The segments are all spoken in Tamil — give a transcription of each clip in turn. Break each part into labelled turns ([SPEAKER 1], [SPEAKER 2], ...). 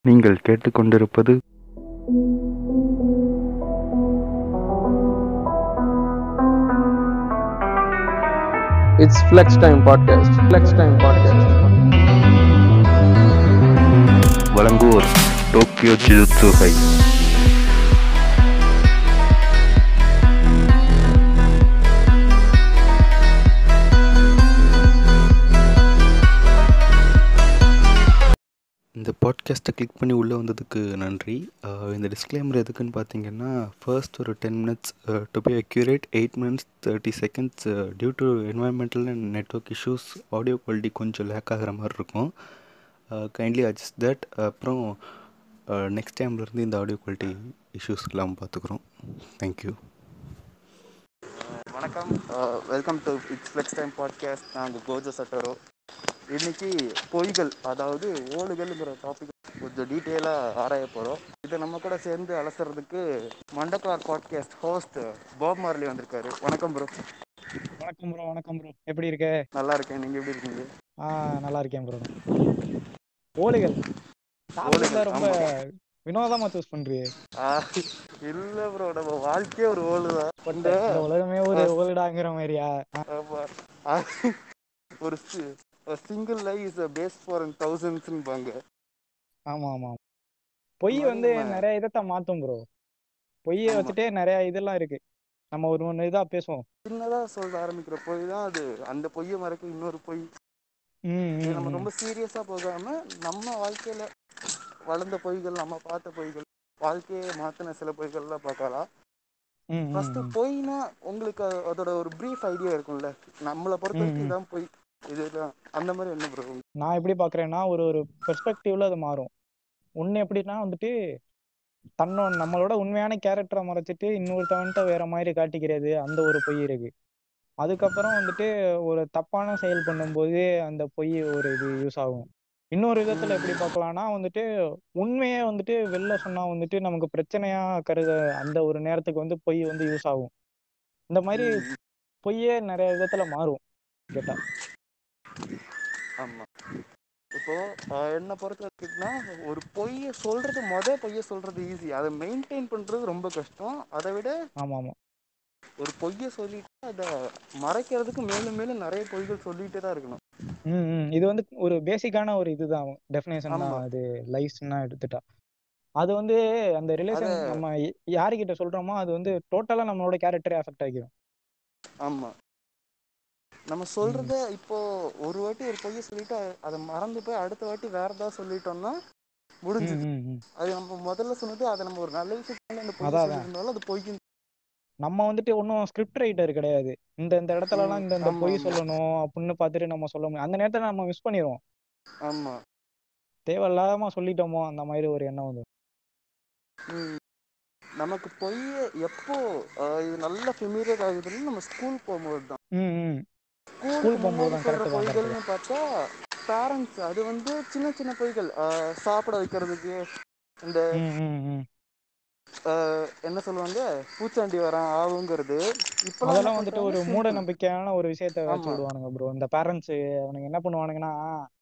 [SPEAKER 1] நீங்கள் கேட்டுக்கொண்டிருப்பது
[SPEAKER 2] It's Flex Time Podcast. Flex Time Podcast.
[SPEAKER 1] வழங்குவோர் டோக்கியோ ஜிஜுத்சுகை இந்த பாட்காஸ்ட்டை கிளிக் பண்ணி உள்ளே வந்ததுக்கு நன்றி அஹ் இந்த டிஸ்க்ளைமர் எதுக்குன்னு பார்த்தீங்கன்னா ஃபர்ஸ்ட் ஒரு ten minutes to be accurate eight minutes thirty seconds due to environmental and network issues audio quality கொஞ்சம் லேக் ஆகிற மாதிரி இருக்கும் கைண்ட்லி அட்ஜஸ்ட் தட் அப்புறம் நெக்ஸ்ட் டைம்லேருந்து இந்த ஆடியோ குவாலிட்டி இஷ்யூஸ் இல்லாமல் பார்த்துக்குறோம் தேங்க்யூ
[SPEAKER 3] வணக்கம் welcome to it's Flex Time podcast நாங்கள் கோஜோ சட்டரோ இன்னைக்கு பொய்கள் அதாவது ஓடுகள்ங்கிற டாபிக் கொஞ்சம் டீட்டெயிலாக ஆராய போகிறோம் இதை நம்ம கூட சேர்ந்து அலசுறதுக்கு Mandakkar podcast host Bob Marley வந்திருக்காரு வணக்கம் ப்ரோ
[SPEAKER 4] வணக்கம் ப்ரோ வணக்கம் ப்ரோ எப்படி இருக்க
[SPEAKER 3] நல்லா இருக்கேன் நீங்கள் எப்படி இருக்கீங்க
[SPEAKER 4] ஆ நல்லா இருக்கேன் ப்ரோ ஓடுகள் டாபிக்ல
[SPEAKER 3] ஓடுகள்,
[SPEAKER 4] ரொம்ப
[SPEAKER 3] ஆமா.
[SPEAKER 4] வினோதமா சூஸ் பண்றியே
[SPEAKER 3] இல்லை ப்ரோ நம்ம வாழ்க்கையே ஒரு ஓடு தான்
[SPEAKER 4] இந்த இந்த உலகமே ஒரு ஓடுடாங்கிற மாதிரியா ஆ,
[SPEAKER 3] ஆமா. அஹ் ஒரு single lie is base for தௌசண்ட்ஸ்பாங்க
[SPEAKER 4] ஆமா ஆமா பொய்
[SPEAKER 3] மாதிரி
[SPEAKER 4] வந்து
[SPEAKER 3] நம்ம-
[SPEAKER 4] நிறைய இதத்தை மாத்தும் ப்ரோ பொய்யை
[SPEAKER 3] ஆமா.
[SPEAKER 4] வச்சுட்டே நிறைய இதெல்லாம் இருக்கு நம்ம ஒரு ஒன்று இதா பேசுவோம்
[SPEAKER 3] சின்னதாக சொல்ல ஆரம்பிக்கிற பொய் தான் அது அந்த பொய்யை மறைக்க இன்னொரு பொய்
[SPEAKER 4] ம்,
[SPEAKER 3] இது
[SPEAKER 4] ம்,
[SPEAKER 3] நம்ம
[SPEAKER 4] ம்.
[SPEAKER 3] ரொம்ப சீரியஸாக போகாம நம்ம வாழ்க்கையில வளர்ந்த பொய்கள் நம்ம பார்த்த பொய்கள் வாழ்க்கையை மாத்தின சில பொய்கள்லாம் பார்க்கலாம்
[SPEAKER 4] ம், ம்,
[SPEAKER 3] ஃபர்ஸ்ட்
[SPEAKER 4] ம்.
[SPEAKER 3] பொய்னா உங்களுக்கு அது- அதோட ஒரு ப்ரீஃப் ஐடியா இருக்கும்ல நம்மளை பொறுத்த
[SPEAKER 4] ம்,
[SPEAKER 3] வரைக்கும்
[SPEAKER 4] ம்.
[SPEAKER 3] இதான் பொய் இதுதான் அந்த மாதிரி என்ன ப்ரோ
[SPEAKER 4] நான் எப்படி பாக்குறேன்னா ஒரு ஒரு பெர்ஸ்பெக்டிவ்ல அது மாறும் ஒண்ணு எப்படின்னா வந்துட்டு தன்னோட நம்மளோட உண்மையான கேரக்டரை மறைச்சிட்டு இன்னொருத்தவன்ட்ட வேற மாதிரி காட்டிக்கிறது அந்த ஒரு பொய் இருக்கு அதுக்கப்புறம் வந்துட்டு ஒரு தப்பான செயல் பண்ணும்போது அந்த பொய் ஒரு இது யூஸ் ஆகும் இன்னொரு விதத்துல எப்படி பார்க்கலாம்னா வந்துட்டு உண்மையே வந்துட்டு வெளில சொன்னா வந்துட்டு நமக்கு பிரச்சனையா கருத அந்த ஒரு நேரத்துக்கு வந்து பொய் வந்து யூஸ் ஆகும் இந்த மாதிரி பொய்யே நிறைய விதத்துல மாறும் கேட்டா
[SPEAKER 3] ஆமா இப்போ ஆஹ், என்னை பொறுத்த வரைக்கும்னா ஒரு பொய்யை சொல்றது மொதல் பொய்யை சொல்றது ஈஸி அதை மெயின்டைன் பண்றது ரொம்ப கஷ்டம் அதை விட
[SPEAKER 4] ஆமா ஆமா
[SPEAKER 3] ஒரு பொய்யை சொல்லிட்டு அதை மறைக்கிறதுக்கு மேலும் மேலும் நிறைய பொய்கள் சொல்லிட்டே தான் இருக்கணும்
[SPEAKER 4] ம் ம். இது வந்து ஒரு பேசிக்கான ஒரு இதுதான் டெஃபினேஷன் தான்
[SPEAKER 3] ஆமா.
[SPEAKER 4] அது லைஃப்ஸ்னா எடுத்துட்டா அது வந்து அந்த ரிலேஷன்
[SPEAKER 3] அத-
[SPEAKER 4] நம்ம ய- யாருக்கிட்ட சொல்றோமோ அது வந்து டோட்டலா நம்மளோட கேரக்டரே அஃபெக்ட் ஆகிரும்
[SPEAKER 3] ஆமா நம்ம சொல்றத இப்போ ஒரு வாட்டி ஒரு பொய்யை சொல்லிட்டு அ- அதை மறந்து போய் அடுத்த வாட்டி வேற ஏதாவது சொல்லிட்டோம்னா
[SPEAKER 4] ம்,
[SPEAKER 3] முடிஞ்சது
[SPEAKER 4] ம், ம்.
[SPEAKER 3] அது நம்ம முதல்ல சொன்னது அதை நம்ம ஒரு நல்ல விஷயத்துல அந்த பொய்யை
[SPEAKER 4] அதான், அதான்.
[SPEAKER 3] சொல்லியிருந்தாலும் அது பொய்க்கு
[SPEAKER 4] நம்ம வந்துட்டு ஒன்றும் ஸ்கிரிப்ட் ரைட்டர் கிடையாது இந்த இந்த இடத்துல எல்லாம் இந்த இந்த
[SPEAKER 3] ஆமா,
[SPEAKER 4] பொய்
[SPEAKER 3] ஆமா.
[SPEAKER 4] சொல்லணும் அப்படின்னு பார்த்துட்டு நம்ம சொல்ல முடியும் அந்த நேரத்துல நம்ம மிஸ் பண்ணிடுவோம்
[SPEAKER 3] ஆமா
[SPEAKER 4] தேவையில்லாம சொல்லிட்டோமோ அந்த மாதிரி ஒரு எண்ணம் வந்து
[SPEAKER 3] ம். நமக்கு பொய்யை எப்போ ஆஹ், இது நல்ல ஃபெமிலியர் ஆகுதுன்னு நம்ம ஸ்கூல் போகும்போது தான்
[SPEAKER 4] ம் ம்
[SPEAKER 3] ஸ்கூலுக்கு
[SPEAKER 4] போகும்போது
[SPEAKER 3] முன்னாடி
[SPEAKER 4] தான்,
[SPEAKER 3] சொல்ற
[SPEAKER 4] correct தான், correct
[SPEAKER 3] பொய்கள்னு பார்த்தா பேரண்ட்ஸ் அது வந்து சின்ன சின்ன பொய்கள் ஆஹ், சாப்பிட வைக்கிறதுக்கு இந்த
[SPEAKER 4] ம் ம் ம்
[SPEAKER 3] ஆஹ், என்ன சொல்லுவாங்க பூச்சாண்டி வரான் ஆகுங்கிறது இப்பெல்லாம் என்ன
[SPEAKER 4] அதெல்லாம் வந்துட்டு ஒரு
[SPEAKER 3] பண்றாங்க?
[SPEAKER 4] மூட
[SPEAKER 3] simple.
[SPEAKER 4] நம்பிக்கையான ஒரு விஷயத்த வச்சு
[SPEAKER 3] ஆமா.
[SPEAKER 4] விடுவானுங்க ப்ரோ இந்த பேரண்ட்ஸ் அவனுங்க என்ன பண்ணுவானுங்கன்னா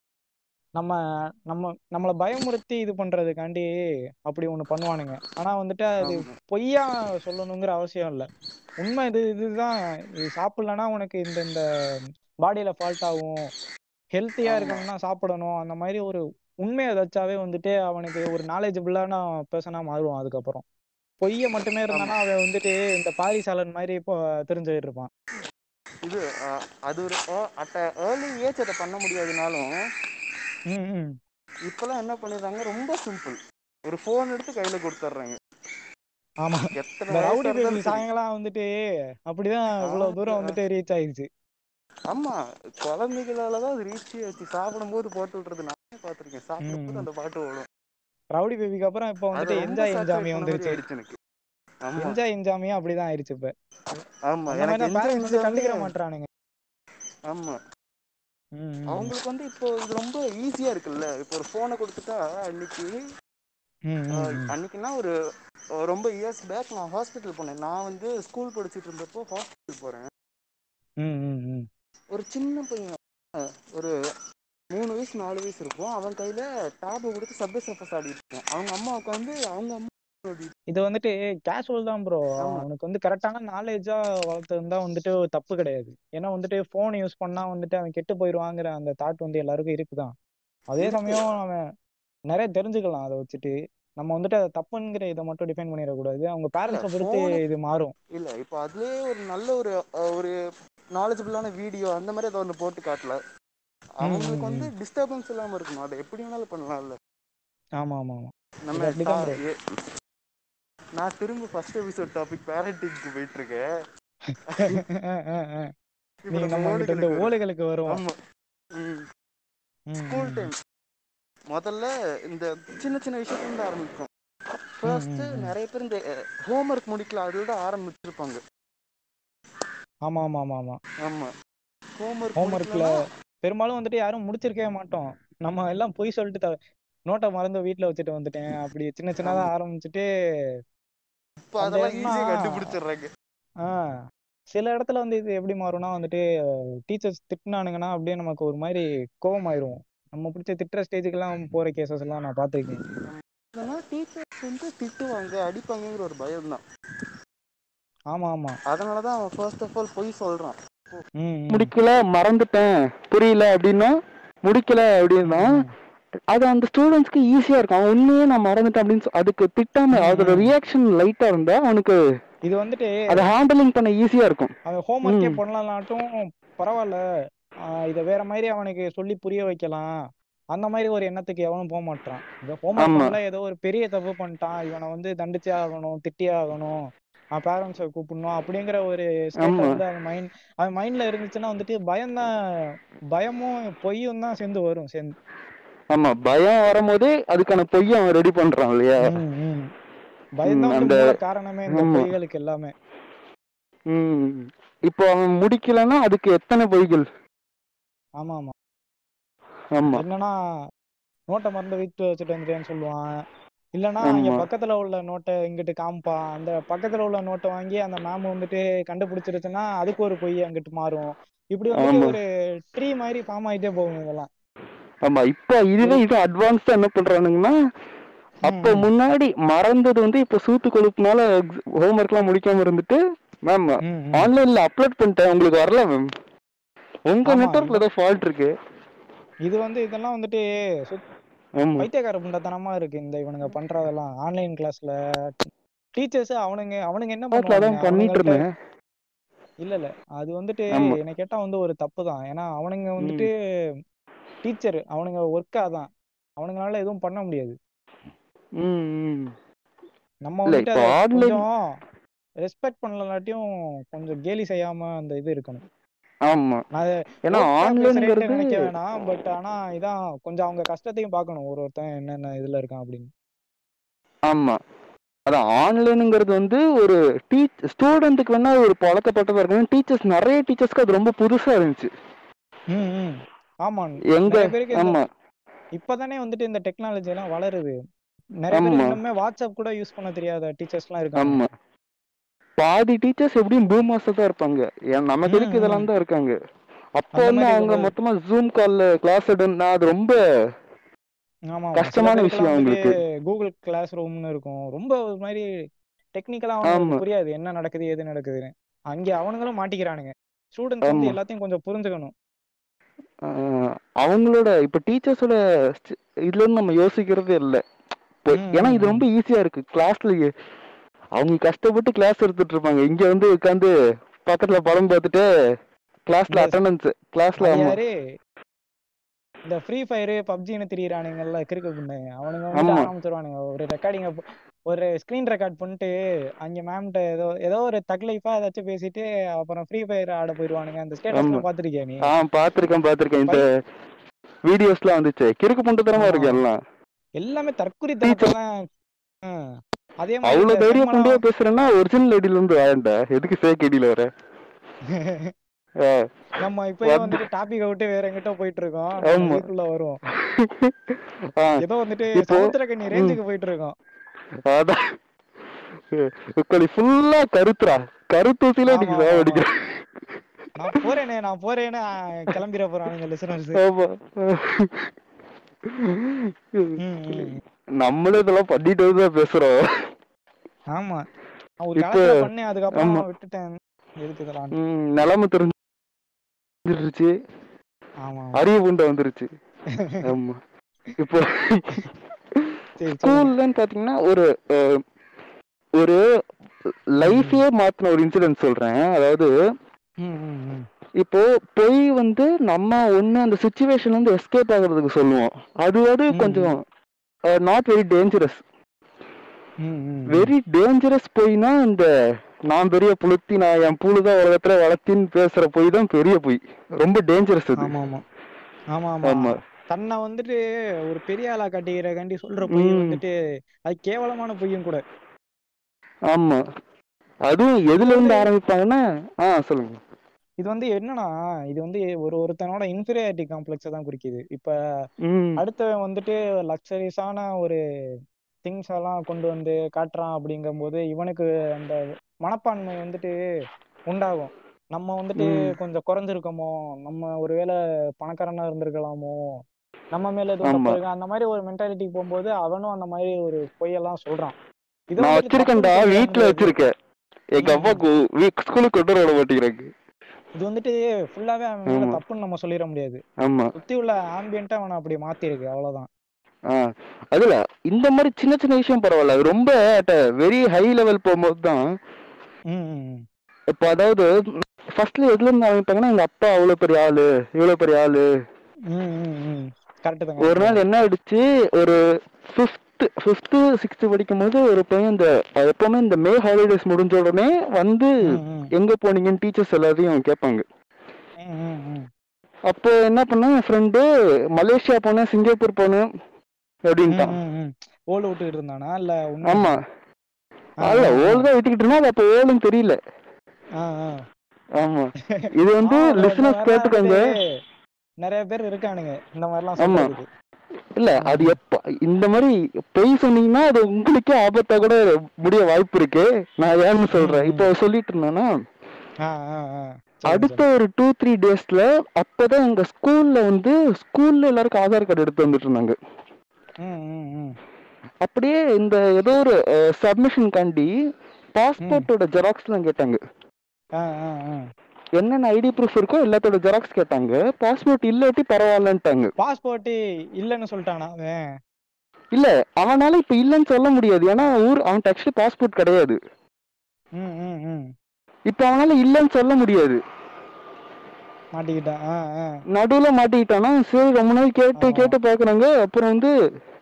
[SPEAKER 4] நம்ம நம்ம நம்மள பயமுறுத்தி இது பண்றதுக்காண்டி அப்படி ஒண்ணு பண்ணுவானுங்க ஆனா வந்துட்டு அது
[SPEAKER 3] ஆமா.
[SPEAKER 4] பொய்யா சொல்லணுங்கிற அவசியம் இல்ல உண்மை இது இதுதான் இது சாப்பிடலன்னா உனக்கு இந்த இந்த பாடியில ஃபால்ட் ஆகும் ஹெல்த்தியா
[SPEAKER 3] ஆமா.
[SPEAKER 4] இருக்கணும்னா சாப்பிடணும் அந்த மாதிரி ஒரு உண்மையை வச்சாவே வந்துட்டு அவனுக்கு ஒரு நாலேஜபிளான பர்சனா மாறுவான் அதுக்கப்புறம் பொய்ய மட்டுமே இருந்தானா அவன் வந்துட்டு இந்த பாரிசாலன் மாதிரி இப்போ தெரிஞ்சுக்கிட்டு இருப்பான்
[SPEAKER 3] இது ஆஹ், அது ஒரு அட் ஏர்லி ஏஜ் அதை பண்ண முடியாதுனாலும்
[SPEAKER 4] ம் ம்
[SPEAKER 3] இப்பெல்லாம் என்ன பண்ணிடுறாங்க ரொம்ப சிம்பிள் ஒரு ஃபோன் எடுத்து கையில கொடுத்துட்றாங்க
[SPEAKER 4] ஆமா
[SPEAKER 3] எத்தனை
[SPEAKER 4] இந்த ரவுடி
[SPEAKER 3] வயசா
[SPEAKER 4] பேபி
[SPEAKER 3] இருந்தாலும் சரி.
[SPEAKER 4] சாயங்காலம் வந்துட்டு அப்படிதான் இவ்வளவு தூரம்
[SPEAKER 3] ஆமா.
[SPEAKER 4] வந்துட்டு ரீச் ஆயிடுச்சு
[SPEAKER 3] ஆமா குழந்தைகளால தான் அது ரீச் ஆச்சு சாப்பிடும்போது போட்டு விட்டுறது நானே பார்த்திருக்கேன் சாப்பிடும்போது
[SPEAKER 4] ம்.
[SPEAKER 3] அந்த பாட்டு ஓடும்
[SPEAKER 4] ரவுடி பேபிக்கு அப்புறம் இப்போ
[SPEAKER 3] அது
[SPEAKER 4] வந்துட்டு
[SPEAKER 3] ரொம்ப
[SPEAKER 4] என்ஜாய்
[SPEAKER 3] saturate
[SPEAKER 4] என்ஜாமி
[SPEAKER 3] பண்ண மாதிரி
[SPEAKER 4] வந்துருச்சு
[SPEAKER 3] ஆயிடுச்சு எனக்கு ஆமா
[SPEAKER 4] என்ஜாய் என்ஜாமியும் அப்படிதான் ஆயிடுச்சு இப்ப
[SPEAKER 3] ஆமா
[SPEAKER 4] அந்த
[SPEAKER 3] எனக்கு
[SPEAKER 4] மாதிரி
[SPEAKER 3] enjoy
[SPEAKER 4] பேரண்ட்ஸ் வந்து
[SPEAKER 3] enjoy
[SPEAKER 4] கண்டுக்கிற
[SPEAKER 3] வந்து-
[SPEAKER 4] மாட்டானுங்க
[SPEAKER 3] ஆமா
[SPEAKER 4] ம், ம், ம்.
[SPEAKER 3] அவங்களுக்கு வந்து இப்போ இது ரொம்ப ஈஸியா இருக்குல்ல இப்போ ஒரு போனை கொடுத்துட்டா அன்னைக்கு
[SPEAKER 4] ம், ம்,
[SPEAKER 3] ஆஹ்,
[SPEAKER 4] ம்.
[SPEAKER 3] அன்னைக்குன்னா ஒரு ஆஹ், ரொம்ப இயர்ஸ் பேக் நான் ஹாஸ்பிட்டல் போனேன் நான் வந்து ஸ்கூல் படிச்சுட்டு இருந்தப்போ ஹாஸ்பிட்டல் போறேன்
[SPEAKER 4] ம், ம், ம்.
[SPEAKER 3] ஒரு சின்ன பையன் ஆஹ், ஒரு மூணு வயசு நாலு வயசு இருக்கும் அவன் கையில டேபை கொடுத்து சப்வே சர்ஃபஸ் ஆடிட்டு இருக்கான் அவங்க அம்மா உட்காந்து அவங்க அம்மா
[SPEAKER 4] இது வந்துட்டு கேஷுவல் தான் ப்ரோ
[SPEAKER 3] ஆமா.
[SPEAKER 4] அவனுக்கு வந்து கரெக்டான நாலேஜா வளர்த்திருந்தா வந்துட்டு தப்பு கிடையாது ஏன்னா வந்துட்டு போன் யூஸ் பண்ணா வந்துட்டு அவன் கெட்டு போயிடுவாங்கிற அந்த தாட் வந்து எல்லாருக்கும் இருக்குதான் அதே
[SPEAKER 3] இருக்கு.
[SPEAKER 4] சமயம் அவன் நிறைய தெரிஞ்சுக்கலாம் அதை வச்சுட்டு நம்ம வந்துட்டு அதை தப்புங்கிற இதை மட்டும் டிஃபைன் பண்ணிடக்கூடாது அவங்க பேரண்ட்ஸை பொறுத்து
[SPEAKER 3] phone-
[SPEAKER 4] இது மாறும்
[SPEAKER 3] இல்ல இப்போ அதுலயே ஒரு நல்ல ஒரு அஹ், ஒரு நாலேஜபிளான வீடியோ அந்த மாதிரி ஏதோ ஒன்று போட்டு காட்டல அவங்களுக்கு வந்து டிஸ்டர்பன்ஸ் இல்லாம இருக்கணும் அதை எப்படி வேணாலும் பண்ணலாம்ல
[SPEAKER 4] ஆமா ஆமா ஆமா
[SPEAKER 3] நம்ம
[SPEAKER 4] இது அப்படிதான்
[SPEAKER 3] தா- ஏ- நான் திரும்ப ஃபர்ஸ்ட் எபிசோட் டாபிக் பேரண்டிங்க்கு போயிட்டு இருக்கேன் இப்ப
[SPEAKER 4] நீங்க
[SPEAKER 3] நம்ம
[SPEAKER 4] நம்ம கிட்ட இருந்து
[SPEAKER 3] ஓடுகளுக்கு வருவோம்.
[SPEAKER 4] ஓலைகளுக்கு வருவோம்
[SPEAKER 3] ஆமா ம்
[SPEAKER 4] ம்,
[SPEAKER 3] ஸ்கூல்
[SPEAKER 4] ம்,
[SPEAKER 3] டைம் முதல்ல இந்த சின்ன சின்ன விஷயத்துல இருந்து ஆரம்பிக்கும் ஃபர்ஸ்ட்
[SPEAKER 4] ம், ம்.
[SPEAKER 3] நிறைய பேர் இந்த ஹோம்ஒர்க் முடிக்கல அதுல தான் ஆரம்பிச்சிருப்பாங்க
[SPEAKER 4] ஆமா ஆமா ஆமா ஆமா
[SPEAKER 3] ஆமா ஹோம்ஒர்க்
[SPEAKER 4] ஹோம்ஒர்க்ல பெரும்பாலும் வந்துட்டு யாரும் முடிச்சிருக்கவே மாட்டோம் நம்ம எல்லாம் பொய் சொல்லிட்டு த- நோட்டை மறந்து வீட்ல வச்சுட்டு வந்துட்டேன் அப்படி சின்ன சின்னதா ஆரம்பிச்சுட்டு
[SPEAKER 3] இப்போ அதெல்லாம்
[SPEAKER 4] அந்த
[SPEAKER 3] ஈஸியா
[SPEAKER 4] என்ன-
[SPEAKER 3] கண்டுபிடிச்சிடுறாங்க
[SPEAKER 4] ஆஹ் சில இடத்துல வந்து இது எப்படி மாறும்னா வந்துட்டு டீச்சர்ஸ் திட்டினானுங்கன்னா அப்படியே நமக்கு ஒரு மாதிரி கோவம் ஆயிரும் நம்ம பிடிச்ச திட்டுற ஸ்டேஜுக்கெல்லாம் போற கேசஸ் எல்லாம் நான் பார்த்திருக்கேன்
[SPEAKER 3] அதனால டீச்சர்ஸ் வந்து திட்டுவாங்க அடிப்பாங்கங்கிற ஒரு பயம் தான்
[SPEAKER 4] ஆமா ஆமா
[SPEAKER 3] அதனால தான் அவன் ஃபர்ஸ்ட் ஆஃப் ஆல் பொய் சொல்றான்
[SPEAKER 4] ம், ம்.
[SPEAKER 1] முடிக்கல மறந்துட்டேன் புரியல அப்படின்னா முடிக்கல அப்படின்னா
[SPEAKER 4] ம்,
[SPEAKER 1] அது அந்த ஸ்டூடெண்ட்ஸ்க்கு ஈஸியா இருக்கும் அவன் உண்மையே நான் மறந்துட்டேன் அப்படின்னு சொ- அதுக்கு திட்டாம
[SPEAKER 4] ம்,
[SPEAKER 1] அதோட
[SPEAKER 4] ம்.
[SPEAKER 1] ரியாக்ஷன் லைட்டா இருந்தா அவனுக்கு
[SPEAKER 4] இது வந்துட்டு
[SPEAKER 1] அதை ஹேண்டிலிங் பண்ண ஈஸியா இருக்கும்
[SPEAKER 4] அவன் ஹோம்ஒர்க்கே
[SPEAKER 1] ம்.
[SPEAKER 4] பண்ணலாம்னாட்டும் பரவாயில்ல ஆஹ் இத வேற மாதிரி அவனுக்கு சொல்லி புரிய வைக்கலாம் அந்த மாதிரி ஒரு எண்ணத்துக்கு எவனும் போக மாட்டான் இந்த ஹோம்ஒர்க்
[SPEAKER 1] ஆமா.
[SPEAKER 4] பண்ணல ஏதோ ஒரு பெரிய தப்பு பண்ணிட்டான் இவனை வந்து தண்டிச்சே ஆகணும் திட்டியே ஆகணும் பேரண்ட்ஸை கூப்பிடணும் அப்படிங்கிற ஒரு ஸ்டேட்
[SPEAKER 1] ஆமா.
[SPEAKER 4] வந்து அவன் மைண்ட் அவன் மைண்ட்ல இருந்துச்சுன்னா வந்துட்டு பயம்தான் பயமும் பொய்யும் தான் சேர்ந்து வரும் சேர்ந்து
[SPEAKER 1] ஆமா பயம் வரும்போதே அதுக்கான பொய்யை அவன் ரெடி பண்றான் இல்லையா
[SPEAKER 4] ம், ம். பயம்தான் வந்து
[SPEAKER 1] அந்த-
[SPEAKER 4] மூல காரணமே இந்த
[SPEAKER 1] ஆமா.
[SPEAKER 4] பொய்களுக்கு எல்லாமே
[SPEAKER 1] ம் இப்போ அவன் முடிக்கலன்னா அதுக்கு எத்தனை பொய்கள்
[SPEAKER 4] ஆமா ஆமா
[SPEAKER 1] ஆமா
[SPEAKER 4] என்னன்னா நோட்டை மறந்து வீட்டு வச்சுட்டு வந்துட்டேன்னு சொல்லுவான் இல்லைன்னா இங்க
[SPEAKER 1] ஆமா.
[SPEAKER 4] பக்கத்துல உள்ள நோட்டை இங்கிட்டு காமிப்பான் அந்த பக்கத்துல உள்ள நோட்டை வாங்கி அந்த மேம் வந்துட்டு கண்டுபிடிச்சிருச்சுன்னா அதுக்கு ஒரு பொய் அங்கிட்டு மாறும் இப்படி வந்துட்டு
[SPEAKER 1] ஆமா.
[SPEAKER 4] ஒரு ட்ரீ மாதிரி ஃபார்ம் ஆயிட்டே போகும் இதெல்லாம்
[SPEAKER 1] ஆமா இப்போ இதுவே இது அட்வான்ஸ்டா என்ன பண்றானுங்கன்னா அப்போ
[SPEAKER 4] ம்.
[SPEAKER 1] முன்னாடி மறந்தது வந்து இப்போ சூத்து கொழுப்புனால ஹோம்ஒர்க்லாம் முடிக்காம இருந்துட்டு மேம்
[SPEAKER 4] ம், ம்.
[SPEAKER 1] ஆன்லைன்ல அப்லோட் பண்ணிட்டேன் உங்களுக்கு வரல மேம் உங்க
[SPEAKER 4] ஆமா,
[SPEAKER 1] நெட்ஒர்க்ல ஏதோ ஃபால்ட் இருக்கு
[SPEAKER 4] இது வந்து இதெல்லாம் வந்துட்டு சுத்-
[SPEAKER 1] ஆமா
[SPEAKER 4] பைத்தியக்கார புண்டத்தனமா இருக்கு இந்த இவனுங்க பண்றதெல்லாம் ஆன்லைன் கிளாஸ்ல டீச்சர்ஸ் அவனுங்க அவனுங்க என்ன
[SPEAKER 1] கிளாஸ்ல
[SPEAKER 4] பண்ணுவாங்க
[SPEAKER 1] அதான் பண்ணிட்டு
[SPEAKER 4] அவனுங்கள்ட்ட
[SPEAKER 1] இருந்தேன்
[SPEAKER 4] இல்ல இல்ல அது வந்துட்டு
[SPEAKER 1] ஆமா.
[SPEAKER 4] என்ன கேட்டா வந்து ஒரு தப்பு தான் ஏன்னா அவனுங்க வந்துட்டு டீச்சர் அவனுங்க ஒர்க்கா தான் அவனுங்களால எதுவும் பண்ண முடியாது
[SPEAKER 1] ம், ம்.
[SPEAKER 4] நம்ம
[SPEAKER 1] இல்ல,
[SPEAKER 4] வந்துட்டு
[SPEAKER 1] இப்போ
[SPEAKER 4] அதை
[SPEAKER 1] online-
[SPEAKER 4] கொஞ்சம் ரெஸ்பெக்ட் பண்ணலாட்டியும் கொஞ்சம் கேலி செய்யாம அந்த இது இருக்கணும்
[SPEAKER 1] ஆமா
[SPEAKER 4] நான் அதை
[SPEAKER 1] ஏன்னா
[SPEAKER 4] work ஆ
[SPEAKER 1] ஆன்லைன்ங்கிறது
[SPEAKER 4] பேசுறேன்ட்டு நினைக்க வேணாம் பட் ஆனா இதான் கொஞ்சம் அவங்க கஷ்டத்தையும் பார்க்கணும் ஒரு ஒருத்தன் என்னென்ன இதுல இருக்கான் அப்படின்னு
[SPEAKER 1] ஆமா அதான் ஆன்லைனுங்கிறது வந்து ஒரு டீச் ஸ்டூடெண்ட்டுக்கு வேணா ஒரு பழக்கப்பட்டதா இருக்கும் டீச்சர்ஸ் நிறைய டீச்சர்ஸ்க்கு அது ரொம்ப புதுசா இருந்துச்சு
[SPEAKER 4] ம் ம் ஆமா
[SPEAKER 1] எங்க
[SPEAKER 4] நிறைய பேருக்கு இந்த-
[SPEAKER 1] ஆமா
[SPEAKER 4] இப்பதானே வந்துட்டு இந்த டெக்னாலஜி எல்லாம் வளருது நிறைய பேருக்கு
[SPEAKER 1] ஆமா.
[SPEAKER 4] இன்னுமே வாட்ஸ்அப் கூட யூஸ் பண்ண தெரியாத டீச்சர்ஸ் எல்லாம் இருக்காங்க
[SPEAKER 1] ஆமா பாதி டீச்சர்ஸ் எப்படியும் பூமர்ஸ் தான் இருப்பாங்க ஏன் நமக்கு
[SPEAKER 4] ம்,
[SPEAKER 1] எதுக்கு
[SPEAKER 4] ம்.
[SPEAKER 1] இதெல்லாம் தான் இருக்காங்க அப்போ
[SPEAKER 4] அந்த
[SPEAKER 1] வந்து
[SPEAKER 4] மாதிரி
[SPEAKER 1] அவங்க
[SPEAKER 4] ஒரு-
[SPEAKER 1] மொத்தமா ஜூம் கால்ல கிளாஸ் எடுனா அது ரொம்ப
[SPEAKER 4] ஆமா ஆமா.
[SPEAKER 1] கஷ்டமான
[SPEAKER 4] சில
[SPEAKER 1] விஷயம்
[SPEAKER 4] பேருக்குலாம் வந்துட்டு கூகுள் கிளாஸ் ரூம்னு இருக்கும் ரொம்ப ஒரு மாதிரி டெக்னிக்கலா அவனுக்கு
[SPEAKER 1] ஆமா.
[SPEAKER 4] புரியாது என்ன நடக்குது எது நடக்குதுன்னு அங்க அவனுங்களும் மாட்டிக்கிறானுங்க ஸ்டூடெண்ட்ஸ் வந்து
[SPEAKER 1] ஆமா.
[SPEAKER 4] எல்லாத்தையும் கொஞ்சம் புரிஞ்சுக்கணும்
[SPEAKER 1] ஆஹ் அவங்களோட இப்ப டீச்சர்ஸோட இதுல இருந்து நம்ம யோசிக்கிறதே இல்ல இப்போ
[SPEAKER 4] ம்,
[SPEAKER 1] ஏன்னா இது
[SPEAKER 4] ம்,
[SPEAKER 1] ரொம்ப ஈஸியா இருக்கு கிளாஸ்ல அவங்க கஷ்டப்பட்டு கிளாஸ் எடுத்துட்டு இருப்பாங்க இங்க வந்து உட்காந்து பக்கத்துல படம் பார்த்துட்டு கிளாஸ்ல
[SPEAKER 4] இந்த-
[SPEAKER 1] அட்டெண்டன்ஸ் கிளாஸ்ல
[SPEAKER 4] அது
[SPEAKER 1] ஆமா
[SPEAKER 4] யாரு இந்த ஃப்ரீ ஃபயர் பப்ஜின்னு திரியறானுங்கல்ல கிறுக்கு புண்டைங்க அவனுங்க வந்து
[SPEAKER 1] ஆமா.
[SPEAKER 4] ஆரம்பிச்சிருவானுங்க ஒரு ரெக்கார்டிங்க ஒரு ஸ்கிரீன் ரெக்கார்ட் பண்ணிட்டு அங்க மேம்கிட்ட ஏதோ ஏதோ ஒரு தக்லைஃபா ஏதாச்சும் பேசிட்டு அப்புறம் ஃப்ரீ ஃபயர் ஆட போயிருவானுங்க அந்த ஸ்டேட்டஸ்லாம்
[SPEAKER 1] ஆமா.
[SPEAKER 4] பாத்திருக்கியா நீ
[SPEAKER 1] ஆ பாத்திருக்கேன் பாத்திருக்கேன் இந்த வீடியோஸ்லாம் வந்துச்சு கிறுக்கு புண்டத்தனமா
[SPEAKER 4] ஆமா.
[SPEAKER 1] இருக்கு எல்லாம்
[SPEAKER 4] எல்லாமே தற்குறி தனப்பெல்லாம் அதே மாதிரி
[SPEAKER 1] அவ்வளவு
[SPEAKER 4] இந்த
[SPEAKER 1] தைரியம்
[SPEAKER 4] செம்மலம்
[SPEAKER 1] புண்டியா பேசுறேன்னா ஒரிஜினல் ஐடில இருந்து வாயண்டா எதுக்கு ஃபேக் ஐடில வர ஆ.
[SPEAKER 4] நம்ம இப்பயே
[SPEAKER 1] வந்து-
[SPEAKER 4] வந்துட்டு டாபிக் விட்டு வேற எங்கிட்ட போயிட்டு இருக்கோம்
[SPEAKER 1] ஆமா.
[SPEAKER 4] நம்ம இதுக்குள்ள வரும்
[SPEAKER 1] ஆ,
[SPEAKER 4] ஏதோ வந்துட்டு
[SPEAKER 1] இப்போ-
[SPEAKER 4] சமுத்திரக்கண்ணி ரேஞ்சுக்கு போயிட்டு இருக்கோம்
[SPEAKER 1] அதான் உக்காளி ஃபுல்லா கருத்துறா கருத்தூசில
[SPEAKER 4] ஆமா,
[SPEAKER 1] நீங்க
[SPEAKER 4] ஆமா,
[SPEAKER 1] சாவடிக்கிற
[SPEAKER 4] நான் போறேனே நான் போறேன்னு ஆ, கிளம்பிட போறானுங்க லிசனர்ஸ்
[SPEAKER 3] ஆமா நம்மளும் இதெல்லாம் பண்ணிட்டு வந்து தான் பேசுறோம்
[SPEAKER 4] ஆமா நான் ஒரு
[SPEAKER 3] இப்ப-
[SPEAKER 4] காலத்துல பண்ணேன் அதுக்கப்புறம்
[SPEAKER 3] ஆமா.
[SPEAKER 4] விட்டுட்டேன் எதுக்கு இதெல்லாம்
[SPEAKER 3] ம், நிலைமை தெரிஞ்சிருச்சு
[SPEAKER 4] ஆமா
[SPEAKER 3] அறிவு புண்டை வந்துருச்சு ஆமா இப்போ
[SPEAKER 4] சரி சொல்லுங்க
[SPEAKER 3] ஸ்கூல்லன்னு பாத்தீங்கன்னா ஒரு அஹ், ஒரு லைஃபே மாத்தின ஒரு இன்சிடென்ட் சொல்றேன் அதாவது
[SPEAKER 4] ம், ம், ம்.
[SPEAKER 3] இப்போ பொய் வந்து நம்ம ஒண்ணு அந்த சுச்சுவேஷன்ல இருந்து எஸ்கேப் ஆகுறதுக்கு சொல்லுவோம் அது அது
[SPEAKER 4] ம்.
[SPEAKER 3] கொஞ்சம் நாட் வெரி டேஞ்சரஸ்
[SPEAKER 4] ம், ம், ம்.
[SPEAKER 3] வெரி டேஞ்சரஸ் பொய்னா இந்த நான் பெரிய புளுத்தி நான் என் பூலுதான் உலகத்துல வளர்த்தின்னு பேசுற பொய் தான் பெரிய பொய் ரொம்ப டேஞ்சரஸ் அது
[SPEAKER 4] ஆமா ஆமா ஆமா ஆமா
[SPEAKER 3] ஆமா
[SPEAKER 4] தன்னை வந்துட்டு ஒரு பெரிய ஆளா காட்டிக்கிறக்காண்டி சொல்ற பொய்
[SPEAKER 3] ம்.
[SPEAKER 4] வந்துட்டு அது கேவலமான பொய்யும் கூட
[SPEAKER 3] ஆமா அதுவும் எதுல இருந்து ஆரம்பிப்பாங்கன்னா ஆ சொல்லுங்க
[SPEAKER 4] இது வந்து என்னன்னா இது வந்து ஒரு ஒருத்தனோட இன்ஃபீரியாரிட்டி காம்ப்ளெக்ஸை தான் குறிக்குது இப்ப
[SPEAKER 3] ம்
[SPEAKER 4] அடுத்தவன் வந்துட்டு லக்ஸரிஸான ஒரு திங்ஸ் எல்லாம் கொண்டு வந்து காட்டுறான் அப்படிங்கும்போது இவனுக்கு அந்த மனப்பான்மை வந்துட்டு உண்டாகும் நம்ம வந்துட்டு
[SPEAKER 3] ம்.
[SPEAKER 4] கொஞ்சம் குறைஞ்சிருக்கோமோ நம்ம ஒருவேளை பணக்காரனா இருந்திருக்கலாமோ நம்ம மேல எதுவும் தப்பு
[SPEAKER 3] ஆமா.
[SPEAKER 4] இருக்கு அந்த மாதிரி ஒரு மென்டாலிட்டிக்கு போகும்போது அவனும் அந்த மாதிரி ஒரு பொய்யெல்லாம் சொல்றான் இதை
[SPEAKER 3] நான்
[SPEAKER 4] வந்துட்டு
[SPEAKER 3] வச்சிருக்கேன்டா
[SPEAKER 4] தப்புன்னு சொல்ல
[SPEAKER 3] வீட்டுல
[SPEAKER 4] முடியாது.
[SPEAKER 3] வச்சிருக்கேன் எங்க
[SPEAKER 4] ம்.
[SPEAKER 3] அப்பாக்கு வீக் ஸ்கூலுக்கு கொண்டு வர விட மாட்டேங்கிறாங்க
[SPEAKER 4] இது வந்துட்டு ஃபுல்லாவே அவன் மேல
[SPEAKER 3] ஆமா.
[SPEAKER 4] தப்புன்னு நம்ம சொல்லிட முடியாது
[SPEAKER 3] ஆமா
[SPEAKER 4] சுத்தி உள்ள ஆம்பியன்ட்டா அவனை அப்படி மாத்திருக்கு அவ்வளவுதான்
[SPEAKER 3] ஆ அதுல இந்த மாதிரி சின்ன சின்ன விஷயம் பரவாயில்ல அது ரொம்ப வெரி ஹை லெவல் போகும்போது தான்
[SPEAKER 4] ம், ம், ம்.
[SPEAKER 3] இப்போ அதாவது ஃபர்ஸ்ட்ல எதுல இருந்து ஆரம்பிப்பாங்கன்னா எங்க அப்பா அவ்வளவு பெரிய ஆளு இவ்வளவு பெரிய ஆளு
[SPEAKER 4] ம், ம், ம். correct தான்
[SPEAKER 3] ஒரு
[SPEAKER 4] correct
[SPEAKER 3] நாள்
[SPEAKER 4] தான்.
[SPEAKER 3] என்ன ஆயிடுச்சு ஒரு ஃபிஃப்த் ஃபிஃப்த்து சிக்ஸ்த்து படிக்கும் போது ஒரு பையன் இந்த எப்பவுமே இந்த மே ஹாலிடேஸ் முடிஞ்ச உடனே வந்து
[SPEAKER 4] ம், ம்.
[SPEAKER 3] எங்க போனீங்கன்னு டீச்சர்ஸ் எல்லாத்தையும் கேட்பாங்க
[SPEAKER 4] ம், ம், ம்.
[SPEAKER 3] அப்போ என்ன பண்ணேன் என் ஃப்ரெண்டு மலேசியா போனேன் சிங்கப்பூர் போனேன் அப்படின்ட்டான்
[SPEAKER 4] ம், ம், ம். ஓலை விட்டுக்கிட்டு இருந்தானா இல்ல உண்மை
[SPEAKER 3] ஆமா
[SPEAKER 4] ஆ,
[SPEAKER 3] அல்ல
[SPEAKER 4] ஆ, ஆ.
[SPEAKER 3] ஓல் தான் விட்டுக்கிட்டு இருந்தா அது அப்போ ஓலுன்னு தெரியல
[SPEAKER 4] ஆ, ஆ.
[SPEAKER 3] ஆமா இது வந்து
[SPEAKER 4] ஆமா, இந்த
[SPEAKER 3] லிசனர்ஸ்
[SPEAKER 4] மாதிரிலாம்
[SPEAKER 3] கேட்டுக்கோங்க
[SPEAKER 4] வந்துட்டு நிறைய பேர் இருக்கானுங்க இந்த மாதிரிலாம்
[SPEAKER 3] ஆமா.
[SPEAKER 4] சொல்றதுக்கு
[SPEAKER 3] இல்ல அது எப்ப இந்த மாதிரி பொய் சொன்னீங்கன்னா அது உங்களுக்கே ஆபத்தா கூட முடிய வாய்ப்பு இருக்கு நான் ஏன்னு சொல்றேன்
[SPEAKER 4] ம்,
[SPEAKER 3] இப்போ சொல்லிட்டு இருந்தேன்னா
[SPEAKER 4] ஆ, ஆ, ஆ. சொல்லுங்க,
[SPEAKER 3] அடுத்த ஒரு டூ த்ரீ டேஸ்ல அப்பதான் எங்க ஸ்கூல்ல வந்து ஸ்கூல்ல எல்லாருக்கும் ஆதார் கார்டு எடுத்து வந்துட்டு இருந்தாங்க
[SPEAKER 4] சொல்லுங்க. ம், ம், ம்.
[SPEAKER 3] அப்படியே இந்த ஏதோ ஒரு சப்மிஷன் காண்டி பாஸ்போர்ட்டோட ஜெராக்ஸ்லாம் கேட்டாங்க
[SPEAKER 4] ஆ, ஆ, ஆ.
[SPEAKER 3] என்னென்ன ஐடி ப்ரூஃப் இருக்கோ எல்லாத்தோட ஜெராக்ஸ் கேட்டாங்க பாஸ்போர்ட் இல்லாட்டி பரவாயில்லன்ட்டாங்க
[SPEAKER 4] பாஸ்போர்ட் இல்லைன்னு சொல்லிட்டானா அவன்
[SPEAKER 3] இல்ல அவனால இப்ப இல்லைன்னு சொல்ல முடியாது ஏன்னா ஊர் அவன் ஆக்சுவலி பாஸ்போர்ட் கிடையாது
[SPEAKER 4] ம், ம், ம்.
[SPEAKER 3] இப்ப அவனால இல்லைன்னு சொல்ல முடியாது
[SPEAKER 4] மாட்டிக்கிட்டான் ஆ, ஆ.
[SPEAKER 3] நடுவுல மாட்டிக்கிட்டானா சரி ரொம்ப நாள் கேட்டு
[SPEAKER 4] ஆமா.
[SPEAKER 3] கேட்டு பாக்குறாங்க அப்புறம் வந்து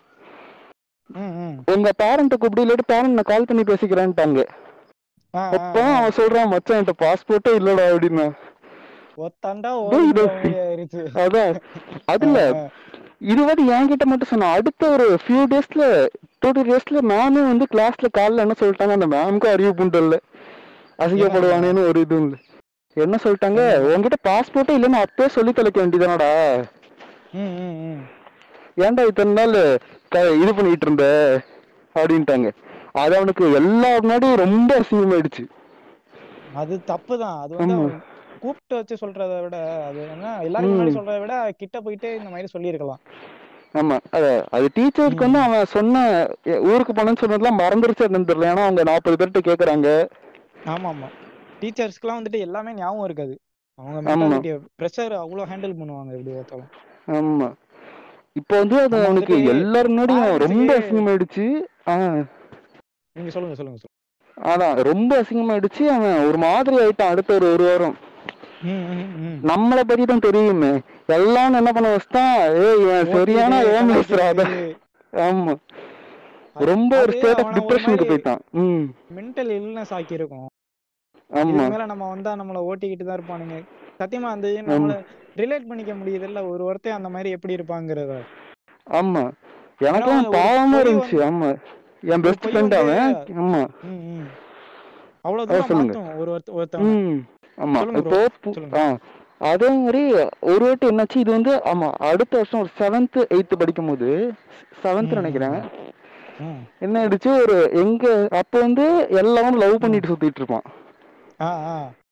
[SPEAKER 4] ம், ம்.
[SPEAKER 3] உங்க பேரண்ட்டை கூப்பிட்டு இல்லாட்டி பேரண்ட் நான் கால் பண்ணி பேசிக்கிறேன்ட்டாங்க
[SPEAKER 4] ஆ, ஆ,
[SPEAKER 3] அப்போ
[SPEAKER 4] ஆ.
[SPEAKER 3] அவன் சொல்றான் மச்சான் என்கிட்ட பாஸ்போர்ட்டே இல்லடா அப்படின்னா
[SPEAKER 4] ஒத்தாண்டா
[SPEAKER 3] டேய்,
[SPEAKER 4] ஓடி
[SPEAKER 3] இது-
[SPEAKER 4] மாதிரி ஆயிருச்சு
[SPEAKER 3] அதான் அதுல
[SPEAKER 4] ஆ,
[SPEAKER 3] இது வந்து என்கிட்ட மட்டும் சொன்னான் அடுத்த ஒரு ஃபியூ டேஸ்ல டூ டூ டேஸ்ல மேமே வந்து கிளாஸ்ல காலைல என்ன சொல்லிட்டாங்க அந்த மேம்க்கும் அறிவு புண்டல்ல அசிங்கப்படுவானேன்னு ஒரு இதுவும் இல்லை என்ன சொல்லிட்டாங்க
[SPEAKER 4] என்ன?
[SPEAKER 3] உன்கிட்ட பாஸ்போர்ட்டே இல்லைன்னு அப்பவே சொல்லி தொலைக்க வேண்டியதானடா
[SPEAKER 4] ம், ம், ம்.
[SPEAKER 3] ஏன்டா இத்தனை நாள் க- இது பண்ணிட்டு இருந்த அப்படின்ட்டாங்க அது அவனுக்கு எல்லா முன்னாடியும் ரொம்ப அசிங்கமாயிடுச்சு
[SPEAKER 4] அது தப்புதான் அது வந்து
[SPEAKER 3] ஆமா.
[SPEAKER 4] அவன் கூப்பிட்டு வச்சு சொல்றதை விட அது என்ன எல்லாருக்கும் முன்னாடி
[SPEAKER 3] ம்.
[SPEAKER 4] சொல்றதை விட கிட்ட போயிட்டு இந்த மாதிரி சொல்லியிருக்கலாம்
[SPEAKER 3] ஆமா அத அது டீச்சருக்கு வந்து அவன் சொன்ன எ, ஊருக்கு போனேன்னு சொன்னதெல்லாம் மறந்துருச்சு என்னன்னு தெரியல ஏன்னா அவங்க நாற்பது பேர்கிட்ட கேக்குறாங்க
[SPEAKER 4] ஆமா ஆமா டீச்சர்ஸ்க்குலாம் வந்துட்டு எல்லாமே ஞாபகம் இருக்காது அவங்க
[SPEAKER 3] ஆமா.
[SPEAKER 4] மென்டாலிட்டி ப்ரெஷர் அவ்வளோ ஹேண்டில் பண்ணுவாங்க எப்படி பார்த்தாலும்
[SPEAKER 3] ஆமா இப்போ வந்து அது
[SPEAKER 4] நம்ம
[SPEAKER 3] அவனுக்கு
[SPEAKER 4] வந்துட்டு
[SPEAKER 3] எல்லாரும் முன்னாடியும்
[SPEAKER 4] parents
[SPEAKER 3] ரொம்ப
[SPEAKER 4] க்கு-
[SPEAKER 3] அசிங்கமாயிடுச்சு ஆஹ்
[SPEAKER 4] நீங்க சொல்லுங்க சொல்லுங்க சொல்லுங்க
[SPEAKER 3] அதான் ரொம்ப அசிங்கமாயிடுச்சு அவன் ஒரு மாதிரி ஆயிட்டான் அடுத்த ஒரு ஒரு வாரம்
[SPEAKER 4] ம், ம், ம்.
[SPEAKER 3] நம்மளை பத்தி தான் தெரியுமே எல்லாம் என்ன பண்ண வச்சுட்டான் ஏய் இவன் சரியான
[SPEAKER 4] ஓட்டிட்டு,
[SPEAKER 3] ஹோம்லெஸ்
[SPEAKER 4] கலாய்க்கிறது.
[SPEAKER 3] ஆமா ரொம்ப ஒரு
[SPEAKER 4] அது
[SPEAKER 3] ஸ்டேட் ஆஃப்
[SPEAKER 4] அவனை ஒரு
[SPEAKER 3] டிப்ரெஷனுக்கு
[SPEAKER 4] மாதிரி
[SPEAKER 3] போயிட்டான் ம்
[SPEAKER 4] மென்டல் இல்னஸ் ஆக்கி இருக்கும்
[SPEAKER 3] ஆமா
[SPEAKER 4] இதுக்கு மேல நம்ம வந்தா நம்மள ஓட்டிக்கிட்டு தான் இருப்பானுங்க சத்தியமா அந்த இது நம்மள ரிலேட் பண்ணிக்க முடியுது இல்ல ஒரு ஒருத்தன் அந்த மாதிரி எப்படி இருப்பாங்கிறத
[SPEAKER 3] ஆமா எனக்கும்
[SPEAKER 4] ஒரு
[SPEAKER 3] பாவமா
[SPEAKER 4] பொய்
[SPEAKER 3] இருந்துச்சு ஆமா என் பெஸ்ட்
[SPEAKER 4] பொய்
[SPEAKER 3] ஃப்ரெண்ட்
[SPEAKER 4] வந்து-
[SPEAKER 3] அவன் ஆமா
[SPEAKER 4] ம், ம். அவ்வளவு
[SPEAKER 3] அதான்
[SPEAKER 4] தூரம்
[SPEAKER 3] சொல்லுங்க.
[SPEAKER 4] மாத்தும் ஒரு ஒருத்த ஒருத்தவங்க
[SPEAKER 3] ம் ஆமா
[SPEAKER 4] சொல்லுங்க
[SPEAKER 3] இப்போ
[SPEAKER 4] bro.
[SPEAKER 3] பு-
[SPEAKER 4] சொல்லுங்க.
[SPEAKER 3] ஆ அதே மாதிரி ஒரு வாட்டி என்னாச்சு இது வந்து ஆமா அடுத்த வருஷம் ஒரு செவன்த் எயித்து படிக்கும் போது செவன்த்
[SPEAKER 4] ம்,
[SPEAKER 3] நினைக்கிறேன்
[SPEAKER 4] ம்.
[SPEAKER 3] என்ன ஆயிடுச்சு ஒரு எங்க அப்ப வந்து எல்லாரும் லவ் பண்ணிட்டு சுத்திட்டு இருப்பான்
[SPEAKER 4] ஆ ஆ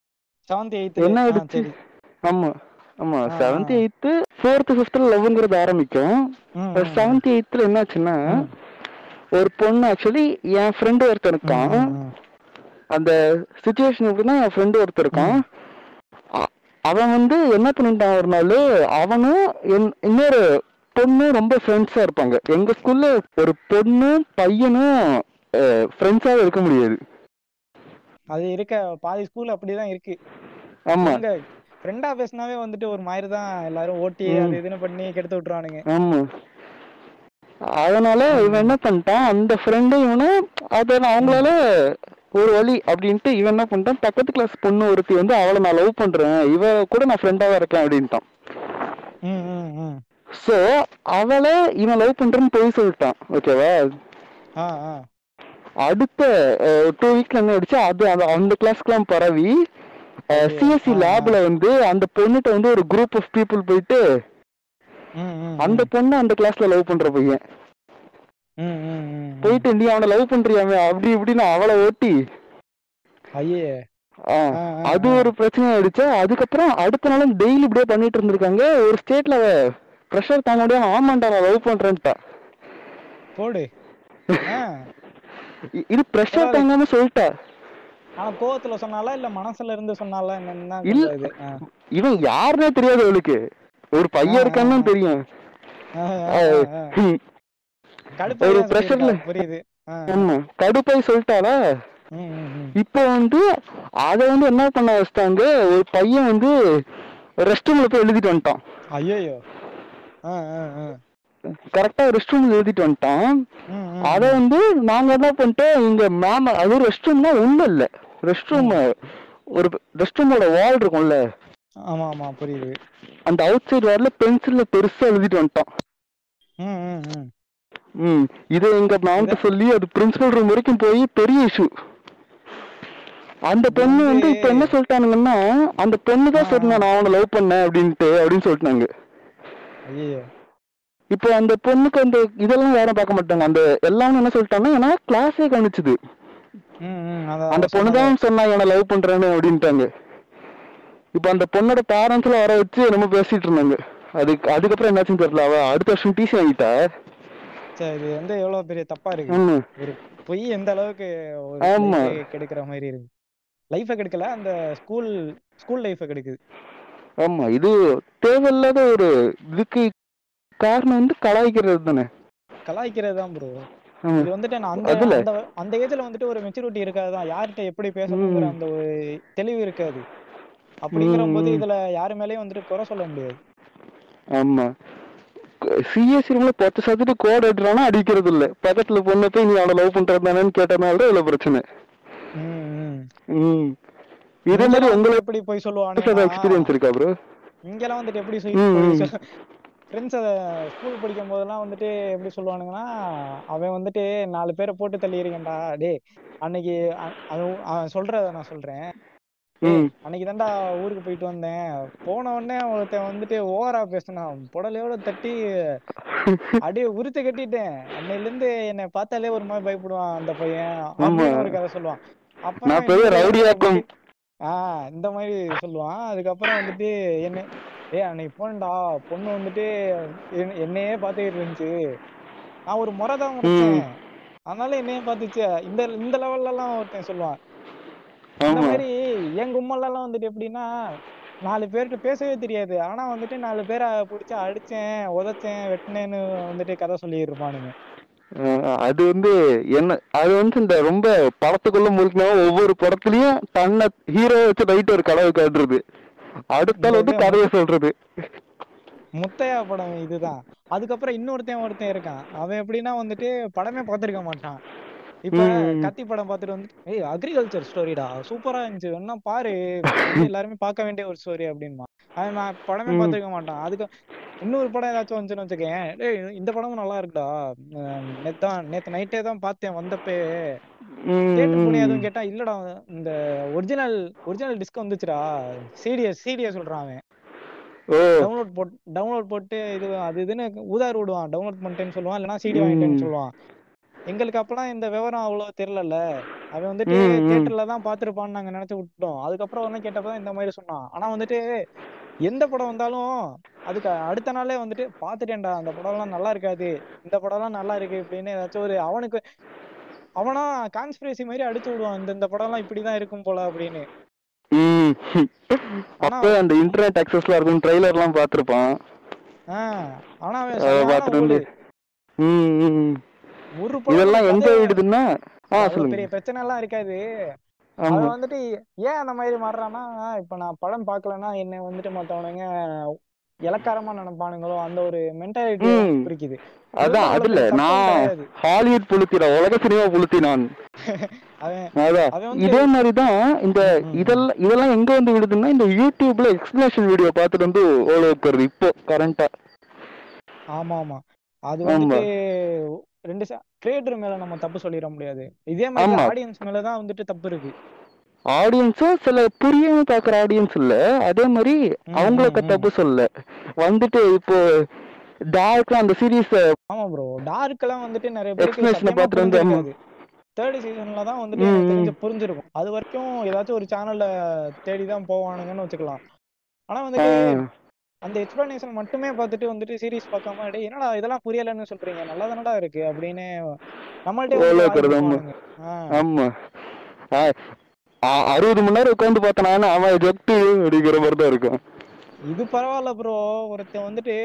[SPEAKER 4] செவன்த் எயித்து
[SPEAKER 3] என்ன
[SPEAKER 4] ஆ
[SPEAKER 3] ஆயிடுச்சு
[SPEAKER 4] சரி
[SPEAKER 3] ஆமா ஆமா
[SPEAKER 4] ஆ,
[SPEAKER 3] செவன்த்
[SPEAKER 4] ஆ.
[SPEAKER 3] எயித்து ஃபோர்த்து ஃபிஃப்த்ல லவ்ங்கிறது ஆரம்பிக்கும்
[SPEAKER 4] ம், ம், ம்.
[SPEAKER 3] செவன்த் எயித்துல என்னாச்சுன்னா
[SPEAKER 4] ம்.
[SPEAKER 3] ஒரு பொண்ணு ஆக்சுவலி என் ஃப்ரெண்டு ஒருத்தன்
[SPEAKER 4] ம்,
[SPEAKER 3] இருக்கான்
[SPEAKER 4] ம், ம்.
[SPEAKER 3] அந்த சுச்சுவேஷன் எப்படின்னா என் ஃப்ரெண்டு ஒருத்தன் இருக்கான் அ- அவன் வந்து என்ன பண்ணிட்டான் ஒரு நாள் அவனும் என்- இன்னொரு பொண்ணும் ரொம்ப ஃப்ரெண்ட்ஸா இருப்பாங்க எங்க ஸ்கூல்ல ஒரு பொண்ணும் பையனும் ஃப்ரெண்ட்ஸாவே இருக்க முடியாது
[SPEAKER 4] அது இருக்க பாதி ஸ்கூல் அப்படிதான் இருக்கு
[SPEAKER 3] ஆமா
[SPEAKER 4] எங்க ஃப்ரெண்டா பேசினாவே வந்துட்டு ஒரு மாதிரி தான் எல்லாரும் ஓட்டி
[SPEAKER 3] ம்.
[SPEAKER 4] அது இதுன்னு பண்ணி கெடுத்து விட்டுருவானுங்க
[SPEAKER 3] ஆமா அதனால இவன் என்ன பண்ணிட்டான் அந்த ஃப்ரெண்டு இவனும் அதை அவங்களால ஒரு வழி அப்படின்ட்டு இவன் என்ன பண்ணிட்டான் பக்கத்து கிளாஸ் பொண்ணு ஒருத்தி வந்து அவளை நான் லவ் பண்றேன் இவ கூட நான் ஃப்ரெண்டாவா இருக்கேன் அப்படின்ட்டான்
[SPEAKER 4] ம் ம் ம்
[SPEAKER 3] சோ அவளை இவன் லவ் பண்றேன்னு போய் சொல்லிட்டான் ஓகேவா
[SPEAKER 4] ஆ ஆ
[SPEAKER 3] அடுத்த டூ வீக்ல என்ன ஆயிடுச்சு அது அந்த- அந்த கிளாஸ்க்குலாம் பரவி
[SPEAKER 4] Okay.
[SPEAKER 3] சிஎஸ்சி
[SPEAKER 4] ஆ, ஆ.
[SPEAKER 3] லேப்ல வந்து அந்த பொண்ணுகிட்ட வந்து ஒரு குரூப் ஆஃப் பீப்புள் போயிட்டு
[SPEAKER 4] ம் ம்
[SPEAKER 3] அந்த பொண்ணு அந்த கிளாஸ்ல லவ் பண்ற பையன்
[SPEAKER 4] ம் ம் ம் ம்.
[SPEAKER 3] போயிட்டு நீ அவனை லவ் பண்றியாமே அப்படி இப்படின்னு அவளை ஓட்டி
[SPEAKER 4] ஐயே
[SPEAKER 3] ஆ,
[SPEAKER 4] ஆ, ஆ,
[SPEAKER 3] அது
[SPEAKER 4] ஆ.
[SPEAKER 3] ஒரு பிரச்சனை ஆயிடுச்சு அதுக்கப்புறம் அடுத்த நாளும் டெய்லி இப்படியே பண்ணிட்டு இருந்திருக்காங்க ஒரு ஸ்டேட்ல ப்ரெஷர் தாங்க முடியாம ஆமாண்டா நான் லவ் பண்றேன்ட்டா
[SPEAKER 4] போடு ஆ
[SPEAKER 3] இ- இது ப்ரெஷர்
[SPEAKER 4] பரவாயில்ல.
[SPEAKER 3] தாங்காம சொல்லிட்டா
[SPEAKER 4] ஆனா கோவத்துல சொன்னாலா இல்ல மனசுல இருந்து சொன்னாலா என்னன்னா
[SPEAKER 3] இல்ல.
[SPEAKER 4] கொஞ்சம் இது ஆ.
[SPEAKER 3] இவன் யாருன்னே தெரியாது அவளுக்கு ஒரு பையன்
[SPEAKER 4] ஆ,
[SPEAKER 3] இருக்கான்னு
[SPEAKER 4] ஆ.
[SPEAKER 3] தெரியும்
[SPEAKER 4] ஆ, ஆ, ஆ, ஆ.
[SPEAKER 3] ஹம்,
[SPEAKER 4] கடுப்பாதான்
[SPEAKER 3] ஒரு
[SPEAKER 4] சொல்லியிருக்கா,
[SPEAKER 3] pressure-ல-
[SPEAKER 4] புரியுது ஆ.
[SPEAKER 3] ஆமா கடுப்பாய் சொல்லிட்டாளா
[SPEAKER 4] ம், ம், ம்.
[SPEAKER 3] இப்போ வந்து அத வந்து என்ன பண்ண வச்சிட்டாங்க ஒரு பையன் வந்து ரெஸ்ட் ரூம்ல போய் எழுதிட்டு வந்துட்டான்
[SPEAKER 4] ஐயையோ ஆ, ஆ, ஆ.
[SPEAKER 3] கரெக்டா ரெஸ்ட் ரூம்ல எழுதிட்டு வந்துட்டான்
[SPEAKER 4] ம், ம்,
[SPEAKER 3] அத
[SPEAKER 4] ம்.
[SPEAKER 3] வந்து நாங்க என்ன பண்ணிட்டோம் இங்க மேம் அது ரெஸ்ட் ரூம்னா ஒண்ணும் இல்ல ரெஸ்ட் ரூம் ஒரு ரெஸ்ட் ரூமோட வால் இருக்கும்ல
[SPEAKER 4] ஆமா ஆமா புரியுது
[SPEAKER 3] அந்த அவுட் சைடு வால்ல பென்சில்ல பெருசா எழுதிட்டு வந்துட்டான்
[SPEAKER 4] ம், ம், ம்.
[SPEAKER 3] ம் இதை எங்க மேம்கிட்ட சொல்லி அது பிரின்சிபல் ரூம் வரைக்கும் போய் பெரிய இஷ்யூ அந்த
[SPEAKER 4] இது
[SPEAKER 3] பொண்ணு வந்து
[SPEAKER 4] வந்து-
[SPEAKER 3] இப்ப என்ன சொல்லிட்டானுங்கன்னா அந்த பொண்ணு தான்
[SPEAKER 4] ஆ,
[SPEAKER 3] சொன்னா நான் அவனை லவ் பண்ணேன் அப்படின்ட்டு அப்படின்னு சொல்லிட்டாங்க
[SPEAKER 4] ஐயையோ
[SPEAKER 3] இப்போ அந்த பொண்ணுக்கு அந்த இதெல்லாம் யாரும் பார்க்க மாட்டாங்க அந்த எல்லாமே என்ன சொல்லிட்டாங்கன்னா ஏன்னா கிளாஸே கவனிச்சுது
[SPEAKER 4] ம், ம், அதான்
[SPEAKER 3] அந்த
[SPEAKER 4] அவ
[SPEAKER 3] பொண்ணு
[SPEAKER 4] சொன்னது.
[SPEAKER 3] தான் சொன்னா இவனை லவ் பண்றேன்னு அப்படின்ட்டாங்க இப்போ அந்த பொண்ணோட பேரண்ட்ஸ்ல வர வச்சு என்னமோ பேசிட்டு இருந்தாங்க அதுக்கு அதுக்கப்புறம் என்னாச்சுன்னு தெரியல அவ அடுத்த வருஷம் டிசி வாங்கிட்டா
[SPEAKER 4] சரி இது வந்து எவ்வளவு பெரிய தப்பா இருக்கு
[SPEAKER 3] ம்
[SPEAKER 4] ஒரு பொய் எந்த அளவுக்கு ஒரு
[SPEAKER 3] ஆமா.
[SPEAKER 4] life-ஐ கெடுக்கிற மாதிரி இருக்கு லைஃப கெடுக்கல அந்த ஸ்கூல் ஸ்கூல் லைஃப கெடுக்குது
[SPEAKER 3] ஆமா இது தேவையில்லாத ஒரு இதுக்கு காரணம் வந்து கலாய்க்கிறது தானே
[SPEAKER 4] கலாய்க்கிறது தான் ப்ரோ
[SPEAKER 3] ஆமா.
[SPEAKER 4] இது வந்துட்டு நான் அந்த
[SPEAKER 3] அதுல
[SPEAKER 4] அந்த அந்த ஏஜ்ல வந்துட்டு ஒரு மெச்சூரிட்டி இருக்காதுதான் யார்கிட்ட எப்படி பேசணுங்கிற
[SPEAKER 3] ம்.
[SPEAKER 4] அந்த ஒரு தெளிவு இருக்காது அப்படிங்கிற போது
[SPEAKER 3] ம்.
[SPEAKER 4] இதுல யாரு மேலயும் வந்துட்டு குறை சொல்ல முடியாது
[SPEAKER 3] ஆமா சிஎஸ்சி ரூம்ல பத்து சதவீதம் கோட் எடுறானா அடிக்கிறது இல்ல பக்கத்துல பொண்ணு போய் நீ அவனை லவ் பண்றதானு கேட்டனால தான் இவ்வளவு பிரச்சனை
[SPEAKER 4] ம், ம்.
[SPEAKER 3] ம் இதே மாதிரி
[SPEAKER 4] இங்கெல்லாம் வந்து
[SPEAKER 3] உங்களுக்கு
[SPEAKER 4] எப்படி போய்
[SPEAKER 3] எக்ஸ்பீரியன்ஸ்
[SPEAKER 4] சொல்லுவானுங்கன்னா
[SPEAKER 3] இருக்கா ப்ரோ
[SPEAKER 4] இங்கெல்லாம் வந்துட்டு எப்படி
[SPEAKER 3] ம், ம்.
[SPEAKER 4] சொல்லி ஃப்ரெண்ட்ஸ் ஸ்கூல் படிக்கும் போதெல்லாம் வந்துட்டு எப்படி சொல்லுவானுங்கன்னா அவன் வந்துட்டு நாலு பேரை போட்டு தள்ளியிருக்கேன்டா டேய் அன்னைக்கு அ- அவன் அவன் சொல்றத நான் சொல்றேன் டேய்
[SPEAKER 3] ம்
[SPEAKER 4] அன்னைக்கு தான்டா ஊருக்கு போயிட்டு வந்தேன் போன உடனே ஒருத்தன் வந்துட்டு ஓவரா பேசினான் புடலையோட தட்டி அப்படியே உரித்து கட்டிட்டேன் அன்னையில இருந்து என்னை பார்த்தாலே ஒரு மாதிரி பயப்படுவான் அந்த பையன் அப்படின்னு ஒரு கதை சொல்லுவான் அப்புறம்
[SPEAKER 3] நான் பெரிய
[SPEAKER 4] இன்னொரு
[SPEAKER 3] ரவுடியாக்கும்
[SPEAKER 4] வந்துட்டு, ஆஹ் இந்த மாதிரி சொல்லுவான் அதுக்கப்புறம் வந்துட்டு என்ன ஏய் அன்னைக்கு போனேன்டா பொண்ணு வந்துட்டு என்- என்னையே பார்த்துக்கிட்டு இருந்துச்சு நான் ஒரு முறை தான் முடிச்சேன் அதனால என்னையே பார்த்துச்சு இந்த இந்த லெவல்ல எல்லாம் ஒருத்தன் சொல்லுவான் இந்த
[SPEAKER 3] ஆமா
[SPEAKER 4] மாதிரி என் கும்பல்லாம் வந்துட்டு எப்படின்னா நாலு பேர்கிட்ட பேசவே தெரியாது ஆனா வந்துட்டு நாலு பேரை பிடிச்சி அடிச்சேன் உதைச்சேன் வெட்டினேன்னு வந்துட்டு கதை சொல்லிட்டு இருப்பானுங்க
[SPEAKER 3] அஹ் அது வந்து என்ன அது வந்து இந்த ரொம்ப படத்துக்குள்ள முழுக்கினா ஒவ்வொரு படத்துலயும் தன்னை ஹீரோ வச்சு ரைட் ஒரு கனவு காட்டுறது அடுத்த ஆள் வந்து
[SPEAKER 4] இந்த இது
[SPEAKER 3] கதையை சொல்றது
[SPEAKER 4] முத்தையா படம் இதுதான் அதுக்கப்புறம் இன்னொருத்தன் ஒருத்தன் இருக்கான் அவன் எப்படின்னா வந்துட்டு படமே பார்த்திருக்க மாட்டான் இப்ப
[SPEAKER 3] ம்.
[SPEAKER 4] கத்தி படம் பார்த்துட்டு வந்து ஏய் அக்ரிகல்ச்சர் ஸ்டோரிடா சூப்பரா இருந்துச்சு என்ன பாரு வந்து எல்லாருமே பார்க்க வேண்டிய ஒரு ஸ்டோரி அப்படின்மா அவன் நான் படமே
[SPEAKER 3] ம்.
[SPEAKER 4] பார்த்திருக்க மாட்டான் அதுக்கு இன்னொரு படம் ஏதாச்சும் வந்துச்சுன்னு வச்சுக்கேன் டேய் இந்த படமும் நல்லா இருக்குடா அஹ் நேத்தான் நேத்து நைட்டே தான் பார்த்தேன் வந்தப்பே தேட்டர் போனி
[SPEAKER 3] ம்.
[SPEAKER 4] எதுவும் கேட்டா இல்லடா இந்த ஒரிஜினல் ஒரிஜினல் டிஸ்க் வந்துச்சுடா சிடிஎஸ் சிடிஎஸ் சொல்றான் அவன்
[SPEAKER 3] ஓ
[SPEAKER 4] டவுன்லோட் போட் டவுன்லோட் போட்டு இது அது இதுன்னு ஊதார் விடுவான் டவுன்லோட் பண்ணிட்டேன்னு சொல்லுவான் இல்லைன்னா சிடி
[SPEAKER 3] ம்.
[SPEAKER 4] வாங்கிட்டேன்னு சொல்லுவான் எங்களுக்கு அப்பலாம் இந்த விவரம் அவ்வளோ தெரியலல்ல அவன் வந்துட்டு
[SPEAKER 5] ம், ம்.
[SPEAKER 4] தியேட்டர்ல தான் பார்த்திருப்பான்னு நாங்க நினைச்சு விட்டோம் அதுக்கப்புறம் வந்து கேட்டப்பதான் இந்த மாதிரி சொன்னான் ஆனா வந்துட்டு எந்த படம் வந்தாலும் அதுக்கு அடுத்த நாளே வந்துட்டு பாத்துட்டேன்டா அந்த படம்லாம் நல்லா இருக்காது இந்த படம்லாம் நல்லா இருக்கு இப்படின்னு ஏதாச்சும் ஒரு அவனுக்கு அவனா கான்ஸ்பிரசி மாதிரி அடிச்சு விடுவான் இந்த இந்த படம்லாம் இப்படிதான் இருக்கும் போல அப்படின்னு
[SPEAKER 5] ம்.
[SPEAKER 4] ஆனா
[SPEAKER 5] அப்ப அந்த இன்டர்நெட் அக்சஸ்ல இருக்கும் ட்ரைலர்லாம் பார்த்திருப்பான்
[SPEAKER 4] ஆஹ் ஆனா அவன்
[SPEAKER 5] அதை
[SPEAKER 4] சரியான
[SPEAKER 5] பார்த்துட்டு
[SPEAKER 4] ஓடு
[SPEAKER 5] வந்து ம், ம், ம்.
[SPEAKER 4] ஒரு படம்
[SPEAKER 5] இதெல்லாம் எங்க
[SPEAKER 4] கதை
[SPEAKER 5] விடுதுன்னா ஆ
[SPEAKER 4] அவ்வளவு
[SPEAKER 5] சொல்லுங்க
[SPEAKER 4] பெரிய பிரச்சனை எல்லாம் இருக்காது
[SPEAKER 5] ஆமா
[SPEAKER 4] அவன் வந்துட்டு ஏன் அந்த மாதிரி மாறுறான்னா இப்ப நான் படம் பார்க்கலன்னா என்ன வந்துட்டு மத்தவனுங்க இலக்காரமா நினைப்பானுங்களோ அந்த ஒரு மென்டாலிட்டி
[SPEAKER 5] ம்.
[SPEAKER 4] குறிக்குது
[SPEAKER 5] அதான்
[SPEAKER 4] இதெல்லாம்
[SPEAKER 5] அதுல
[SPEAKER 4] அவ்வளவு தப்பும்
[SPEAKER 5] நான்
[SPEAKER 4] கிடையாது
[SPEAKER 5] ஹாலிவுட் புளுத்திட உலக சினிமா புளுத்தி நான்
[SPEAKER 4] அவன்
[SPEAKER 5] அதான்
[SPEAKER 4] அவன் வந்து
[SPEAKER 5] இதே மாதிரிதான் இந்த
[SPEAKER 4] ம், ம், ம்.
[SPEAKER 5] இதெல்லாம் இதெல்லாம் எங்க வந்து விடுதுன்னா இந்த யூடியூப்ல எக்ஸ்பிளேஷன் வீடியோ பார்த்துட்டு வந்து ஓல வைக்கிறது இப்போ கரண்டா
[SPEAKER 4] ஆமா ஆமா அது
[SPEAKER 5] ஆமா
[SPEAKER 4] வந்துட்டு ரெண்டு கிரியேட்டர் மேல நம்ம தப்பு சொல்லிட முடியாது இதே மாதிரி
[SPEAKER 5] ஆமா
[SPEAKER 4] ஆடியன்ஸ் மேலதான் வந்துட்டு தப்பு இருக்கு
[SPEAKER 5] ஆடியன்ஸும் சில புரியாம பாக்குற ஆடியன்ஸ் இல்ல அதே மாதிரி
[SPEAKER 4] ம்,
[SPEAKER 5] அவங்களுக்கு
[SPEAKER 4] ம், ம்.
[SPEAKER 5] தப்பு சொல்ல வந்துட்டு இப்போ டார்க்லாம் அந்த சீரீஸ்
[SPEAKER 4] ஆமா ப்ரோ டார்க் எல்லாம் வந்துட்டு நிறைய பேருக்கு
[SPEAKER 5] எக்ஸ்பிளேஷனை
[SPEAKER 4] சத்தியமா
[SPEAKER 5] பார்த்துட்டு வந்து ஆமா
[SPEAKER 4] புரிஞ்சிருக்காது தேர்ட் சீசன்ல தான் வந்துட்டு
[SPEAKER 5] ம்
[SPEAKER 4] எனக்கு
[SPEAKER 5] ம்
[SPEAKER 4] தெரிஞ்சு புரிஞ்சிருக்கும் அது வரைக்கும் ஏதாச்சும் ஒரு சேனல்ல தேடி தான் போவானுங்கன்னு வச்சுக்கலாம் ஆனா
[SPEAKER 5] ஆ,
[SPEAKER 4] வந்துட்டு அந்த எக்ஸ்பிளனேஷன் மட்டுமே பார்த்துட்டு வந்துட்டு சீரிஸ் பார்க்காம டேய் என்னடா இதெல்லாம் புரியலன்னு சொல்றீங்க நல்லா தானடா இருக்கு அப்படின்னு நம்மள்ட்டே
[SPEAKER 5] ஓல
[SPEAKER 4] வந்து வாய்
[SPEAKER 5] வைக்கிறது ஆமா
[SPEAKER 4] விட்டுருவானுங்க ஆஹ்
[SPEAKER 5] ஆமா ஆ, ஆ- அறுபது மணி நேரம் உட்காந்து பார்த்தனா அவன் ஜொட்டு அப்படிங்கிற மாதிரி தான் இருக்கும்
[SPEAKER 4] இது பரவாயில்ல ப்ரோ ஒருத்தன் வந்துட்டு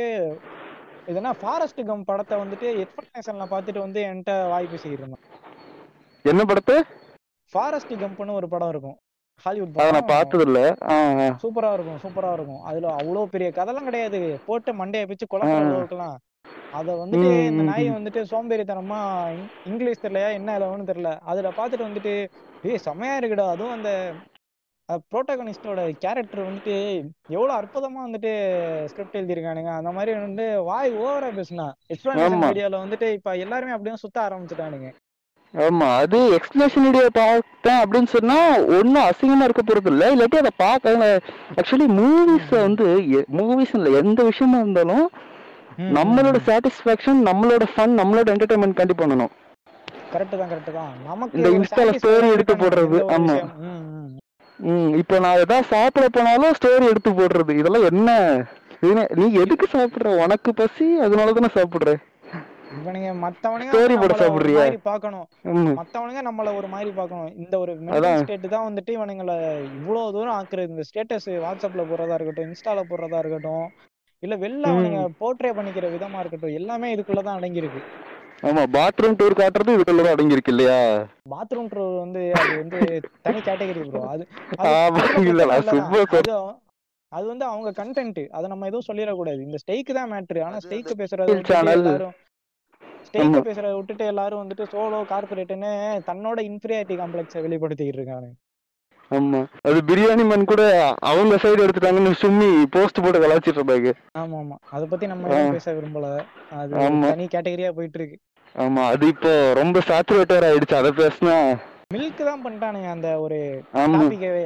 [SPEAKER 4] இதுனா ஃபாரஸ்ட் கம் படத்தை வந்துட்டு எக்ஸ்பிளனேஷன்ல பார்த்துட்டு வந்து என்கிட்ட வாய் பேசிக்கிட்டு இருந்தான்
[SPEAKER 5] என்ன படத்தை
[SPEAKER 4] ஃபாரஸ்ட் கம்ப்னு ஒரு படம் இருக்கும் ஹாலிவுட்
[SPEAKER 5] அதை நான்
[SPEAKER 4] படம்
[SPEAKER 5] பார்த்தது இல்ல ஆ, ஆ,
[SPEAKER 4] சூப்பரா இருக்கும் சூப்பரா இருக்கும் அதுல அவ்வளோ பெரிய கதைலாம் கிடையாது போட்டு மண்டையை பிச்சு
[SPEAKER 5] ஆ.
[SPEAKER 4] குழப்புற அளவுக்குலாம் அதை வந்துட்டு
[SPEAKER 5] ம்,
[SPEAKER 4] இந்த
[SPEAKER 5] ம்,
[SPEAKER 4] நாய்
[SPEAKER 5] ம்.
[SPEAKER 4] வந்துட்டு சோம்பேறித்தனமா இங்- இங்கிலீஷ் தெரியலையா என்ன அளவுன்னு தெரியல அதுல பார்த்துட்டு வந்துட்டு ஏய் செமையா இருக்குடா அதுவும் அந்த ப்ரோட்டகனிஸ்டோட கேரக்டர் வந்துட்டு எவ்வளவு அற்புதமா வந்துட்டு ஸ்கிரிப்ட் எழுதியிருக்கானுங்க அந்த மாதிரி வந்து வாய் ஓவரா பேசுனா எக்ஸ்பிளனேஷன்
[SPEAKER 5] ஆமா
[SPEAKER 4] வீடியோல வந்துட்டு இப்ப எல்லாருமே அப்படியே சுத்த ஆரம்பிச்சுட்டானுங்க
[SPEAKER 5] ஆமா அது எக்ஸ்பிளேஷன் வீடியோ பார்த்தேன் அப்படின்னு சொன்னா ஒன்றும் அசிங்கமா இருக்க போறது இல்ல இல்லாட்டி அதை பார்க்க ஆக்சுவலி மூவிஸ்
[SPEAKER 4] ம், ம்.
[SPEAKER 5] வந்து மூவிஸ் இல்ல எந்த விஷயமா இருந்தாலும்
[SPEAKER 4] ம், ம்,
[SPEAKER 5] நம்மளோட
[SPEAKER 4] ம்.
[SPEAKER 5] சாட்டிஸ்ஃபேக்ஷன் நம்மளோட ஃபன் நம்மளோட என்டர்டைன்மெண்ட் காண்டி பண்ணணும்
[SPEAKER 4] கரெக்ட் தான் கரெக்ட் தான் நமக்கு
[SPEAKER 5] இந்த
[SPEAKER 4] ஒரு
[SPEAKER 5] இன்ஸ்டால
[SPEAKER 4] சாட்டிஸ்ஃபைடா
[SPEAKER 5] ஸ்டோரி எடுத்து
[SPEAKER 4] இருக்கணும்
[SPEAKER 5] போடுறது
[SPEAKER 4] எந்த ஒரு
[SPEAKER 5] ஆமா
[SPEAKER 4] விஷயம் ம், ம்.
[SPEAKER 5] ம் இப்போ நான் ஏதாவது சாப்பிட போனாலும் ஸ்டோரி எடுத்து போடுறது இதெல்லாம் என்ன இது நீ எதுக்கு சாப்பிடுற உனக்கு பசி அதனால தானே சாப்பிடுற
[SPEAKER 4] இவனுங்க மத்தவனுங்க
[SPEAKER 5] ஸ்டோரி
[SPEAKER 4] வந்து
[SPEAKER 5] போட
[SPEAKER 4] நம்மள ஒரு
[SPEAKER 5] சாப்பிடுறியா
[SPEAKER 4] மாதிரி பார்க்கணும்
[SPEAKER 5] ம்
[SPEAKER 4] மத்தவனுங்க நம்மள ஒரு மாதிரி பார்க்கணும் இந்த ஒரு மென்டல்
[SPEAKER 5] அதான்
[SPEAKER 4] ஸ்டேட் தான் வந்துட்டு இவனுங்களை இவ்வளவு தூரம் ஆக்குறது இந்த ஸ்டேட்டஸ் வாட்ஸ்அப்ல போடுறதா இருக்கட்டும் இன்ஸ்டால போடுறதா இருக்கட்டும் இல்ல வெளில அவனுங்க
[SPEAKER 5] ம்
[SPEAKER 4] போர்ட்ரே பண்ணிக்கிற விதமா இருக்கட்டும் எல்லாமே இதுக்குள்ளதான் அடங்கியிருக்கு
[SPEAKER 5] ஆமா பாத்ரூம் டூர் காட்டுறது இதுக்குள்ளதான் அடங்கியிருக்கு இல்லையா
[SPEAKER 4] பாத்ரூம் டூர் வந்து அது வந்து தனி கேட்டகரி ப்ரோ அது அது
[SPEAKER 5] ஆமா
[SPEAKER 4] அதுல
[SPEAKER 5] இல்ல
[SPEAKER 4] பிரச்சனை
[SPEAKER 5] நான்
[SPEAKER 4] இல்லதான்
[SPEAKER 5] சும்மா
[SPEAKER 4] அது அது வந்து அவங்க கண்டென்ட் அதை நம்ம எதுவும் சொல்லிடக்கூடாது இந்த ஸ்டெய்க்கு தான் மேட்ரு ஆனா
[SPEAKER 3] அது அந்த
[SPEAKER 4] ஸ்டெய்க்கு பேசுறத
[SPEAKER 5] சொல்
[SPEAKER 4] விட்டுட்டு
[SPEAKER 5] சேனல்
[SPEAKER 4] எல்லாரும் ஸ்டெய்க்க
[SPEAKER 5] ஆமா
[SPEAKER 4] பேசுறத விட்டுட்டு எல்லாரும் வந்துட்டு சோலோ கார்பரேட்னு தன்னோட இன்ஃபீரியாரிட்டி காம்ப்ளெக்ஸை வெளிப்படுத்திக்கிட்டு இருக்காங்க
[SPEAKER 5] ஆமா அது பிரியாணி மன் கூட அவங்க சைடு எடுத்துட்டாங்கன்னு சும்மி போஸ்ட் போட்டு கலாச்சிட்டு இருந்தாங்க
[SPEAKER 4] ஆமா ஆமா அதை பத்தி நம்ம
[SPEAKER 5] ஆ,
[SPEAKER 4] எதுவும் பேச விரும்பல அது ஒரு
[SPEAKER 5] ஆமா
[SPEAKER 4] தனி கேட்டகரியா போயிட்டு இருக்கு
[SPEAKER 5] ஆமா அது இப்போ ரொம்ப சாச்சுரேட்டர் ஆயிடுச்சு அதை பேசினா
[SPEAKER 4] மில்க் தான் பண்ணிட்டானுங்க அந்த ஒரு
[SPEAKER 5] ஆமா
[SPEAKER 4] டாபிக்கவே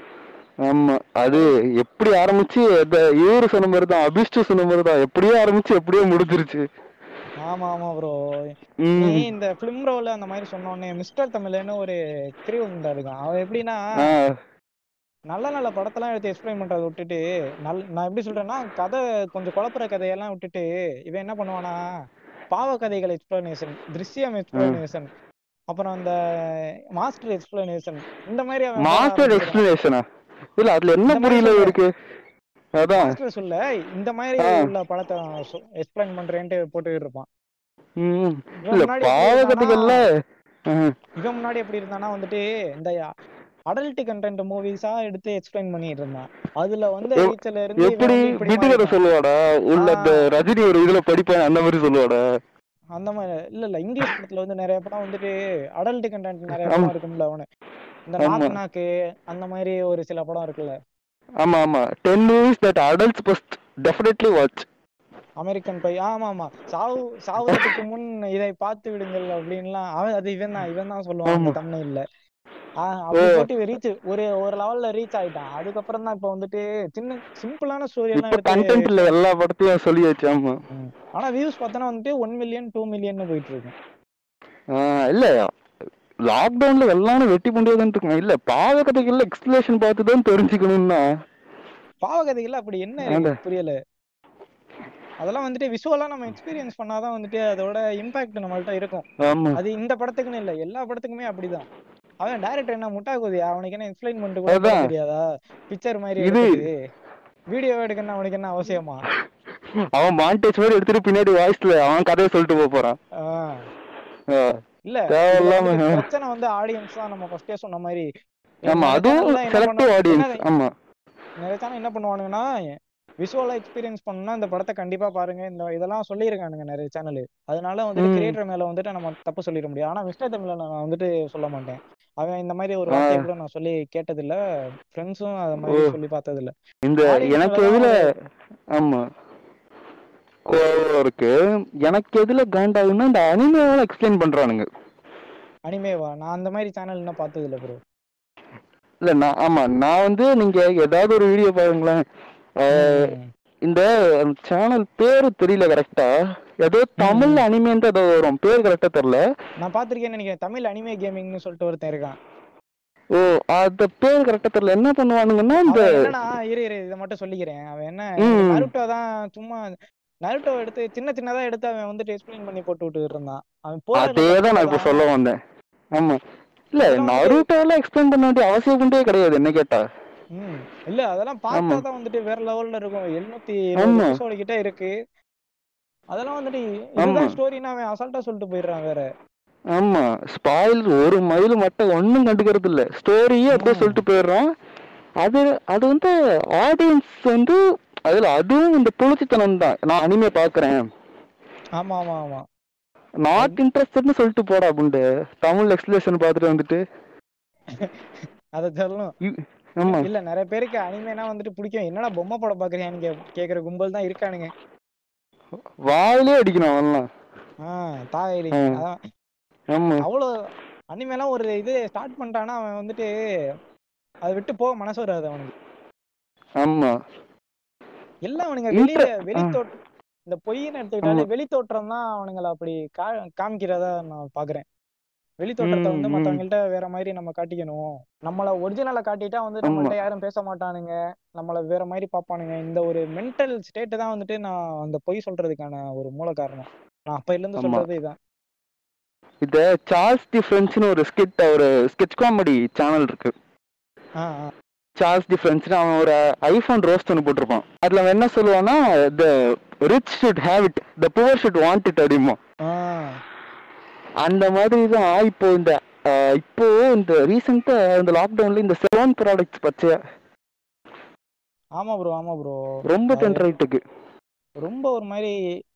[SPEAKER 5] ஆமா அது
[SPEAKER 4] அது
[SPEAKER 5] எப்படி ஆரம்பிச்சு அந்த இவரு சொன்ன மாதிரி தான் அபிஷ்டு சொன்ன மாதிரி தான் எப்படியோ ஆரம்பிச்சு எப்படியோ முடிஞ்சிருச்சு
[SPEAKER 4] ஆமா ஆமா ப்ரோ நீ
[SPEAKER 5] ம்
[SPEAKER 4] இந்த பிலிம் ரோல் அந்த மாதிரி சொன்னோடனே மிஸ்டர் தமிழ்னு ஒரு கிரிவு உண்டா இருக்கான் அவன் எப்படின்னா
[SPEAKER 5] ஆ
[SPEAKER 4] நல்ல நல்ல படத்தெல்லாம் எடுத்து எக்ஸ்பிளைன் பண்றதை விட்டுட்டு நல் நான் எப்படி சொல்றேன்னா கதை கொஞ்சம் குழப்புற கதையெல்லாம் விட்டுட்டு இவன் என்ன பண்ணுவானா பாவ கதைகள் எக்ஸ்பிளனேஷன் திருஷ்யம்
[SPEAKER 5] ஆ.
[SPEAKER 4] எக்ஸ்பிளனேஷன் அப்புறம் அந்த மாஸ்டர் எக்ஸ்பிளனேஷன் இந்த மாதிரி அவன் போட
[SPEAKER 5] மாஸ்டர்
[SPEAKER 4] ஆரம்பிச்சிடான்
[SPEAKER 5] எக்ஸ்பிளனேஷனா இல்ல அதுல என்ன
[SPEAKER 4] இந்த மாதிரி
[SPEAKER 5] புரியல
[SPEAKER 4] சொல்ல
[SPEAKER 5] இருக்கு அதான்
[SPEAKER 4] மாஸ்டர் சொல்ல இந்த மாதிரி
[SPEAKER 5] ஆ
[SPEAKER 4] உள்ள படத்தை எக்ஸ்பிளைன் பண்றேன்ட்டு போட்டுக்கிட்டு இருப்பான்
[SPEAKER 5] ம்
[SPEAKER 4] இவன்
[SPEAKER 5] இல்ல
[SPEAKER 4] முன்னாடி எப்படி இருந்தானா
[SPEAKER 5] பாவகதைகள்ல ஆ,
[SPEAKER 4] இவன் முன்னாடி எப்படி இருந்தானா வந்துட்டு இந்த அடல்ட் கண்டென்ட் மூவிஸா எடுத்து எக்ஸ்பிளைன் பண்ணிட்டு இருந்தான் அதுல வந்து
[SPEAKER 5] எப்-
[SPEAKER 4] ரீச்சல இருந்து இவன்
[SPEAKER 5] எப்படி
[SPEAKER 4] வந்து இப்படி
[SPEAKER 5] விட்டுக்கதை
[SPEAKER 4] மாறிட்டான்
[SPEAKER 5] சொல்லுவாடா உள்ள இந்த
[SPEAKER 4] ஆஹ்
[SPEAKER 5] ரஜினி ஒரு இதுல படிப்பான் அந்த மாதிரி சொல்லுவாடா
[SPEAKER 4] அந்த மாதிரி இல்ல இல்ல இங்கிலீஷ் படத்துல வந்து நிறைய படம் வந்துட்டு அடல்ட் கண்டென்ட் நிறைய
[SPEAKER 5] ஆமா
[SPEAKER 4] படம் இருக்கும்ல அவனு இந்த
[SPEAKER 5] ஆமா
[SPEAKER 4] நாக் நாக்கு அந்த மாதிரி ஒரு சில படம் இருக்குல்ல
[SPEAKER 5] ஆமா ஆமா ten movies that adults must definitely watch
[SPEAKER 4] American Pie ஆமா ஆமா சாவு சாவதற்கு முன் இதை பார்த்து விடுங்கள் அப்படின்லாம் அவன் அது இவன் தான் இவன் தான் சொல்லுவான் அந்த
[SPEAKER 5] ஆமா
[SPEAKER 4] தமிழ்ல ஆஹ்
[SPEAKER 5] ஓ
[SPEAKER 4] அப்படி போட்டு ரீச் ஒரு ஒரு லெவல்ல ரீச் ஆயிட்டான் அதுக்கப்புறம் தான் இப்ப வந்துட்டு சின்ன சிம்பிளான ஸ்டோரி எல்லாம்
[SPEAKER 5] இப்ப
[SPEAKER 4] எடுத்து
[SPEAKER 5] கண்டென்ட் இல்ல எல்லா படத்தையும் சொல்லியாச்சு ஆமா
[SPEAKER 4] ம். ஆனா வியூஸ் பார்த்தோன்னா வந்துட்டு ஒன் மில்லியன் டூ மில்லியன் போயிட்டு இருக்கும்
[SPEAKER 5] ஆஹ் இல்ல லாக்டவுன்ல எல்லாரும் வெட்டி முடியாதுன்னு இருக்கேன் இல்ல பாவ கதைகள்ல எக்ஸ்பிளேஷன் பார்த்து தான் தெரிஞ்சுக்கணும்னா
[SPEAKER 4] பாவகதைகள் அப்படி என்ன இருக்கு
[SPEAKER 5] ஆமா.
[SPEAKER 4] புரியல அதெல்லாம் வந்துட்டு விஷுவலா நம்ம எக்ஸ்பீரியன்ஸ் பண்ணாதான் வந்துட்டு அதோட இம்பாக்ட் நம்மள்ட்ட இருக்கும்
[SPEAKER 5] ஆமா
[SPEAKER 4] அது இந்த படத்துக்குன்னு இல்ல எல்லா படத்துக்குமே அப்படிதான் அவன் டைரக்டர் என்ன முட்டா குதியா அவனுக்கு என்ன எக்ஸ்பிளைன் பண்ணிட்டு கூட
[SPEAKER 5] அதான்.
[SPEAKER 4] போட தெரியாதா பிக்சர் மாதிரி
[SPEAKER 5] இது-
[SPEAKER 4] எடுத்துட்டு வீடியோ எடுக்கணும் அவனுக்கு என்ன அவசியமா
[SPEAKER 5] அவன் மாண்டேஜ் மாதிரி எடுத்துட்டு பின்னாடி வாய்ஸ்ல அவன் கதையை சொல்லிட்டு போப் போறான்
[SPEAKER 4] ஆஹ்
[SPEAKER 5] ஆ.
[SPEAKER 4] இல்ல
[SPEAKER 5] தேவையில்லாம,
[SPEAKER 4] இதுல வந்துட்டு
[SPEAKER 5] ஆ.
[SPEAKER 4] பிரச்சனை வந்து ஆடியன்ஸ் தான் நம்ம ஃபர்ஸ்டே சொன்ன மாதிரி
[SPEAKER 5] ஆமா
[SPEAKER 4] நிறைய
[SPEAKER 5] அதுவும்
[SPEAKER 4] channel லாம் என்ன
[SPEAKER 5] செலக்டிவ்
[SPEAKER 4] பண்ணுவா-
[SPEAKER 5] ஆடியன்ஸ்
[SPEAKER 4] என்ன-
[SPEAKER 5] ஆமா
[SPEAKER 4] நிறைய சேனல் என்ன பண்ணுவானுங்கன்னா விஷுவலா எக்ஸ்பீரியன்ஸ் பண்ணணும்னா இந்த படத்தை கண்டிப்பா பாருங்க இந்த இதெல்லாம் சொல்லியிருக்கானுங்க நிறைய சேனல் அதனால வந்துட்டு
[SPEAKER 5] ம்.
[SPEAKER 4] கிரியேட்டர் மேல வந்துட்டு நம்ம தப்பு சொல்லிட முடியும் ஆனா மிஸ்டர் தமிழ்ல நான் வந்துட்டு சொல்ல மாட்டேன் அவன் இந்த மாதிரி ஒரு வார்த்தையை
[SPEAKER 5] ஆ.
[SPEAKER 4] கூட நான் சொல்லி கேட்டதில்ல ஃப்ரெண்ட்ஸும் அது மாதிரி
[SPEAKER 5] ஓ.
[SPEAKER 4] சொல்லி பார்த்ததில்ல
[SPEAKER 5] இந்த
[SPEAKER 4] Audience
[SPEAKER 5] எனக்கு
[SPEAKER 4] மேலதான்
[SPEAKER 5] எதுல ஆமா கோவம் இருக்கு எனக்கு எதுல காண்டாகுன்னா இந்த அனிமேவெல்லாம் எக்ஸ்பிளைன் பண்றானுங்க
[SPEAKER 4] அனிமேவா நான் அந்த மாதிரி சேனல் இன்னும் பார்த்ததில்ல ப்ரோ
[SPEAKER 5] இல்ல நான் ஆமா நான் வந்து நீங்க ஏதாவது ஒரு வீடியோ பாருங்களேன் அஹ், இந்த சேனல் பேரு தெரியல கரெக்டா ஏதோ தமிழ் அனிமேன் ஏதோ வரும் பேர் கரெக்டா தெரியல
[SPEAKER 4] நான் பார்த்திருக்கேன்னு நினைக்கிறேன் தமிழ் அனிமே கேமிங்னு சொல்லிட்டு ஒருத்தன் இருக்கான்
[SPEAKER 5] ஓ அந்த பேர் கரெக்டா தெரியல என்ன பண்ணுவானுங்கன்னா இந்த
[SPEAKER 4] அவன் என்னன்னா இரு இரு இதை மட்டும் சொல்லிக்கிறேன் அவன் என்ன
[SPEAKER 5] ம்.
[SPEAKER 4] நருட்டோ தான் சும்மா நருட்டோ எடுத்து சின்ன சின்னதா எடுத்து அவன் வந்துட்டு எக்ஸ்பிளைன் பண்ணி போட்டு விட்டு இருந்தான் அவன் போற
[SPEAKER 5] அதே தான் நான் இப்ப சொல்ல வந்தேன் ஆமா இல்ல
[SPEAKER 4] அதெல்லாம் வந்து-
[SPEAKER 5] நருட்டோலாம் எக்ஸ்பிளைன் பண்ண வேண்டிய அவசியம் கொண்டே கிடையாது என்ன கேட்டா
[SPEAKER 4] ம் இல்ல அதெல்லாம் பார்த்தா
[SPEAKER 5] ஆமா.
[SPEAKER 4] தான் வந்துட்டு வேற லெவல்ல இருக்கும் எழுநூத்தி
[SPEAKER 5] ஆமா.
[SPEAKER 4] எபிசோடு கிட்ட இருக்கு அதெல்லாம் வந்துட்டு
[SPEAKER 5] ஆமா.
[SPEAKER 4] இதுதான் ஸ்டோரின்னு அவன் அசால்ட்டா சொல்லிட்டு போயிடுறான் வேற
[SPEAKER 5] ஆமா ஸ்பாயில் ஒரு மைல் மட்டும் ஒண்ணும் கண்டுக்கிறது இல்ல ஸ்டோரியே அப்படியே
[SPEAKER 4] ம்.
[SPEAKER 5] சொல்லிட்டு போயிடுறான் அது அது வந்து ஆடியன்ஸ் வந்து அதுல அதுவும் இந்த புளிச்சித்தனம் தான் நான் அனிமே பாக்குறேன்
[SPEAKER 4] ஆமா ஆமா ஆமா
[SPEAKER 5] நாட் இன்ட்ரெஸ்டட்னு சொல்லிட்டு போடா அப்படின்ட்டு தமிழ் எக்ஸ்பிளேஷன் பார்த்துட்டு வந்துட்டு
[SPEAKER 4] அத சொல்லணும்
[SPEAKER 5] இ- ஆமா
[SPEAKER 4] இல்ல நிறைய பேருக்கு அனிமேனா வந்துட்டு பிடிக்கும் என்னடா பொம்மை படம் பாக்குறியான்னு கே கேக்குற கும்பல் தான் இருக்கானுங்க
[SPEAKER 5] வாயிலே அடிக்கணும் அவன்லாம்
[SPEAKER 4] ஆஹ் தாயலி
[SPEAKER 5] ம்.
[SPEAKER 4] அதான்
[SPEAKER 5] ஆமா
[SPEAKER 4] அவ்வளோ அனிமேலாம் ஒரு இது ஸ்டார்ட் பண்ணிட்டானா அவன் வந்துட்டு அதை விட்டு போக மனசு வராது அவனுக்கு
[SPEAKER 5] ஆமா
[SPEAKER 4] எல்லாம் அவனுங்க
[SPEAKER 5] Inter-
[SPEAKER 4] வெளியில வெளி
[SPEAKER 5] ஆ.
[SPEAKER 4] தோற்றம் இந்த பொய்ன்னு எடுத்துக்கிட்டாலே வெளி தோற்றம் தான் அவனுங்களை அப்படி கா காமிக்கிறதா நான் பாக்குறேன் வெளி தோற்றத்தை
[SPEAKER 5] ம்,
[SPEAKER 4] வந்து
[SPEAKER 5] ம்.
[SPEAKER 4] மத்தவங்கள்ட்ட வேற மாதிரி நம்ம காட்டிக்கணும் நம்மள ஒரிஜினலா காட்டிட்டா வந்து
[SPEAKER 5] ஆமா.
[SPEAKER 4] நம்மள்ட்ட யாரும் பேச மாட்டானுங்க நம்மள வேற மாதிரி பாப்பானுங்க இந்த ஒரு மென்டல் ஸ்டேட் தான் வந்துட்டு நான் அந்த பொய் சொல்றதுக்கான ஒரு மூல காரணம் நான் அப்பையில இருந்து
[SPEAKER 5] ஆமா.
[SPEAKER 4] சொல்றது இதான்
[SPEAKER 5] இந்த சார்ல்ஸ் டிஃபரன்ஸ்னு ஒரு ஸ்கிட் ஒரு ஸ்கெட்ச் காமெடி சேனல் இருக்கு
[SPEAKER 4] ஆ ஆ
[SPEAKER 5] சார்ல்ஸ் டிஃபரன்ஸ்னு அவன் ஒரு ஐஃபோன் ரோஸ்ட் ஒன்று போட்டிருப்பான் அதுல அவன் என்ன சொல்லுவான்னா the rich should have it the poor should want it அப்படிமா
[SPEAKER 4] ஆ
[SPEAKER 5] அந்த மாதிரி தான் இப்போ இந்த அஹ், இப்போ இந்த ரீசெண்டா இந்த லாக்டவுன்ல இந்த செவன் ப்ராடக்ட்ஸ் பச்சையா
[SPEAKER 4] ஆமா ப்ரோ ஆமா ப்ரோ
[SPEAKER 5] ரொம்ப டென்ட் ரைட்டுக்கு
[SPEAKER 4] ரொம்ப ஒரு மாதிரி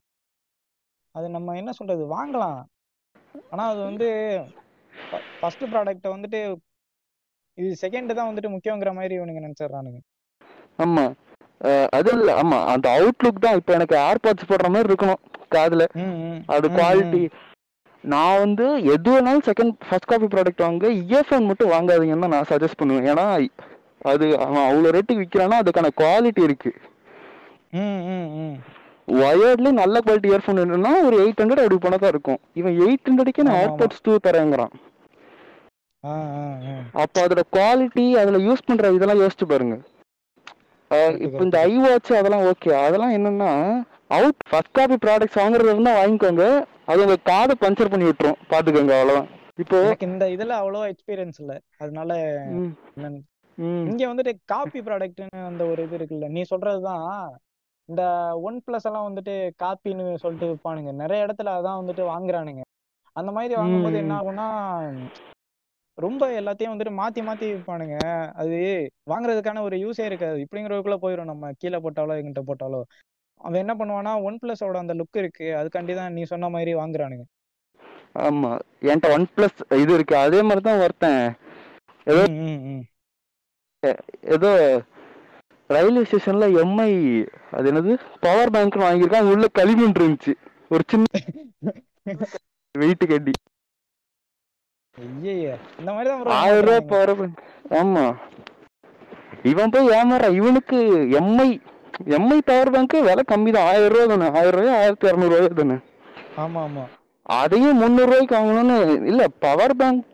[SPEAKER 4] அது நம்ம என்ன சொல்றது வாங்கலாம் ஆனா அது வந்து ஃபர்ஸ்ட் ப்ராடக்ட்டை வந்துட்டு இது செகண்ட் தான் வந்துட்டு முக்கியங்கிற மாதிரி இவனுங்க நினைச்சிடுறானுங்க
[SPEAKER 5] ஆமா அஹ், அது இல்ல ஆமா அந்த அவுட்லுக் தான் இப்போ எனக்கு ஏர்பாட்ஸ் போடுற மாதிரி இருக்கணும் காதுல
[SPEAKER 4] ம், ம்,
[SPEAKER 5] அது
[SPEAKER 4] ம்,
[SPEAKER 5] குவாலிட்டி நான் வந்து எது வேணாலும் செகண்ட் ஃபர்ஸ்ட் காப்பி ப்ராடக்ட் வாங்க இயர்ஃபோன் மட்டும் வாங்காதீங்கன்னு தான் நான் சஜஸ்ட் பண்ணுவேன் ஏன்னா அது அவன் அவ்வளோ ரேட்டுக்கு விற்கிறான்னா அதுக்கான குவாலிட்டி இருக்கு
[SPEAKER 4] ம், ம், ம்.
[SPEAKER 5] ஒயர்ட்லேயே நல்ல குவாலிட்டி இயர்ஃபோன் வேணும்னா ஒரு எயிட் ஹண்ட்ரட் அப்படி போனால் தான் இருக்கும் இவன் எயிட் ஹண்ட்ரடுக்கே நான்
[SPEAKER 4] ஆமா, ஆமா.
[SPEAKER 5] ஏர்பாட்ஸ் டூ தரேங்கிறான்
[SPEAKER 4] ஆ, ஆ, ஆ.
[SPEAKER 5] அப்போ அதோட குவாலிட்டி அதில் யூஸ் பண்ணுற இதெல்லாம் யோசிச்சு பாருங்க அஹ் இப்போ இந்த ஐ வாட்ச் அதெல்லாம் ஓகே அதெல்லாம் என்னன்னா அவுட் ஃபர்ஸ்ட் காப்பி ப்ராடக்ட்ஸ் வாங்குறது இருந்தால் வாங்கிக்கோங்க அது உங்க காதை பஞ்சர் பண்ணி விட்டுரும் பார்த்துக்கோங்க அவ்வளோதான் இப்போ
[SPEAKER 4] எனக்கு இந்த இதுல அவ்வளோ எக்ஸ்பீரியன்ஸ் இல்ல அதனால
[SPEAKER 5] ம்,
[SPEAKER 4] என்னன்னு
[SPEAKER 5] ம்,
[SPEAKER 4] இங்க வந்துட்டு காப்பி ப்ராடக்ட்னு அந்த ஒரு இது இருக்குல்ல நீ சொல்றதுதான் இந்த ஒன் பிளஸ் எல்லாம் வந்துட்டு காப்பின்னு சொல்லிட்டு விற்பானுங்க நிறைய இடத்துல அதான் வந்துட்டு வாங்குறானுங்க அந்த மாதிரி வாங்கும்போது என்ன
[SPEAKER 5] ம்.
[SPEAKER 4] ஆகும்னா ரொம்ப எல்லாத்தையும் வந்துட்டு மாத்தி மாத்தி விற்பானுங்க அது வாங்குறதுக்கான ஒரு யூஸே இருக்காது இப்படிங்கிறதுக்குள்ள போயிடும் நம்ம கீழே போட்டாலோ எங்கிட்ட போட்டாலோ அவன் என்ன பண்ணுவானா ஒன் பிளஸோட அந்த லுக் இருக்கு அதுக்காண்டி தான் நீ சொன்ன மாதிரி வாங்குறானுங்க
[SPEAKER 5] ஆமா என்கிட்ட ஒன் பிளஸ் இது இருக்கு அதே மாதிரி தான் ஒருத்தன் ஏதோ
[SPEAKER 4] ம், ம், ம்.
[SPEAKER 5] ஏதோ ரயில்வே ஸ்டேஷன்ல எம்ஐ அது என்னது பவர் பேங்க் வாங்கியிருக்கான் உள்ள களிமண் இருந்துச்சு ஒரு சின்ன வெயிட் கட்டி
[SPEAKER 4] ஐயையே இந்த மாதிரி தான் bro
[SPEAKER 5] ஆயிரம் ரூபாய்
[SPEAKER 4] ஏமாத்துறானுங்க.
[SPEAKER 5] பவர் பேங்க் ஆமா இவன் போய் ஏமாற இவனுக்கு எம்ஐ எம்ஐ பவர் பேங்க் விலை கம்மி தான் ஆயிரம் ரூபா தானே ஆயிரம் ரூபாய் ஆயிரத்தி இரநூறுவா தானே
[SPEAKER 4] ஆமா ஆமா
[SPEAKER 5] அதையும் முந்நூறு ரூபாய்க்கு வாங்கணும்னு இல்ல பவர் பேங்க்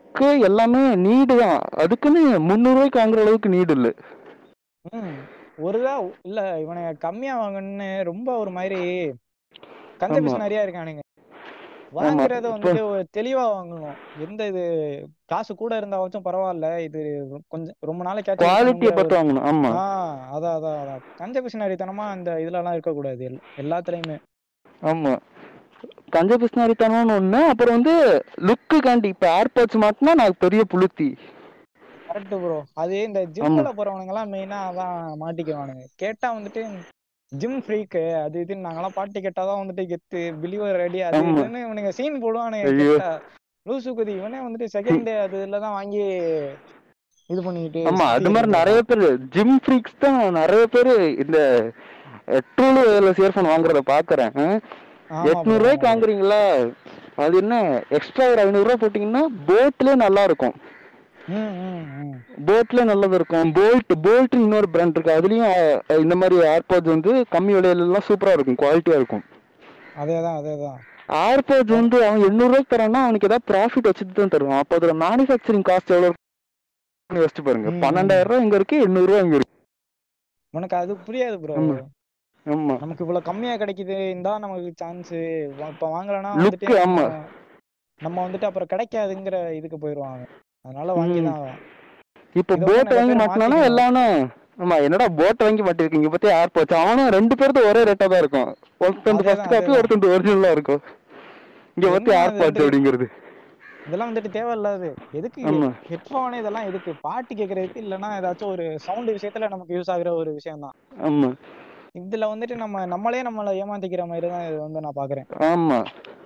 [SPEAKER 5] லுக்கு எல்லாமே நீடு தான் அதுக்குன்னு முந்நூறுவாய்க்கு வாங்குற அளவுக்கு நீடு இல்லை
[SPEAKER 4] ம் ஒருதா இல்ல இவனுங்க கம்மியா வாங்கணும்னு ரொம்ப ஒரு மாதிரி கஞ்சபிஸ்
[SPEAKER 5] ஆமா.
[SPEAKER 4] நிறைய இருக்கானுங்க வாங்குறத வந்துட்டு ஒரு தெளிவா வாங்கணும் எந்த இது காசு கூட இருந்தாச்சும் பரவாயில்ல இது கொஞ்சம் ரொம்ப நாளைக்கு
[SPEAKER 5] குவாலிட்டியை பார்த்து வாங்கணும் ஆமா
[SPEAKER 4] ஆஹ் அதான் அதான் அதான் கஞ்ச பிசினாரித்தனமா அந்த இதுல எல்லாம் இருக்கக்கூடாது எல்- எல்லாத்துலயுமே
[SPEAKER 5] ஆமா கஞ்ச பிஸ்னாரித்தனம்னு ஒண்ணு அப்புறம் வந்து லுக்கு காண்டி இப்ப ஏர்பாட்ஸ் மாட்டினா நான் பெரிய புளுத்தி
[SPEAKER 4] கரெக்ட் ப்ரோ அது இந்த ஜிம்ல போறவனுங்க எல்லாம் மெயினா அதான் மாட்டிக்குவானுங்க கேட்டா வந்துட்டு ஜிம் ஃப்ரீக்கு அது இதுன்னு நாங்கெல்லாம் பாட்டு கேட்டாதான் வந்துட்டு கெத்து பிலிவர் ரெடி அது
[SPEAKER 5] ஆமா.
[SPEAKER 4] இதுன்னு இவனுங்க சீன் போடுவானுங்க
[SPEAKER 5] ஐயோ.
[SPEAKER 4] கேட்டா லூசு குதி இவனே வந்துட்டு செகண்ட் டே அது இதுலதான் வாங்கி இது பண்ணிக்கிட்டு
[SPEAKER 5] ஆமா அது
[SPEAKER 4] சுத்திக்கிட்டு
[SPEAKER 5] மாதிரி நிறைய
[SPEAKER 4] இருக்கான்.
[SPEAKER 5] பேர் ஜிம் ஃப்ரீக்ஸ் தான் நிறைய பேர் இந்த ட்ரூலு இயர்ஃபோன் வாங்குறத பாக்குறேன்
[SPEAKER 4] ஆமா bro,
[SPEAKER 5] எட்நூறு ரூபாய்க்கு
[SPEAKER 4] ஆமா bro.
[SPEAKER 5] வாங்குறீங்களா அது என்ன எக்ஸ்ட்ரா ஒரு ஐநூறு ரூபாய் போட்டீங்கன்னா போட்லயே நல்லா இருக்கும்
[SPEAKER 4] ம், ம், ம்.
[SPEAKER 5] போட்ல நல்லது இருக்கும் போல்ட் போல்ட் இன்னொரு பிராண்ட் இருக்கு அதுலயும் அஹ், இந்த மாதிரி ஏர்பாட்ஸ் வந்து கம்மி விலையில எல்லாம் சூப்பரா இருக்கும் குவாலிட்டியா இருக்கும்
[SPEAKER 4] அதேதான் அதேதான்
[SPEAKER 5] ஏர்பாட்ஸ் வந்து அவன் எண்ணூறு ரூபாய்க்கு தரான்னா அவனுக்கு ஏதாவது ப்ராஃபிட் வச்சுட்டு தான் தருவான் அப்போ அதோட மேனுஃபேக்சரிங் காஸ்ட் எவ்வளவு இருக்குன்னு யோசிச்சு பாருங்க
[SPEAKER 4] ம்.
[SPEAKER 5] பன்னெண்டாயிரம் ரூபாய் இங்க இருக்கு எண்ணூறு ரூபாய் இங்க இருக்கு
[SPEAKER 4] உனக்கு அது புரியாது ப்ரோ
[SPEAKER 5] ஆமா. ஆமா
[SPEAKER 4] நமக்கு இவ்வளவு கம்மியா கிடைக்குது இந்தா நமக்கு சான்ஸ் இப்ப வாங்கலன்னா
[SPEAKER 5] Look,
[SPEAKER 4] வந்துட்டு
[SPEAKER 5] ஆமா.
[SPEAKER 4] நம்ம- நம்ம வந்துட்டு அப்புறம் கிடைக்காதுங்கிற இதுக்கு போயிருவாங்க அதனால வாங்கிதான் ஆகணும்.
[SPEAKER 5] இப்போ
[SPEAKER 4] இதை வந்து
[SPEAKER 5] போட்
[SPEAKER 4] நிறைய
[SPEAKER 5] வாங்கி
[SPEAKER 4] பேர்
[SPEAKER 5] மாட்டினானா
[SPEAKER 4] மாத்திக்கணும்.
[SPEAKER 5] எல்லாரும் ஆமா என்னடா போட் வாங்கி மாட்டிருக்கீங்க பத்தி ஏர்பாட்ஸ் அவனும் ரெண்டு பேருக்கு ஒரே ரேட்டா தான் இருக்கும் ஒருத்தன்
[SPEAKER 4] அதேதான்,
[SPEAKER 5] ஃபர்ஸ்ட் காப்பி
[SPEAKER 4] அதேதான்.
[SPEAKER 5] ஒருத்தன் ஒரிஜினலா இருக்கும் இங்க பத்தி
[SPEAKER 4] என்ன அது
[SPEAKER 5] ஏர்பாட்ஸ்
[SPEAKER 4] வந்து-
[SPEAKER 5] அப்படிங்கிறது
[SPEAKER 4] இதெல்லாம் வந்துட்டு தேவையில்லாது எதுக்கு
[SPEAKER 5] ஆமா.
[SPEAKER 4] ஹெட்ஃபோன் இதெல்லாம் எதுக்கு பாட்டு கேட்கறதுக்கு இல்லைன்னா ஏதாச்சும் ஒரு சவுண்ட் விஷயத்துல நமக்கு யூஸ் ஆகுற ஒரு விஷயம் தான்
[SPEAKER 5] ஆமா
[SPEAKER 4] இதுல வந்துட்டு நம்ம நம்மளே நம்மளை ஏமாத்திக்கிற மாதிரி தான் இது வந்து நான் பாக்குறேன்
[SPEAKER 5] ஆமா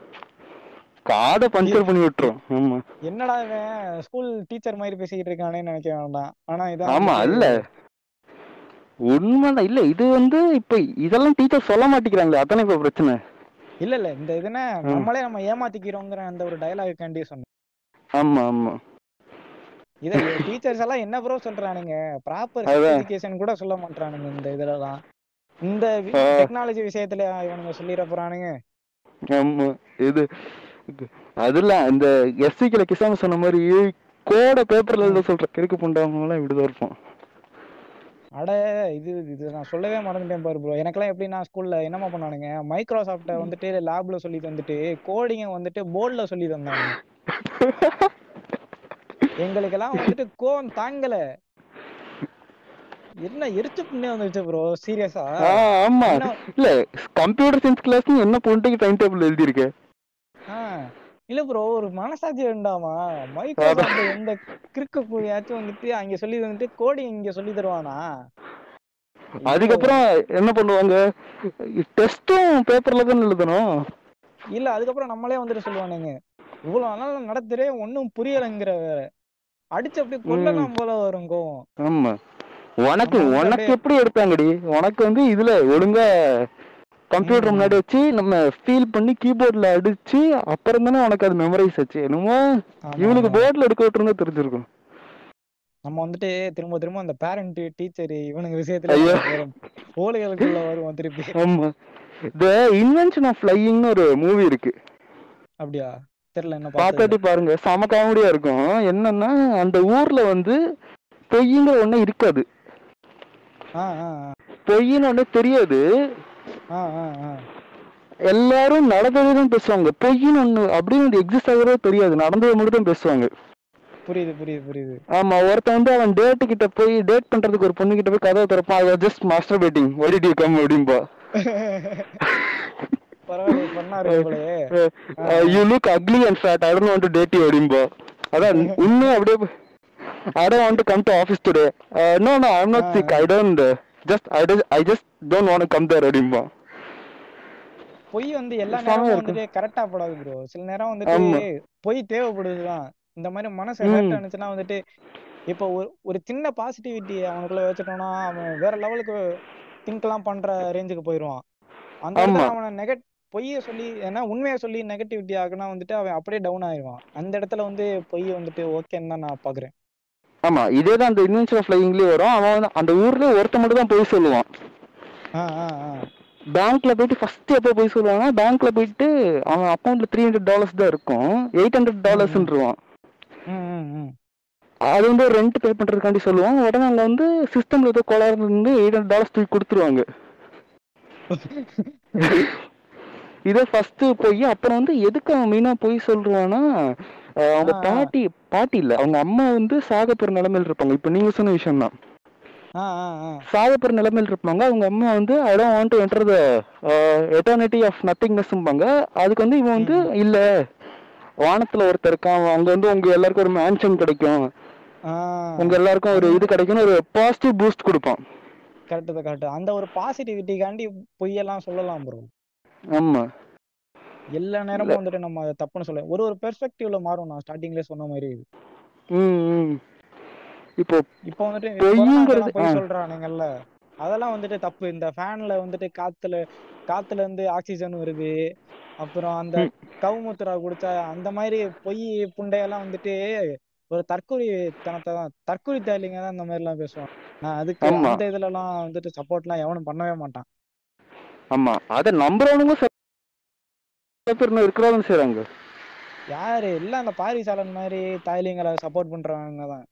[SPEAKER 5] காடை பஞ்சர் பண்ணி விட்டுரும் ஆமா
[SPEAKER 4] என்னடா இவன் ஸ்கூல் டீச்சர் மாதிரி பேசிக்கிட்டு இருக்கானேன்னு நினைக்க வேண்டாம் ஆனா இதான்
[SPEAKER 5] ஆமா
[SPEAKER 4] வந்துட்டு-
[SPEAKER 5] இல்ல உண்மைதான் இல்ல இது வந்து இப்ப இதெல்லாம் டீச்சர் சொல்ல மாட்டேங்கிறாங்களே அதானே இப்ப பிரச்சனை
[SPEAKER 4] இல்ல இல்ல இந்த இதுனா
[SPEAKER 5] ம்.
[SPEAKER 4] நம்மளே நம்ம ஏமாத்திக்கிறோங்கிற அந்த ஒரு டயலாகுக்காண்டி சொன்னேன்
[SPEAKER 5] ஆமா ஆமா
[SPEAKER 4] இத டீச்சர்ஸ் எல்லாம் என்ன ப்ரோ சொல்றானுங்க ப்ராப்பர்
[SPEAKER 5] அதான்.
[SPEAKER 4] எஜுகேஷன் கூட சொல்ல மாட்டானுங்க இந்த இதுலலாம் இந்த
[SPEAKER 5] ஆ.
[SPEAKER 4] டெக்னாலஜி விஷயத்துல இவனுங்க சொல்லிட போறானுங்க
[SPEAKER 5] ஆமா இது இது- அதுல இந்த எஸ்சிக்கல கிசாம சொன்ன மாதிரி கோட பேப்பர்ல எழுத சொல்ற கிறுக்கு புண்டவங்க எல்லாம் இப்படிதான் இருப்போம்
[SPEAKER 4] அட இது இது நான் சொல்லவே மறந்துட்டேன் பாரு ப்ரோ எனக்கெல்லாம் எப்படின்னா ஸ்கூல்ல என்னமா பண்ணானுங்க மைக்ரோசாஃப்ட வந்துட்டு லேப்ல சொல்லி தந்துட்டு கோடிங்க வந்துட்டு போர்டுல சொல்லி தந்தாங்க எங்களுக்கெல்லாம் வந்துட்டு கோவம் தாங்கல என்ன எரிச்சு புண்ணே வந்துச்சு ப்ரோ சீரியஸா
[SPEAKER 5] ஆ, ஆமா
[SPEAKER 4] இன்னும்
[SPEAKER 5] இல்ல கம்ப்யூட்டர் சயின்ஸ் கிளாஸ் என்ன பொண்ணுக்கு டைம் டேபிள் எழுதியிருக்க
[SPEAKER 4] ஆ, இல்ல ப்ரோ ஒரு மனசாட்சி வேண்டாமா மைக்ரோசாஃப்ட் எந்த கிறுக்கு கூடியாச்சும் வந்துட்டு அங்க சொல்லி வந்துட்டு கோடிங் இங்க சொல்லி தருவானா
[SPEAKER 5] அதுக்கப்புறம் என்ன பண்ணுவாங்க டெஸ்டும் பேப்பர்ல தான் எழுதணும்
[SPEAKER 4] இல்ல அதுக்கப்புறம் நம்மளே வந்துட்டு சொல்லுவானுங்க இவ்வளவு நாள் நடத்துறே ஒண்ணும் புரியலைங்கிற வேற அடிச்சு அப்படியே கொல்லலாம் போல வரும் கோவம்
[SPEAKER 5] ஆமா உனக்கு
[SPEAKER 4] நம்ம வந்து
[SPEAKER 5] உனக்கு
[SPEAKER 4] அப்படியே-
[SPEAKER 5] எப்படி எடுத்தாங்கடி உனக்கு வந்து இதுல ஒழுங்கா கம்ப்யூட்டர்
[SPEAKER 4] ம்.
[SPEAKER 5] முன்னாடி வச்சு நம்ம ஃபீல் பண்ணி கீபோர்ட்ல அடிச்சு அப்புறம் தானே உனக்கு அது மெமரைஸ் ஆச்சு என்னமோ
[SPEAKER 4] ஆமா,
[SPEAKER 5] இவனுக்கு
[SPEAKER 4] ஆமா.
[SPEAKER 5] போர்ட்ல எடுக்க விட்டுருந்தா தெரிஞ்சிருக்கும்
[SPEAKER 4] நம்ம வந்துட்டு திரும்ப திரும்ப அந்த பேரண்ட் டீச்சர் இவனுங்க விஷயத்துல
[SPEAKER 5] ஐயோ.
[SPEAKER 4] வரும் ஓலைகளுக்குள்ள வருவோம் திருப்பி
[SPEAKER 5] ஆமா த இன்வென்ஷன் ஆஃப் ஃப்ளையிங்னு ஒரு மூவி இருக்கு
[SPEAKER 4] அப்படியா தெரியல என்ன
[SPEAKER 5] பார்த்தாட்டி
[SPEAKER 4] பார்த்தது
[SPEAKER 5] பாருங்க செம காமெடியா இருக்கும் என்னன்னா அந்த ஊர்ல வந்து பொய்ங்கிற ஒண்ணு இருக்காது
[SPEAKER 4] ஆ ஆ
[SPEAKER 5] பொய்ன்னு ஒண்ணு தெரியாது
[SPEAKER 4] ஆ ஆ ஆ
[SPEAKER 5] எல்லாரும் நடந்ததே தான் பேசுவாங்க பொய்ன்னு ஒண்ணு அப்படின்னு எக்ஸிஸ்ட் ஆகிறதே தெரியாது நடந்ததை மட்டும் தான் பேசுவாங்க
[SPEAKER 4] புரியுது புரியுது புரியுது
[SPEAKER 5] ஆமா ஒருத்தன் வந்து அவன் டேட்டு கிட்ட போய் டேட் பண்றதுக்கு ஒரு பொண்ணு கிட்ட போய் கதவை திறப்பான் ஐ ஜஸ்ட் மாஸ்டர் பேட்டிங் ஒடி டி கம் அப்படின்பா
[SPEAKER 4] பரவாயில்ல பண்ணாரு போலயே
[SPEAKER 5] you look ugly and fat I don't want to date you அப்படின்பா அதான் உண்மையா அப்படியே I don't want to come to office today no no I am not sick I don't just I I just don't want come there அப்படின்பா
[SPEAKER 4] பொய் வந்து எல்லா
[SPEAKER 5] செமையா
[SPEAKER 4] நேரமும்
[SPEAKER 5] இருக்கும்.
[SPEAKER 4] வந்துட்டு கரெக்டா படாது ப்ரோ சில நேரம்
[SPEAKER 5] ஆமா.
[SPEAKER 4] வந்துட்டு பொய் தேவைப்படுதுதான் இந்த மாதிரி மனசு
[SPEAKER 5] ம்.
[SPEAKER 4] ஹர்ட் ஆனிச்சுன்னா வந்துட்டு இப்போ ஒரு ஒரு சின்ன பாசிட்டிவிட்டி அவனுக்குள்ள வச்சுட்டோம்னா அவன் வேற லெவலுக்கு திங்க் எல்லாம் பண்ற ரேஞ்சுக்கு போயிடுவான் அந்த இடத்துல
[SPEAKER 5] ஆமா.
[SPEAKER 4] அவனை நெகட் பொய்ய சொல்லி ஏன்னா உண்மையை சொல்லி நெகட்டிவிட்டி ஆகுனா வந்துட்டு அவன் அப்படியே டவுன் ஆயிடுவான் அந்த இடத்துல வந்து பொய் வந்துட்டு ஓகேன்னு தான் நான் பாக்குறேன்
[SPEAKER 5] ஆமா இதே தான் அந்த இன்வென்ஷன் ஆஃப் ஃப்ளையிங்லயே வரும் அவன் வந்து அந்த ஊர்ல ஒருத்த மட்டும் தான் போய் சொல்லுவான்
[SPEAKER 4] ஆ ஆ ஆ
[SPEAKER 5] பேங்க்ல போயிட்டு ஃபர்ஸ்ட் எப்போ போய் சொல்லுவாங்கன்னா பேங்க்ல போயிட்டு அவன் அக்கௌண்ட்ல த்ரீ ஹண்ட்ரட் டாலர்ஸ் தான் இருக்கும் எயிட் ஹண்ட்ரட் டாலர்ஸ்ன்றான்
[SPEAKER 4] ம் ம் ம்
[SPEAKER 5] அது வந்து ரெண்ட் பே பண்றதுக்காண்டி சொல்லுவோம் உடனே அங்க வந்து சிஸ்டம்ல ஏதோ கோளாறு இருந்து எயிட் ஹண்ட்ரட் டாலர்ஸ் தூக்கி கொடுத்துருவாங்க இதே ஃபர்ஸ்ட் போய் அப்புறம் வந்து எதுக்கு அவன் மெயினா போய் சொல்றான்னா அஹ் அவங்க
[SPEAKER 4] ஆ, ஆ.
[SPEAKER 5] பாட்டி பாட்டி இல்ல அவங்க அம்மா வந்து சாகப்போற நிலைமையில இருப்பாங்க இப்ப நீங்க சொன்ன விஷயம் தான்
[SPEAKER 4] ஆ ஆ ஆ
[SPEAKER 5] சாகப்போற நிலைமையில இருப்பாங்க அவங்க அம்மா வந்து I don't want to enter the eternity of நத்திங்னஸ்ம்பாங்க அதுக்கு வந்து இவன் வந்து இல்ல வானத்துல ஒருத்தர் இருக்கான் அங்க வந்து உங்க எல்லாருக்கும் ஒரு மேன்ஷன் கிடைக்கும்
[SPEAKER 4] ஆ
[SPEAKER 5] உங்க எல்லாருக்கும் ஒரு இது கிடைக்கும்னு ஒரு பாசிட்டிவ் பூஸ்ட் கொடுப்பான்
[SPEAKER 4] கரெக்ட் தான் கரெக்ட் அந்த ஒரு பாசிட்டிவிட்டிக்காண்டி பொய்யெல்லாம் சொல்லலாம் ப்ரோ
[SPEAKER 5] ஆமா
[SPEAKER 4] எல்லா நேரமும் வந்துட்டு நம்ம அதை தப்புன்னு சொல்ல ஒரு ஒரு பெர்ஸ்பெக்டிவ்ல மாறும் நான் ஸ்டார்டிங்ல சொன்ன மாதிரி
[SPEAKER 5] ம் ம் இப்போ
[SPEAKER 4] இப்போ வந்துட்டு
[SPEAKER 5] பொய்யுங்கிறது-
[SPEAKER 4] கொரோனாக்கெல்லாம் பொய்
[SPEAKER 5] ஆ.
[SPEAKER 4] சொல்றானுங்கல்ல அதெல்லாம் வந்துட்டு தப்பு இந்த ஃபேன்ல வந்துட்டு காத்துல காத்துல இருந்து ஆக்சிஜன் வருது அப்புறம் அந்த
[SPEAKER 5] ம்.
[SPEAKER 4] கவுமுத்திரா குடிச்சா அந்த மாதிரி பொய் புண்டையெல்லாம் வந்துட்டு ஒரு தற்கொலை தனத்தை தான் தற்கொலை தேலிங்க தான் இந்த மாதிரி எல்லாம் பேசுவாங்க நான் அதுக்கு
[SPEAKER 5] ஆமா.
[SPEAKER 4] அந்த இதுல எல்லாம் வந்துட்டு சப்போர்ட்லாம் எவனும் பண்ணவே மாட்டான்
[SPEAKER 5] ஆமா அத நம்புறவனுங்க சில பேர் இன்னும் இருக்கிறாங்க செய்றாங்க
[SPEAKER 4] யாரு எல்லாம் அந்த பாரிசாலன் மாதிரி தாய்லிங்களை சப்போர்ட் பண்றவங்க தான்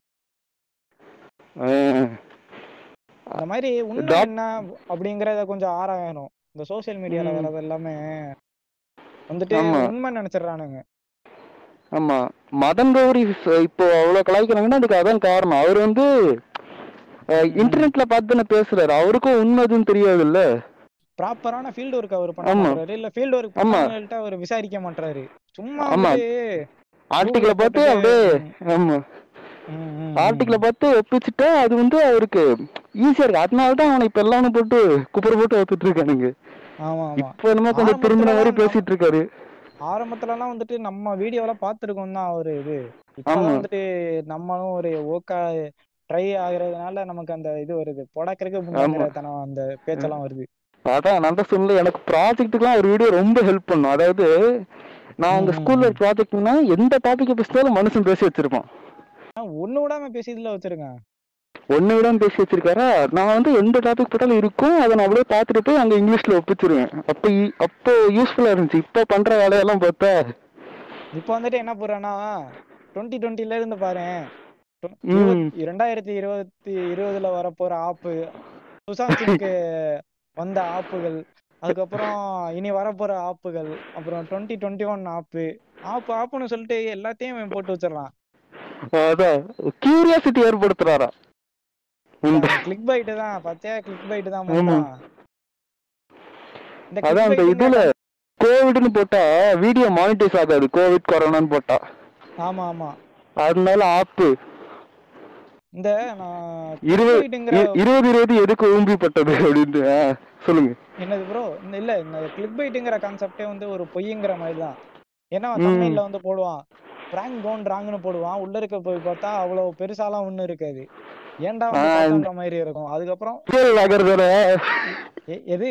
[SPEAKER 5] ஆஹ்
[SPEAKER 4] இந்த மாதிரி உண்மை
[SPEAKER 5] Doc-
[SPEAKER 4] என்ன அப்படிங்கறத கொஞ்சம் ஆராயணும் இந்த சோஷியல் மீடியால
[SPEAKER 5] ம்.
[SPEAKER 4] வர்றது எல்லாமே வந்துட்டு
[SPEAKER 5] ஆமா.
[SPEAKER 4] உண்மை நினைச்சிடுறானுங்க
[SPEAKER 5] ஆமா மதன் கௌரி ச- இப்போ அவ்வளவு கலாய்க்கிறாங்கன்னா அதுக்கு அதான் காரணம் அவர் வந்து இன்டர்நெட்ல பார்த்து தானே பேசுறாரு அவருக்கும் உண்மை எதுவும் தெரியாதுல்ல
[SPEAKER 4] ப்ராப்பரான ஃபீல்டு ஒர்க் அவர் பண்ண
[SPEAKER 5] ஆமா.
[SPEAKER 4] மாட்டாரு இல்ல ஃபீல்டு ஒர்க்
[SPEAKER 5] ஆமா.
[SPEAKER 4] பண்ணவங்கள்ட்ட அவர் விசாரிக்க மாட்டாரு சும்மா
[SPEAKER 5] ஆமா.
[SPEAKER 4] வந்துட்டு
[SPEAKER 5] ஆர்டிகிள பார்த்து
[SPEAKER 4] போட்டுட்டு,
[SPEAKER 5] அப்படியே ஆமா
[SPEAKER 4] ம், ம், ம்.
[SPEAKER 5] ஆர்டிகிள பார்த்து ஒப்பிச்சுட்டா அது வந்து அவருக்கு ஈஸியா இருக்கு அதனால தான் அவனை இப்ப எல்லாமே போட்டு குப்புற போட்டு ஒத்துட்டு இருக்கானுங்க
[SPEAKER 4] ஆமா ஆமா
[SPEAKER 5] இப்போ என்னமோ கொஞ்சம் திரும்பின மாதிரி
[SPEAKER 4] ஆரம்பத்துலலாம்
[SPEAKER 5] பேசிட்டு இருக்காரு
[SPEAKER 4] ஆரம்பத்துல எல்லாம் வந்துட்டு நம்ம வீடியோலாம் பார்த்திருக்கோம் தான் அவரு இது
[SPEAKER 5] ஆமா.
[SPEAKER 4] இப்பதான் வந்துட்டு நம்மளும் ஒரு ஓக்கா ட்ரை ஆகுறதுனால நமக்கு அந்த இது வருது புடக்கிறதுக்கு முன்னாடி தனம் அந்த பேச்செல்லாம் வருது
[SPEAKER 5] அதான் நான் தான் சொன்னல எனக்கு ப்ராஜெக்ட்டுக்குலாம் ஒரு வீடியோ ரொம்ப ஹெல்ப் பண்ணும் அதாவது நான் அங்க
[SPEAKER 4] ம்,
[SPEAKER 5] ஸ்கூல்ல
[SPEAKER 4] ம்.
[SPEAKER 5] ப்ராஜெக்ட்னா எந்த டாபிக் பேசினாலும் மனுஷன் பேசி வச்சிருப்பான்
[SPEAKER 4] ஆனா ஒண்ணு விடாம பேசியதுல வச்சிருக்கேன்
[SPEAKER 5] ஒன்னு விடாம பேசி வச்சிருக்காரா நான் வந்து எந்த டாபிக் போட்டாலும் இருக்கும் அதை நான் அப்படியே பார்த்துட்டு போய் அங்க இங்கிலீஷ்ல ஒப்பிச்சிருவேன் அப்ப இ- அப்போ யூஸ்ஃபுல்லா இருந்துச்சு இப்போ பண்ற வேலையெல்லாம் பார்த்தா
[SPEAKER 4] இப்போ வந்துட்டு என்ன போறேன்னா டுவெண்ட்டி டுவெண்ட்டில இருந்து பாரு
[SPEAKER 5] ம்.
[SPEAKER 4] இரண்டாயிரத்தி இருபத்தி இருபதுல வரப்போற ஆப்பு சுசாந்த் சிங்க்கு வந்த ஆப்புகள் அதுக்கப்புறம் இனி வரப்போற ஆப்புகள் அப்புறம் டுவெண்ட்டி டுவெண்ட்டி ஒன் ஆப்பு ஆப்பு ஆப்புன்னு சொல்லிட்டு எல்லாத்தையும் இவன் போட்டு வச்சிடறான்
[SPEAKER 5] அதான் கியூரியாசிட்டி ஏற்படுத்துறாரா இந்த
[SPEAKER 4] கிளிக் பைட்டு தான் பச்சையா கிளிக் பைட்டு தான்
[SPEAKER 5] ஆமா.
[SPEAKER 4] மொத்தம் இந்த
[SPEAKER 5] அதான் அந்த
[SPEAKER 4] clickbait
[SPEAKER 5] இதுல கோவிட்னு போட்டா வீடியோ மானிட்டைஸ் ஆகாது கோவிட் கொரோனான்னு போட்டா
[SPEAKER 4] ஆமா ஆமா
[SPEAKER 5] அதனால ஆப்பு
[SPEAKER 4] இந்த நான்
[SPEAKER 5] இருபது
[SPEAKER 4] clickbaitங்கிற
[SPEAKER 5] இ- இருபது இருபது எதுக்கு ஊம்பிப்பட்டது அப்படின்ட்டு ஆ, சொல்லுங்க
[SPEAKER 4] என்னது ப்ரோ இந்த இல்ல இந்த கிளிக் பைட்டுங்கிற கான்செப்டே வந்து ஒரு பொய்ங்கிற மாதிரி தான் ஏன்னா
[SPEAKER 5] ம்.
[SPEAKER 4] தமிழ்ல வந்து போடுவான் பிராங்க் கோன் ராங்னு போடுவான் உள்ள இருக்க போய் பார்த்தா அவ்வளவு பெருசாலாம் ஒண்ணும் இருக்காது ஏன்டா வந்து
[SPEAKER 5] ஆ,
[SPEAKER 4] பார்த்தோன்ற மாதிரி இருக்கும் அதுக்கப்புறம்
[SPEAKER 5] சுகேல் நகர் தானே
[SPEAKER 4] எ- எது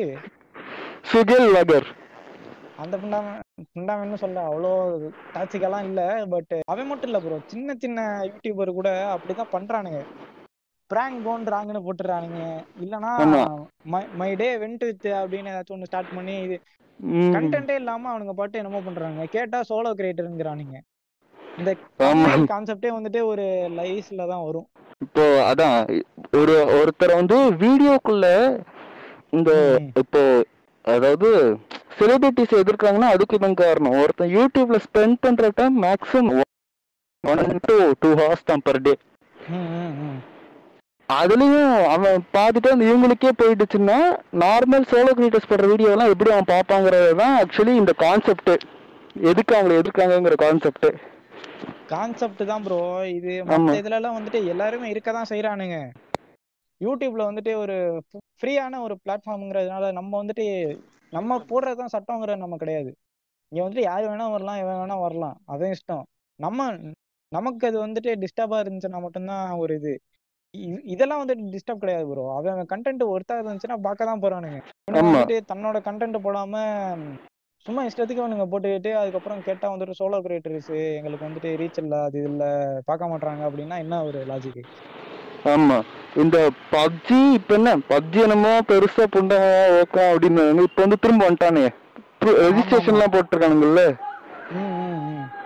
[SPEAKER 5] சுகேல் நகர்
[SPEAKER 4] அந்த புண்டாம புண்டாமன்னு சொல்ல அவ்வளோ டாக்ஸிக்கெல்லாம் இல்ல பட் அவன் மட்டும் இல்ல ப்ரோ சின்ன சின்ன யூடியூபர் கூட அப்படிதான் பண்றானுங்க பிராங்க் கோன் ராங்னு போட்டுறானுங்க இல்லனா
[SPEAKER 5] ஆமா.
[SPEAKER 4] மை டே வெண்ட் வித் அப்படின்னு ஏதாச்சும் ஒன்று ஸ்டார்ட் பண்ணி இது
[SPEAKER 5] ம்.
[SPEAKER 4] கண்டென்ட்டே இல்லாம அவனுங்க பாட்டு என்னமோ பண்றாங்க கேட்டா சோலோ கிரியேட்டருங்கிறானுங்க இந்த
[SPEAKER 5] ஆமா.
[SPEAKER 4] கான்செப்டே வந்துட்டு ஒரு லைஸ்ல தான் வரும்
[SPEAKER 5] இப்போ அதான் ஒரு ஒருத்தர் வந்து வீடியோக்குள்ள இந்த
[SPEAKER 4] ம்.
[SPEAKER 5] இப்போ அதாவது செலிபிரிட்டிஸ் எதிர்க்காங்கன்னா அதுக்கு இவன் காரணம் ஒருத்தன் யூடியூப்ல ஸ்பெண்ட் பண்ற time maximum one to two hours தான் பர் டே
[SPEAKER 4] ம், ம், ம்.
[SPEAKER 5] அதுலயும் அவன் பார்த்துட்டு அந்த இவங்களுக்கே போயிடுச்சுன்னா நார்மல் சோலோ கிரியேட்டர்ஸ் பண்ற வீடியோ எல்லாம் எப்படி அவன் பார்ப்பாங்கிறது தான் ஆக்சுவலி இந்த கான்செப்ட் எதுக்கு அவங்களை எதிர்க்காங்கங்கிற கான்செப்ட்
[SPEAKER 4] கான்செப்ட் தான் ப்ரோ இது
[SPEAKER 5] ஆமா.
[SPEAKER 4] மத்த இதுல எல்லாம் வந்துட்டு எல்லாருமே இருக்க தான் செய்யறானுங்க யூடியூப்ல வந்துட்டு ஒரு ஃப்ரீயான ஒரு பிளாட்ஃபார்ம்ங்கிறதுனால நம்ம வந்துட்டு நம்ம போடுறதுதான் சட்டங்கிறது நம்ம கிடையாது இங்க வந்துட்டு யார் வேணா வரலாம் எவன் வேணா வரலாம் அதான் இஷ்டம் நம்ம நமக்கு அது வந்துட்டு டிஸ்டர்பா இருந்துச்சுன்னா மட்டும்தான் ஒரு இது இ- இதெல்லாம் வந்துட்டு டிஸ்டர்ப் கிடையாது ப்ரோ அவன் கண்டென்ட் ஒருத்தா இருந்துச்சுன்னா பார்க்க தான் போறானுங்க இவனுங்க
[SPEAKER 5] ஆமா.
[SPEAKER 4] வந்துட்டு தன்னோட கண்டென்ட் போடாம சும்மா இஷ்டத்துக்கு அவனுங்க போட்டுக்கிட்டு அதுக்கப்புறம் கேட்டா வந்துட்டு சோலோ கிரியேட்டர்ஸ் எங்களுக்கு வந்துட்டு ரீச் இல்ல அது இல்ல பார்க்க மாட்டாங்க அப்படின்னா என்ன ஒரு லாஜிக்
[SPEAKER 5] ஆமா இந்த பப்ஜி இப்ப என்ன பப்ஜி என்னமோ பெருசா புண்டமா ஓக்கம் அப்படின்னு இப்ப வந்து திரும்ப வந்துட்டானே ரெஜிஸ்ட்ரேஷன் எல்லாம் போட்டிருக்கானுங்கல்ல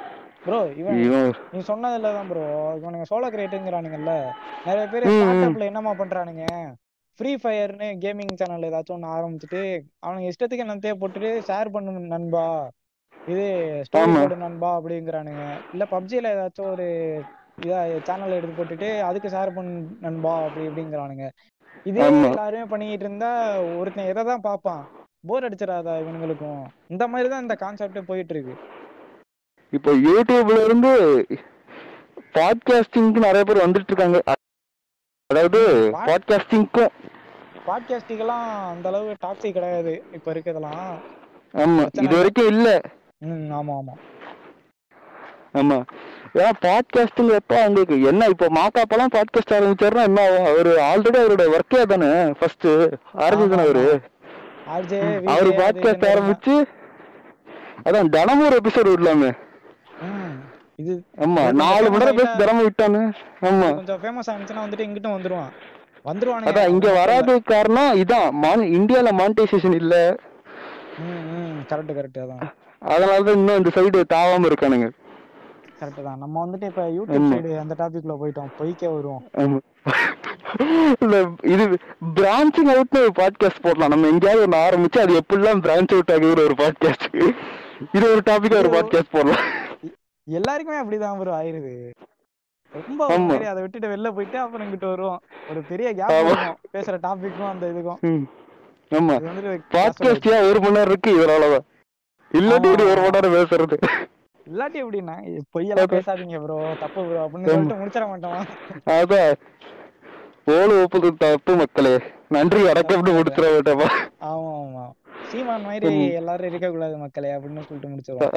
[SPEAKER 4] ப்ரோ இவன்
[SPEAKER 5] இவன்
[SPEAKER 4] நீ சொன்னதுல தான் ப்ரோ இவனுங்க சோலோ கிரியேட்டுங்கிறானுங்கல்ல நிறைய பேர்
[SPEAKER 5] ம், ம்.
[SPEAKER 4] ஸ்டார்ட் அப்ல என்னமா பண்றானுங்க ஃப்ரீ ஃபயர்னு கேமிங் சேனல் ஏதாச்சும் ஒன்று ஆரம்பிச்சுட்டு அவனுங்க இஷ்டத்துக்கு என்னத்தையே போட்டுட்டு ஷேர் பண்ணு நண்பா இது ஸ்டோரி
[SPEAKER 5] ஆமா.
[SPEAKER 4] போடு நண்பா அப்படிங்கிறானுங்க இல்ல பப்ஜில ஏதாச்சும் ஒரு இதா சேனல் எடுத்து போட்டுட்டு அதுக்கு ஷேர் பண்ணு நண்பா அப்படி இப்படிங்கிறானுங்க இதே
[SPEAKER 5] ஆமா.
[SPEAKER 4] எல்லாருமே பண்ணிக்கிட்டு இருந்தா ஒருத்தன் எதை தான் பார்ப்பான் போர் அடிச்சிடாதா இவனுங்களுக்கும் இந்த மாதிரி தான் இந்த கான்செப்டே போயிட்டு இருக்கு
[SPEAKER 5] இப்போ யூடியூப்ல இருந்து பாட்காஸ்டிங்க்கு நிறைய பேர் வந்துட்டு இருக்காங்க அதாவது
[SPEAKER 4] Pod-
[SPEAKER 5] பாட்காஸ்டிங்க்கும்
[SPEAKER 4] பாட்காஸ்டிக்கெல்லாம் அந்த அளவு டாக்ஸிக் கிடையாது இப்ப இருக்கிறதெல்லாம்
[SPEAKER 5] ஆமா
[SPEAKER 4] பிரச்சனை
[SPEAKER 5] இது வரைக்கும் இல்ல
[SPEAKER 4] ம் ஆமா ஆமா
[SPEAKER 5] ஆமா ஏன்னா பாட்காஸ்டிங் எப்போ அவங்களுக்கு என்ன இப்போ மாக்காப்பெல்லாம் பாட்காஸ்ட் ஆரம்பிச்சாருன்னா என்ன ஆகும் அவரு ஆல்ரெடி அவரோட ஒர்க்கே தானே ஃபர்ஸ்ட் ஆரம்பிச்சு அவரு
[SPEAKER 4] ஆர்ஜே
[SPEAKER 5] அவரு பாட்காஸ்ட் ஆரம்பிச்சு அதான் தினமும் ஒரு எபிசோடு விடலாமே
[SPEAKER 4] இது
[SPEAKER 5] ஆமா
[SPEAKER 4] இது கொஞ்சம்
[SPEAKER 5] நாலு மணி நேரம்
[SPEAKER 4] famous
[SPEAKER 5] பேசி தினமும் விட்டானு ஆமா
[SPEAKER 4] இது கொஞ்சம் ஃபேமஸ் ஆனிச்சுன்னா வந்துட்டு இங்கிட்டும் வந்துருவான் வந்துருவானுங்க
[SPEAKER 5] அதான் இங்க வராத காரணம் இதான் மான் இந்தியால மானிட்டைசேஷன் இல்ல
[SPEAKER 4] ம் ம் கரெக்ட் கரெக்ட் அதான்
[SPEAKER 5] அதனாலதான் இன்னும் இந்த சைடு தாவாம இருக்கானுங்க
[SPEAKER 4] கரெக்ட் தான் நம்ம வந்துட்டு இப்ப யூடியூப்
[SPEAKER 5] ஆமா.
[SPEAKER 4] சைடு அந்த டாபிக்ல போயிட்டோம் பொய்க்கே வருவோம்
[SPEAKER 5] ஆமா இல்ல இது பிரான்ச்சிங் அவுட்னு ஒரு பாட்காஸ்ட் போடலாம் நம்ம எங்கேயாவது ஒன்று ஆரம்பிச்சு அது எப்படிலாம் பிரான்ச் அவுட் ஆகுது ஒரு பாட்காஸ்ட் இது ஒரு டாபிக்கா ஒரு பாட்காஸ்ட் போடலாம்
[SPEAKER 4] எல்லாருக்குமே அப்படிதான் ப்ரோ ஆயிருது ரொம்ப ஒரு
[SPEAKER 5] ஆமா.
[SPEAKER 4] மாதிரி அதை விட்டுட்டு வெளில போயிட்டு அப்புறம் இங்கிட்டு வருவோம் ஒரு பெரிய கேப்
[SPEAKER 5] ஆமா.
[SPEAKER 4] இருக்கும் பேசுற டாபிக்கும் அந்த இதுக்கும்
[SPEAKER 5] ம். ஆமா
[SPEAKER 4] இது வந்துட்டு
[SPEAKER 5] பாட்காஸ்ட் ஏன் ஒரு மணி நேரம் இருக்கு இதனாலதான் இல்லாட்டி
[SPEAKER 4] ஆமா,
[SPEAKER 5] இப்படி ஒரு
[SPEAKER 4] ஆமா.
[SPEAKER 5] மணி நேரம் பேசுறது
[SPEAKER 4] இல்லாட்டி எப்படின்னா பொய்யெல்லாம்
[SPEAKER 5] Okay.
[SPEAKER 4] பேசாதீங்க ப்ரோ தப்பு ப்ரோ அப்படின்னு
[SPEAKER 5] ஆமா.
[SPEAKER 4] சொல்லிட்டு முடிச்சிட மாட்டோம்
[SPEAKER 5] அதான் ஓடு ஒப்புது தப்பு மக்களே நன்றி வணக்கம்னு முடிச்சிட மாட்டேப்பா
[SPEAKER 4] ஆமா ஆமா சீமான் மாதிரி
[SPEAKER 5] ம்.
[SPEAKER 4] எல்லாரும் இருக்க கூடாது மக்களே அப்படின்னு சொல்லிட்டு முடிச்சிருவோம்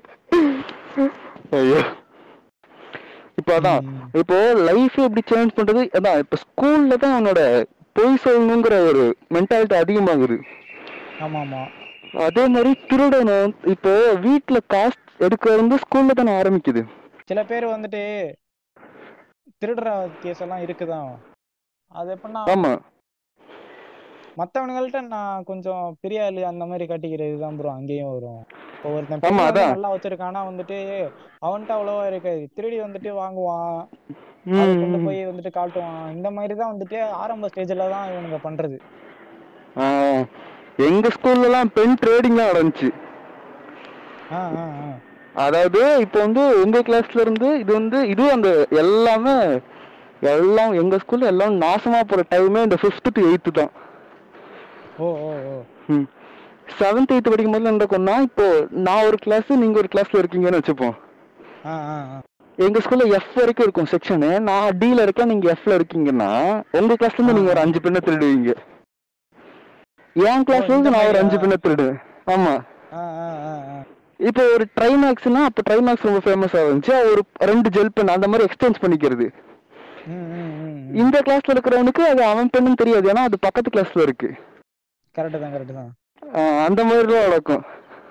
[SPEAKER 5] ஐயோ இப்போ அதான்
[SPEAKER 4] ம்.
[SPEAKER 5] இப்போ லைஃப் எப்படி சேஞ்ச் பண்றது அதான் இப்போ ஸ்கூல்ல தான் அவனோட பொய் சொல்லணுங்கிற ஒரு மென்டாலிட்டி அதிகமாகுது
[SPEAKER 4] ஆமா ஆமா
[SPEAKER 5] அதே மாதிரி திருடணும் இப்போ வீட்ல காசு எடுக்கிறது வந்து ஸ்கூல்ல தானே ஆரம்பிக்குது
[SPEAKER 4] சில பேர் வந்துட்டு திருடுற கேஸ் எல்லாம் இருக்குதான் அது எப்படின்னா
[SPEAKER 5] ஆமா
[SPEAKER 4] மத்தவனுங்கள்ட்ட நான் கொஞ்சம் பெரிய ஆளு அந்த மாதிரி காட்டிக்கிறது தான் ப்ரோ அங்கேயும் வரும் இப்போ ஒருத்தன்
[SPEAKER 5] ஆமா,
[SPEAKER 4] பெரிய ஆளு
[SPEAKER 5] அதான்.
[SPEAKER 4] நல்லா வச்சிருக்கானா வந்துட்டு அவன்கிட்ட அவ்வளவா இருக்காது திருடி வந்துட்டு வாங்குவான்
[SPEAKER 5] ம்,
[SPEAKER 4] அதை கொண்டு
[SPEAKER 5] ம்.
[SPEAKER 4] போய் வந்துட்டு காட்டுவான் இந்த மாதிரி தான் வந்துட்டு ஆரம்ப ஸ்டேஜ்ல தான் இவனுங்க பண்றது
[SPEAKER 5] ஆ, எங்க ஸ்கூல்ல எல்லாம் பென் ட்ரேடிங்லாம் நடந்துச்சு
[SPEAKER 4] ஆ ஆ ஆ
[SPEAKER 5] அதாவது இப்போ வந்து உங்க கிளாஸ்ல இருந்து இது வந்து இது அந்த எல்லாமே எல்லாம் எங்க ஸ்கூல்ல எல்லாம் நாசமா போற டைமே இந்த ஃபிஃப்த் டு எயித்து தான்
[SPEAKER 4] ஓ ஓ ஓ
[SPEAKER 5] ம் செவன்த் எயித்து படிக்கும் போது என்ன நடக்கும்னா இப்போ நான் ஒரு கிளாஸ் நீங்க ஒரு கிளாஸ்ல இருக்கீங்கன்னு வச்சுப்போம்
[SPEAKER 4] ஆ ஆ ஆ
[SPEAKER 5] எங்க ஸ்கூல்ல எஃப் வரைக்கும் இருக்கும் செக்ஷனு நான் டில இருக்கேன் நீங்க எஃப்ல இருக்கீங்கன்னா உங்க கிளாஸ்ல இருந்து நீங்க ஒரு அஞ்சு பெண்ணை திருடுவீங்க என் கிளாஸ்ல
[SPEAKER 4] இந்த
[SPEAKER 5] இருந்து நான் ஒரு
[SPEAKER 4] மாதிரியா?
[SPEAKER 5] அஞ்சு பெண்ணை திருடுவேன் ஆமா
[SPEAKER 4] ஆ ஆ ஆ ஆ
[SPEAKER 5] இப்போ ஒரு ட்ரைமேக்ஸ்னா அப்போ ட்ரைமேக்ஸ் ரொம்ப ஃபேமஸ் ஆகுச்சு ஒரு ரெண்டு ஜெல் பென் அந்த மாதிரி எக்ஸ்சேஞ்ச் பண்ணிக்கிறது
[SPEAKER 4] ம் ம் ம்
[SPEAKER 5] இந்த கிளாஸ்ல இருக்கிறவனுக்கு அது அவன் பெண்ணுன்னு தெரியாது ஏன்னா அது பக்கத்து கிளாஸ்ல இருக்கு
[SPEAKER 4] கரெக்ட் தான் கரெக்ட் தான்
[SPEAKER 5] ஆஹ் அந்த மாதிரி தான் நடக்கும்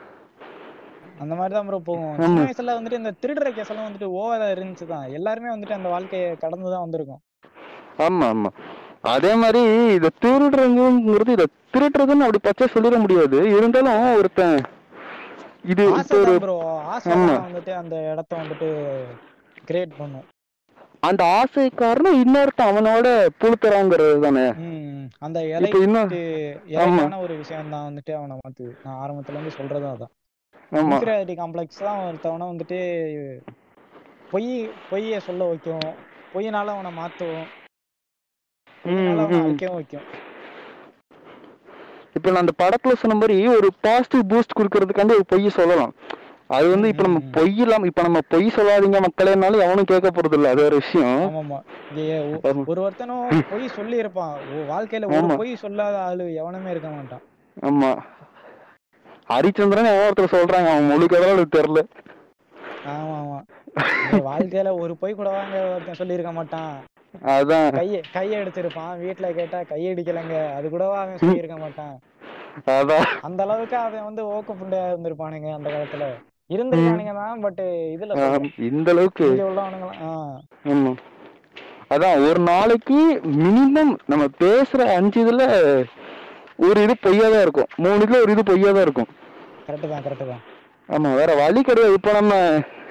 [SPEAKER 4] அந்த மாதிரி தான் ப்ரோ போகும்
[SPEAKER 5] ஆமா.
[SPEAKER 4] சின்ன வயசுல வந்துட்டு இந்த திருடுற கேஸ் எல்லாம் வந்துட்டு ஓவரா இருந்துச்சு தான் எல்லாருமே வந்துட்டு அந்த வாழ்க்கையை கடந்து தான் வந்திருக்கும்
[SPEAKER 5] ஆமா ஆமா அதே மாதிரி இதை திருடுறதுங்கிறது இதை திருடுறதுன்னு அப்படி பச்சை சொல்லிட முடியாது இருந்தாலும் ஒருத்தன் இது இப்போ
[SPEAKER 4] ஆசை
[SPEAKER 5] ஒரு
[SPEAKER 4] தான் ப்ரோ ஆசை
[SPEAKER 5] ஆமா.
[SPEAKER 4] தான் வந்துட்டு அந்த இடத்த வந்துட்டு கிரியேட் பண்ணும்
[SPEAKER 5] அந்த ஆசை காரணம் இன்னொருத்தன் அவனோட புழுத்துறாங்கிறது தானே
[SPEAKER 4] ம் அந்த
[SPEAKER 5] இப்போ இன்னும்
[SPEAKER 4] எலைட்டு
[SPEAKER 5] ஆமா.
[SPEAKER 4] இலைக்கான ஒரு விஷயம் தான் வந்துட்டு அவனை மாத்துது நான் ஆரம்பத்துல இருந்து சொல்றதும் அதான்
[SPEAKER 5] ஆமா
[SPEAKER 4] இன்ஃபீரியாரிட்டி காம்ப்ளெக்ஸ் தான் ஒருத்தவனை வந்துட்டு பொய் பொய்யை சொல்ல வைக்கும் பொய்யினால அவனை மாத்தும் பொய்யினால
[SPEAKER 5] ம்,
[SPEAKER 4] அவனை
[SPEAKER 5] ம்.
[SPEAKER 4] அழிக்கவும் வைக்கும்
[SPEAKER 5] இப்போ நான் அந்த படத்துல சொன்ன மாதிரி ஒரு பாசிட்டிவ் பூஸ்ட் கொடுக்கறதுக்காண்டி ஒரு பொய் சொல்லலாம் அது வந்து இப்போ நம்ம
[SPEAKER 4] ம், ம்.
[SPEAKER 5] பொய் இல்லாம இப்போ நம்ம பொய் சொல்லாதீங்க மக்களேனாலும் எவனும் கேட்க போறது இல்ல அது ஒரு விஷயம்
[SPEAKER 4] ஆமாமா இங்க ஒ-
[SPEAKER 5] ஆமா.
[SPEAKER 4] ஒரு ஒருத்தனும் பொய் சொல்லி இருப்பான் வாழ்க்கையில ஒரு
[SPEAKER 5] ஆமா.
[SPEAKER 4] பொய் சொல்லாத ஆளு எவனுமே இருக்க மாட்டான்
[SPEAKER 5] ஆமா ஹரிச்சந்திரன் எவன் ஒருத்தர் சொல்றாங்க அவன் முழு கதை எனக்கு தெரியல
[SPEAKER 4] ஆமா ஆமா இந்த வாழ்க்கையில ஒரு பொய் கூட வாங்க ஒருத்தன் சொல்லியிருக்க மாட்டான்
[SPEAKER 5] அதான்
[SPEAKER 4] கைய கைய அடிச்சிருப்பான் வீட்டுல கேட்டா கையடிக்கலைங்க அது கூடவா அவன் சொல்லியிருக்க மாட்டான்
[SPEAKER 5] அதான்
[SPEAKER 4] அந்த அளவுக்கு அவன் வந்து ஓக்க புண்டையா இருந்திருப்பானுங்க அந்த காலத்துல இருந்திருக்கானுங்க தான் பட் இதுல
[SPEAKER 5] ஆம்,
[SPEAKER 4] சொல்றேன்.
[SPEAKER 5] இந்த அளவுக்கு
[SPEAKER 4] இங்க உள்ளவனுங்களாம் ஆஹ்
[SPEAKER 5] ஆமா அதான் ஒரு நாளைக்கு மினிமம் நம்ம பேசுற அஞ்சு இதுல ஒரு இது பொய்யா தான் இருக்கும் மூணு இதுல ஒரு இது பொய்யா தான் இருக்கும்
[SPEAKER 4] கரெக்ட் தான் கரெக்ட் தான்
[SPEAKER 5] ஆமா வேற வழி கிடையாது இப்போ நம்ம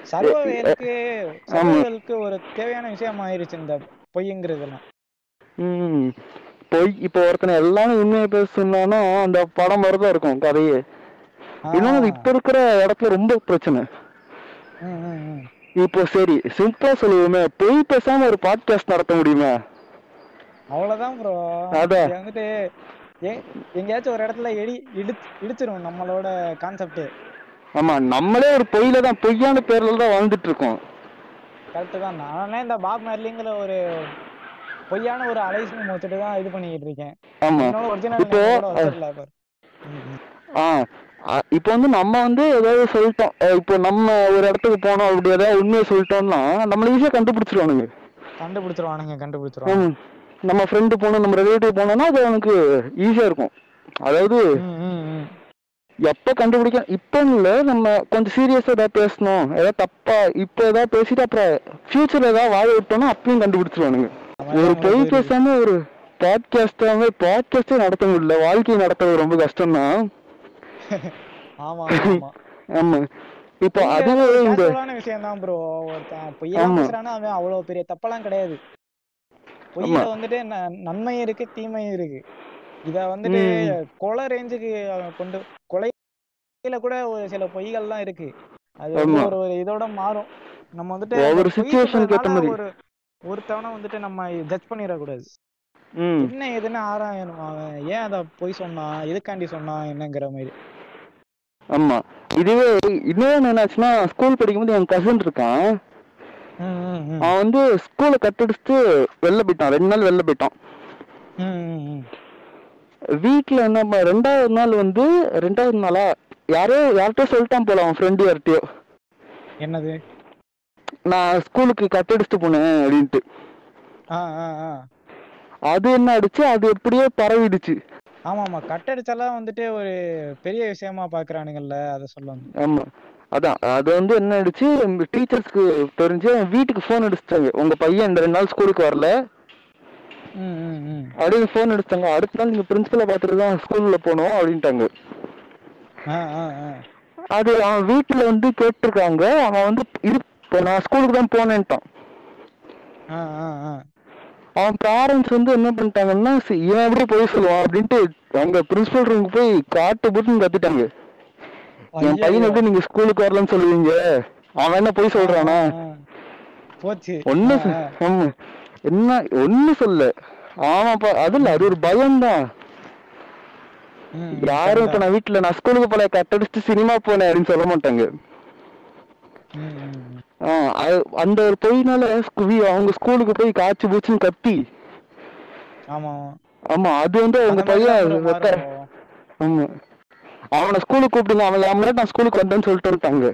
[SPEAKER 4] சர்வைவலுக்கு
[SPEAKER 5] ஆமா.
[SPEAKER 4] சர்வைவலுக்கு ஒரு தேவையான விஷயம் ஆயிருச்சு இந்த பொய்ங்கிறதெல்லாம்
[SPEAKER 5] ம் பொய் இப்போ ஒருத்தனை எல்லாமே உண்மையை பேச சொன்னானா அந்த படம் மாதிரிதான் இருக்கும் கதையே இன்னொன்னு அது இப்ப இருக்கிற இடத்துல ரொம்ப பிரச்சனை
[SPEAKER 4] ம், ம், ம்.
[SPEAKER 5] இப்போ சரி சிம்பிளா சொல்லுவோமே பொய் பேசாம ஒரு பாட்காஸ்ட் நடத்த முடியுமா
[SPEAKER 4] அவ்வளவுதான் ப்ரோ
[SPEAKER 5] அதான்.
[SPEAKER 4] வந்துட்டு ஏ எங்கேயாச்சும் ஒரு இடத்துல இடி இடி இடிச்சிரும் நம்மளோட கான்செப்ட்
[SPEAKER 5] ஆமா நம்மளே ஒரு பொய்யில தான் பொய்யான பேர்ல தான் வாழ்ந்துட்டு இருக்கோம்
[SPEAKER 4] கரெக்ட் தான் நானே இந்த பாப் மேர்லிங்கிற ஒரு பொய்யான ஒரு அலைசியம் வச்சுட்டு தான் இது பண்ணிக்கிட்டு இருக்கேன்
[SPEAKER 5] ஆமா
[SPEAKER 4] என்னோட ஒரிஜினல்
[SPEAKER 5] இப்போ,
[SPEAKER 4] கூட வச்சிடல பாரு ம், ம்.
[SPEAKER 5] ஆ ஆ, இப்போ வந்து நம்ம வந்து ஏதாவது சொல்லிட்டோம் அஹ் இப்போ நம்ம ஒரு இடத்துக்கு போனோம் அப்படி ஏதாவது உண்மையை சொல்லிட்டோம்னா நம்மள ஈஸியா கண்டுபிடிச்சிருவானுங்க
[SPEAKER 4] கண்டுபிடிச்சிருவானுங்க கண்டுபிடிச்சிருவானுங்க
[SPEAKER 5] ம். நம்ம ஃப்ரெண்டு போனோம் நம்ம ரிலேட்டிவ் போனோம்னா அது அவனுக்கு ஈஸியா இருக்கும் அதாவது
[SPEAKER 4] ம், ம், ம்.
[SPEAKER 5] எப்ப கண்டுபிடிக்க இப்போ இல்ல நம்ம கொஞ்சம் சீரியஸா ஏதாவது பேசணும் ஏதாவது தப்பா இப்போ ஏதாவது பேசிட்டு அப்புறம் ஃபியூச்சர்ல ஏதாவது வாழ விட்டோம்னா அப்பயும் கண்டுபிடிச்சிருவானுங்க
[SPEAKER 4] அவன்
[SPEAKER 5] ஒரு
[SPEAKER 4] தான்
[SPEAKER 5] பொய்
[SPEAKER 4] உங்களுக்கு
[SPEAKER 5] பேசாம ஒரு பாட்காஸ்டாவே பாட்காஸ்டே நடத்த முடியல வாழ்க்கையை நடத்துறது ரொம்ப கஷ்டம் தான்
[SPEAKER 4] ஆமா ஆமா, ஆமா
[SPEAKER 5] ஆமா இப்போ
[SPEAKER 4] பொய்
[SPEAKER 5] அதுவே
[SPEAKER 4] ஒரு
[SPEAKER 5] இந்த
[SPEAKER 4] casual-ஆன விஷயம் தான் ப்ரோ ஒருத்தன் பொய்யெல்லாம்
[SPEAKER 5] ஆமா.
[SPEAKER 4] பேசுறானா அவன் அவ்வளவு பெரிய தப்பெல்லாம் கிடையாது பொய்யில வந்துட்டு ந- நன்மையும் இருக்கு தீமையும் இருக்கு இத வந்துட்டு
[SPEAKER 5] ம்.
[SPEAKER 4] கொலை ரேஞ்சுக்கு கொண்டு கொலையில கூட ஒரு சில பொய்கள்லாம் இருக்கு அது வந்து
[SPEAKER 5] ஆமா.
[SPEAKER 4] ஒரு ஒரு இதோட மாறும் நம்ம வந்துட்டு
[SPEAKER 5] ஒவ்வொரு
[SPEAKER 4] அந்த பொய்
[SPEAKER 5] சுச்சுவேஷனுக்கு ஏத்த
[SPEAKER 4] சொல்றதுனால
[SPEAKER 5] மாதிரி
[SPEAKER 4] ஒரு ஒருத்தவனை வந்துட்டு நம்ம ஜட்ஜ் பண்ணிடக்கூடாது
[SPEAKER 5] ம்
[SPEAKER 4] என்ன ஏதுன்னு ஆராயணும் அவன் ஏன் அத பொய் சொன்னான் எதுக்காண்டி சொன்னான் என்னங்கிற மாதிரி
[SPEAKER 5] ஆமா இதுவே இன்னொன்னு என்னாச்சுன்னா ஸ்கூல் படிக்கும்போது என் கசின் இருக்கான்
[SPEAKER 4] ம், ம், ம்.
[SPEAKER 5] அவன் வந்து ஸ்கூலை கட்டடிச்சுட்டு வெளில போயிட்டான் ரெண்டு நாள் வெளில போயிட்டான்
[SPEAKER 4] ம், ம், ம்.
[SPEAKER 5] வீட்ல என்ன ப- ரெண்டாவது நாள் வந்து ரெண்டாவது நாளா யாரோ யார்கிட்டயோ சொல்லிட்டான் போல அவன் ஃப்ரெண்டு யார்கிட்டயோ
[SPEAKER 4] என்னது
[SPEAKER 5] நான் ஸ்கூலுக்கு கட்டடிச்சுட்டு போனேன் அப்படின்ட்டு
[SPEAKER 4] ஆ ஆ ஆ
[SPEAKER 5] அது என்ன ஆயிடுச்சு அது எப்படியோ பரவிடுச்சு
[SPEAKER 4] ஆமா ஆமா கட்டடிச்செல்லாம் வந்துட்டு ஒரு பெரிய விஷயமா பாக்குறானுங்கல்ல அத சொல்லணும்
[SPEAKER 5] ஆமா அதான் அது வந்து என்ன ஆயிடுச்சு டீச்சர்ஸ்க்கு தெரிஞ்சு அவன் வீட்டுக்கு ஃபோன் அடிச்சிட்டாங்க உங்க பையன் இந்த ரெண்டு நாள் ஸ்கூலுக்கு வரல
[SPEAKER 4] ம் ம் ம்
[SPEAKER 5] அப்படின்னு ஃபோன் அடிச்சிட்டாங்க அடுத்த நாள் நீங்க பிரின்சிபலை பார்த்துட்டு தான் ஸ்கூல்ல போனோம் அப்படின்ட்டாங்க
[SPEAKER 4] ஆ ஆ ஆ
[SPEAKER 5] அது அவன் வீட்டுல வந்து கேட்டிருக்காங்க அவன் வந்து இது இப்போ நான் ஸ்கூலுக்கு தான் போனேன்ட்டான்
[SPEAKER 4] ஆ ஆ ஆ
[SPEAKER 5] அவன் பேரண்ட்ஸ் வந்து என்ன பண்ணிட்டாங்கன்னா "சரி, இவன் எப்படி போய் சொல்லுவான் அப்படின்ட்டு அவங்க பிரின்சிபல் ரூமுக்கு போய் காட்டு போட்டு கத்திட்டாங்க என் பையன்
[SPEAKER 4] ஐயையோ.
[SPEAKER 5] எப்படி நீங்க ஸ்கூலுக்கு வரலன்னு சொல்லுவீங்க அவன் என்ன போய் சொல்றானா
[SPEAKER 4] ஆ, ஆ. போச்சு
[SPEAKER 5] ஒண்ணு
[SPEAKER 4] ஆ, ஆ.
[SPEAKER 5] ஆமா என்ன ஒண்ணு சொல்ல ஆமாப்பா அது இல்ல அது ஒரு பயம்தான்
[SPEAKER 4] ம்,
[SPEAKER 5] யாரும் இப்ப நான் வீட்டுல நான் ஸ்கூலுக்கு போல கட்டடிச்சுட்டு சினிமா போனேன் அப்படின்னு சொல்ல மாட்டாங்க
[SPEAKER 4] ம், ம், ம்.
[SPEAKER 5] ஆ, அது- அந்த ஒரு பொய்னால ஸ்கூ- வீ- அவங்க ஸ்கூலுக்கு போய் காய்ச்சி பூச்சின்னு கத்தி
[SPEAKER 4] ஆமா
[SPEAKER 5] ஆமா அது வந்து அவங்க
[SPEAKER 4] அந்த மாதிரிலாம்
[SPEAKER 5] பையன்
[SPEAKER 4] bro
[SPEAKER 5] வெத்த-
[SPEAKER 4] மாறும்.
[SPEAKER 5] ஆமா அவனை ஸ்கூலுக்கு கூப்பிடுங்க அவன் அவன் முன்னாடி நான் ஸ்கூலுக்கு வந்தேன்னு சொல்லிட்டு வந்துட்டாங்க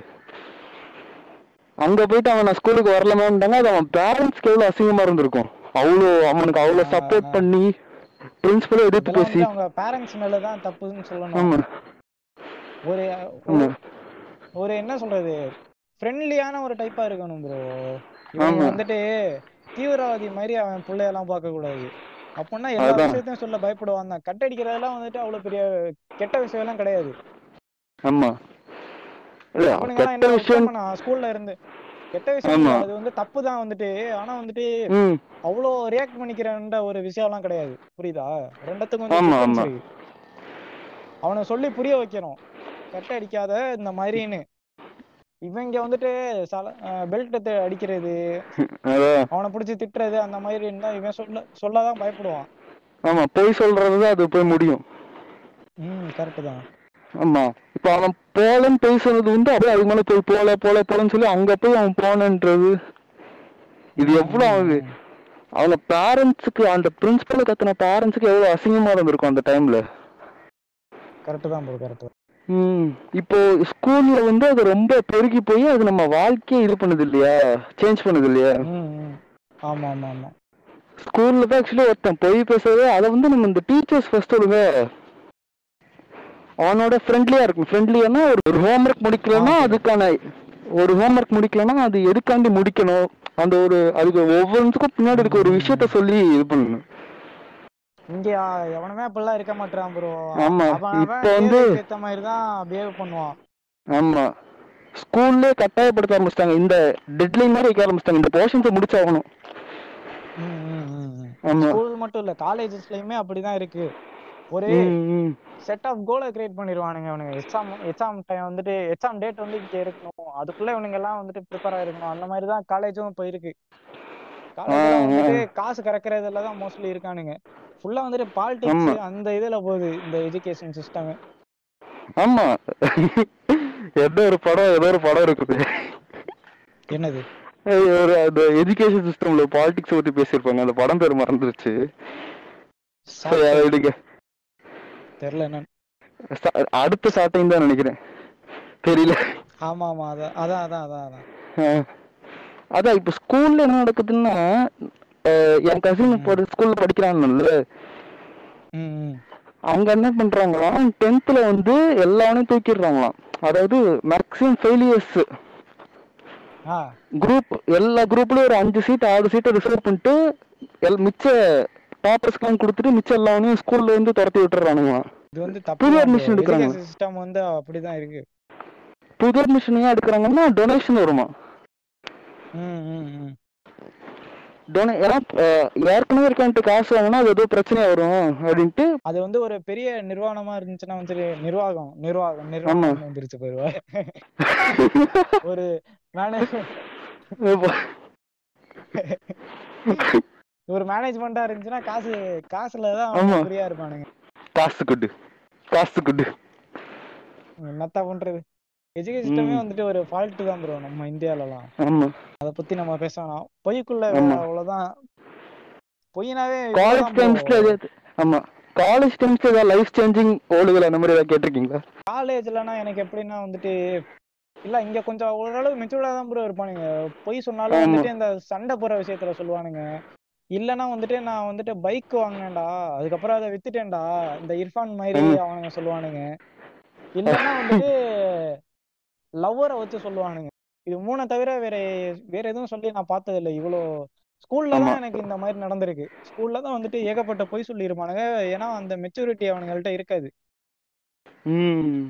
[SPEAKER 5] அங்க போயிட்டு அவன் நான் ஸ்கூலுக்கு வரல மேம்ட்டாங்க அது அவன் பேரண்ட்ஸ்க்கு எவ்வளவு அசிங்கமா இருந்திருக்கும் அவ்வளோ அவனுக்கு அவ்வளோ
[SPEAKER 4] ஆ,
[SPEAKER 5] சப்போர்ட்
[SPEAKER 4] ஆ.
[SPEAKER 5] பண்ணி பிரின்சிபலை எதிர்த்து
[SPEAKER 4] இதெல்லாம்
[SPEAKER 5] பேசி
[SPEAKER 4] வந்து அவங்க பேரண்ட்ஸ் மேலதான் தப்புன்னு சொல்லணும்
[SPEAKER 5] ஆமா
[SPEAKER 4] ஒரு
[SPEAKER 5] ஆமா
[SPEAKER 4] ஒரு என்ன சொல்றது ஃப்ரெண்ட்லியான ஒரு டைப்பா இருக்கணும் ப்ரோ இவங்க
[SPEAKER 5] ஆமா.
[SPEAKER 4] வந்துட்டு தீவிரவாதி மாதிரி அவன் பிள்ளையெல்லாம் பார்க்க கூடாது அப்படின்னா எல்லா
[SPEAKER 5] அதான்.
[SPEAKER 4] விஷயத்தையும் சொல்ல பயப்படுவான் தான் கட் அடிக்கிறதெல்லாம் வந்துட்டு அவ்வளவு பெரிய கெட்ட விஷயம் எல்லாம் கிடையாது
[SPEAKER 5] ஆமா இல்ல
[SPEAKER 4] அவனுங்கெல்லாம்
[SPEAKER 5] கெட்ட
[SPEAKER 4] என்ன
[SPEAKER 5] விஷயம்
[SPEAKER 4] விட்டோம்னா ஸ்கூல்ல இருந்து கெட்ட விஷயம்
[SPEAKER 5] ஆமா.
[SPEAKER 4] இல்ல, அது வந்து தப்பு தான் வந்துட்டு ஆனா வந்துட்டு
[SPEAKER 5] ம்
[SPEAKER 4] அவ்வளோ ரியாக்ட் பண்ணிக்கிறன்ற ஒரு விஷயம் எல்லாம் கிடையாது புரியுதா ரெண்டத்துக்கும் வந்து
[SPEAKER 5] ஆமா,
[SPEAKER 4] difference
[SPEAKER 5] ஆமா.
[SPEAKER 4] இருக்கு அவனை சொல்லி புரிய வைக்கணும் கட்ட அடிக்காத இந்த மாதிரின்னு இவங்க வந்துட்டு சல பெல்ட் அடிக்கிறது
[SPEAKER 5] அதான்
[SPEAKER 4] அவனை பிடிச்சி திட்டுறது அந்த மாதிரி இருந்தா இவன் சொல்ல சொல்லதான் பயப்படுவான்
[SPEAKER 5] ஆமா பொய் சொல்றதுதான் அது போய் முடியும்
[SPEAKER 4] ம் கரெக்ட் தான்
[SPEAKER 5] ஆமா இப்ப அவன் போலன்னு பேசுறது வந்து அப்படியே அது மேல போய் போல போல போலன்னு சொல்லி அங்க போய் அவன் போனன்றது இது எவ்வளவு ஆகுது அவங்க பேரண்ட்ஸுக்கு அந்த பிரின்சிபல் கத்துன பேரண்ட்ஸுக்கு எவ்வளவு அசிங்கமா இருந்திருக்கும் அந்த டைம்ல
[SPEAKER 4] கரெக்ட் தான் ப்ரோ கரெக்ட் தான்
[SPEAKER 5] ம் இப்போ ஸ்கூல்ல வந்து அது ரொம்ப பெருகி போய் அது நம்ம வாழ்க்கையை இது பண்ணுது இல்லையா சேஞ்ச் பண்ணுது இல்லையா
[SPEAKER 4] ம் ம் ஆமா ஆமா ஆமா
[SPEAKER 5] ஸ்கூல்ல தான் ஆக்சுவலி ஒருத்தன் பொய் பேசுறது அதை வந்து நம்ம இந்த டீச்சர்ஸ் ஃபர்ஸ்ட் ஒழுங்க அவனோட ஃப்ரெண்ட்லியா இருக்கும் ஃப்ரெண்ட்லியானா ஒரு ஒரு ஹோம்ஒர்க் முடிக்கலன்னா
[SPEAKER 4] ஆ, சரி.
[SPEAKER 5] அதுக்கான ஒரு ஹோம்ஒர்க் முடிக்கலன்னா அது எதுக்காண்டி முடிக்கணும் அந்த ஒரு அதுக்கு ஒவ்வொன்றுக்கும் பின்னாடி இருக்க ஒரு விஷயத்த சொல்லி இது பண்ணணும்
[SPEAKER 4] இங்க ஆ, எவனுமே அப்படிலாம் இருக்க மாட்டான் ப்ரோ
[SPEAKER 5] ஆமா,
[SPEAKER 4] அவன்
[SPEAKER 5] இப்ப வந்து-
[SPEAKER 4] ஏத்த மாதிரி தான் பிஹேவ் பண்ணுவான்
[SPEAKER 5] ஆமா ஸ்கூல்லே கட்டாயப்படுத்த ஆரம்பிச்சிட்டாங்க இந்த டெட்லைன் மாதிரி வைக்க ஆரம்பிச்சிட்டாங்க இந்த போர்ஷன்ஸை முடிச்சாகணும் ஆமா
[SPEAKER 4] ஸ்கூல் மட்டும் இல்ல காலேஜஸ்லயுமே அப்படிதான் இருக்கு ஒரு
[SPEAKER 5] ம், ம்.
[SPEAKER 4] செட் ஆஃப் கோலை கிரியேட் பண்ணிடுவானுங்க அவனுங்க எக்ஸாம் எக்ஸாம் டைம் வந்துட்டு எக்ஸாம் டேட் வந்து இங்க இருக்கணும் அதுக்குள்ள இவனுங்க எல்லாம் வந்துட்டு ப்ரிப்பேர் ஆயிருக்கணும் அந்த மாதிரி தான் காலேஜும் இப்போ இருக்கு காலேஜ்ல
[SPEAKER 5] ஆ,
[SPEAKER 4] வந்துட்டு காசு கறக்குறதுல தான் மோஸ்ட்லி இருக்கானுங்க ஃபுல்லா வந்துட்டு பாலிடிக்ஸ்
[SPEAKER 5] ஆமா.
[SPEAKER 4] அந்த இதுல போகுது இந்த எஜுகேஷன் சிஸ்டம்
[SPEAKER 5] ஆமா ஏதோ ஒரு படம் ஏதோ ஒரு படம் இருக்குது
[SPEAKER 4] என்னது
[SPEAKER 5] அது ஒரு அந்த எஜுகேஷன் சிஸ்டம்ல பாலிடிக்ஸ் பத்தி பேசியிருப்பாங்க அந்த படம் பேர் மறந்துருச்சு சரி அதை விடுங்க
[SPEAKER 4] தெரியல என்னன்னு
[SPEAKER 5] ச- அடுத்த சாட்டையும் தான் நினைக்கிறேன் தெரியல
[SPEAKER 4] ஆமா ஆமா அதான் அதான் அதான் அதான் அதான்
[SPEAKER 5] ஆ. அதான் இப்ப ஸ்கூல்ல என்ன நடக்குதுன்னா அஹ், என் கசின் இப்போ ஸ்கூல்ல படிக்கிறாங்கல்ல
[SPEAKER 4] ம் ம்
[SPEAKER 5] அவங்க என்ன பண்றாங்களாம் டென்த்ல வந்து எல்லாமே தூக்கிடுறாங்களாம் அதாவது மேக்ஸிமம் ஃபெயிலியர்ஸ்
[SPEAKER 4] ஆ
[SPEAKER 5] குரூப் எல்லா குரூப்லயும் ஒரு அஞ்சு சீட் ஆறு சீட்டை ரிசர்வ் பண்ணிட்டு எல் மிச்ச டாப்பர்ஸ்க்கெல்லாம் கொடுத்துட்டு மிச்சம் எல்லாமே ஸ்கூல்ல இருந்து துரத்தி விட்டுறானுங்களாம்
[SPEAKER 4] இது வந்து
[SPEAKER 5] புது
[SPEAKER 4] தப்பு
[SPEAKER 5] admission எடுக்கறாங்க.
[SPEAKER 4] எஜுகேஷன் சிஸ்டம் வந்து அப்படிதான் இருக்கு
[SPEAKER 5] புது அட்மிஷன் ஏன் எடுக்கிறாங்கன்னா டொனேஷன் வருமா
[SPEAKER 4] ம் ம் ம்
[SPEAKER 5] டொனே ஏன்னா அஹ், ஏற்கனவே இருக்கவன்ட்டு காசு வாங்கினா அது ஏதோ பிரச்சனை வரும் அப்படின்ட்டு
[SPEAKER 4] அது வந்து ஒரு பெரிய நிர்வாணமா இருந்துச்சுன்னா வந்து நிர்வாகம் நிர்வாகம் நிர்வாகம் வந்துருச்சு போயிருவா ஒரு மேனேஜ் ஒரு மேனேஜ்மெண்டா இருந்துச்சுன்னா காசு காசுல தான்
[SPEAKER 5] ஆமா.
[SPEAKER 4] ஃப்ரீயா இருப்பானுங்க
[SPEAKER 5] காசு குட்டு காசு குட்டு
[SPEAKER 4] என்னத்தா பண்றது எஜுகேஷன் சிஸ்டமே
[SPEAKER 5] ம்.
[SPEAKER 4] வந்துட்டு ஒரு ஃபால்ட் தான் ப்ரோ நம்ம இந்தியாலலாம்
[SPEAKER 5] ஆமா
[SPEAKER 4] அத பத்தி நம்ம பேச வேணாம் பொய்க்குள்ள
[SPEAKER 5] ஆமா.
[SPEAKER 4] அவ்வளவுதான் பொய்னாவே
[SPEAKER 5] காலேஜ் டைம்ஸ்ல எதாவது ஆமா காலேஜ் டைம்ஸ்ல ஏதாவது லைஃப் சேஞ்சிங் ஓடுகள் அந்த மாதிரி ஏதாவது கேட்டிருக்கீங்களா
[SPEAKER 4] காலேஜ்லனா எனக்கு எப்படின்னா வந்துட்டு இல்ல இங்க கொஞ்சம் ஓரளவு மெச்சூர்டா தான் ப்ரோ இருப்பானுங்க பொய் சொன்னாலும்
[SPEAKER 5] ஆமா.
[SPEAKER 4] வந்துட்டு இந்த சண்டை போற விஷயத்துல சொல்லுவானுங்க இல்லனா வந்துட்டு நான் வந்துட்டு பைக் வாங்கினேன்டா அதுக்கப்புறம் அதை வித்துட்டேன்டா இந்த இர்ஃபான் மாதிரி
[SPEAKER 5] ம்.
[SPEAKER 4] அவனுங்க சொல்லுவானுங்க இல்லனா வந்துட்டு லவ்வரை வச்சு சொல்லுவானுங்க இது மூணை தவிர வேற வேற எதுவும் சொல்லி நான் பார்த்தது இல்லை இவ்வளோ ஸ்கூல்ல
[SPEAKER 5] ஆமா.
[SPEAKER 4] தான் எனக்கு இந்த மாதிரி நடந்திருக்கு ஸ்கூல்ல தான் வந்துட்டு ஏகப்பட்ட பொய் சொல்லி இருப்பானுங்க ஏன்னா அந்த மெச்சூரிட்டி அவனுங்கள்ட்ட இருக்காது
[SPEAKER 5] ம்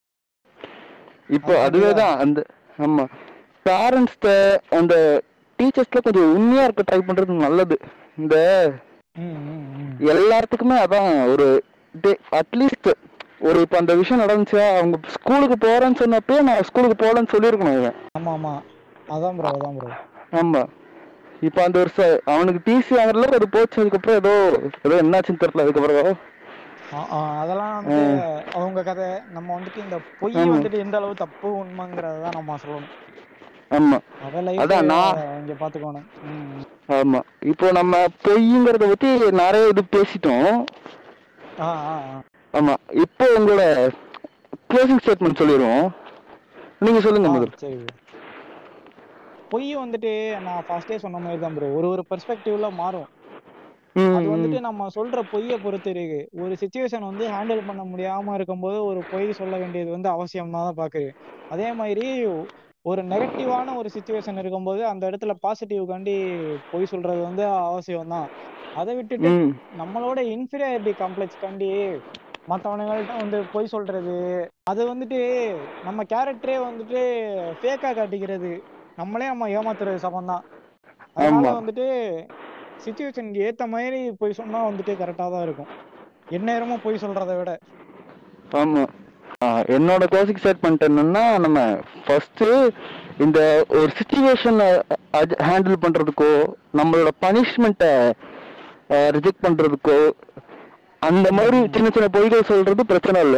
[SPEAKER 5] இப்போ
[SPEAKER 4] அது
[SPEAKER 5] அதுவே
[SPEAKER 4] அப்படிதான்.
[SPEAKER 5] தான் அந்த ஆமா பேரண்ட்ஸ்ட அந்த டீச்சர்ஸ்ல கொஞ்சம் உண்மையா இருக்க ட்ரை பண்றது நல்லது இந்த
[SPEAKER 4] ம் ம் ம்
[SPEAKER 5] எல்லாத்துக்குமே அதான் ஒரு அட்லீஸ்ட் ஒரு இப்போ அந்த விஷயம் நடந்துச்சா அவங்க ஸ்கூலுக்கு போறேன்னு சொன்னப்பே நான் ஸ்கூலுக்கு போகலன்னு சொல்லியிருக்கணும் இவன்
[SPEAKER 4] ஆமா ஆமா அதான் ப்ரோ அதான் ப்ரோ
[SPEAKER 5] ஆமா இப்போ அந்த ஒரு ச- அவனுக்கு டிசி வாங்குறதுல அது போச்சு அதுக்கப்புறம் ஏதோ ஏதோ என்னாச்சுன்னு தெரியல அதுக்கப்புறம்
[SPEAKER 4] அதெல்லாம் வந்துட்டு அவங்க கதை நம்ம வந்துட்டு இந்த பொய்
[SPEAKER 5] ஆமா.
[SPEAKER 4] வந்துட்டு எந்த அளவு தப்பு உண்மைங்கிறத நம்ம சொல்லணும்
[SPEAKER 5] ஆமா
[SPEAKER 4] அத லைஃப்
[SPEAKER 5] அதான் நான்-
[SPEAKER 4] இங்க பாத்துக்கணும் ம், ம்.
[SPEAKER 5] ஆமா இப்போ நம்ம பொய்ங்கிறத பத்தி நிறைய இது பேசிட்டோம்
[SPEAKER 4] ஆ ஆ ஆ.
[SPEAKER 5] ஆமா இப்போ உங்களோட க்ளோசிங் ஸ்டேட்மெண்ட் சொல்லிடுவோம் நீங்க சொல்லுங்க
[SPEAKER 4] ஆ,
[SPEAKER 5] முதல்ல
[SPEAKER 4] சரி bro. பொய் வந்துட்டு நான் ஃபர்ஸ்டே சொன்ன மாதிரி தான் ப்ரோ ஒரு ஒரு பெர்ஸ்பெக்டிவ்ல மாறும்
[SPEAKER 5] ம்,
[SPEAKER 4] அது
[SPEAKER 5] ம்.
[SPEAKER 4] வந்துட்டு நம்ம சொல்ற பொய்யை பொறுத்து இருக்கு ஒரு சுச்சுவேஷன் வந்து ஹேண்டில் பண்ண முடியாம இருக்கும்போது ஒரு பொய் சொல்ல வேண்டியது வந்து அவசியம் தான் பாக்குது அதே மாதிரி ஒரு நெகட்டிவான ஒரு சுச்சுவேஷன் இருக்கும்போது அந்த இடத்துல பாசிட்டிவ் காண்டி பொய் சொல்றது வந்து அவசியம் தான் அதை விட்டுட்டு
[SPEAKER 5] ம்,
[SPEAKER 4] நம்மளோட இன்ஃபீரியாரிட்டி காம்ப்ளெக்ஸ் காண்டி மற்றவனுங்கள்ட்ட வந்து பொய் சொல்றது அது வந்துட்டு நம்ம கேரக்டரே வந்துட்டு ஃபேக்கா காட்டிக்கிறது நம்மளே நம்ம ஏமாத்துறது சமம் தான் அதனால
[SPEAKER 5] ஆமா.
[SPEAKER 4] வந்துட்டு சுச்சுவேஷனுக்கு ஏத்த மாதிரி பொய் சொன்னா வந்துட்டு கரெக்டா தான் இருக்கும் எந்நேரமும் பொய் சொல்றதை விட
[SPEAKER 5] ஆமா ஆ, என்னோட க்ளோசிங் ஸ்டேட்மெண்ட் என்னன்னா நம்ம ஃபர்ஸ்ட் இந்த ஒரு சுச்சுவேஷனை ஹேண்டில் பண்றதுக்கோ நம்மளோட பனிஷ்மெண்ட்டை ரிஜெக்ட் பண்றதுக்கோ அந்த மாதிரி சின்ன சின்ன பொய்கள் சொல்றது பிரச்சனை இல்லை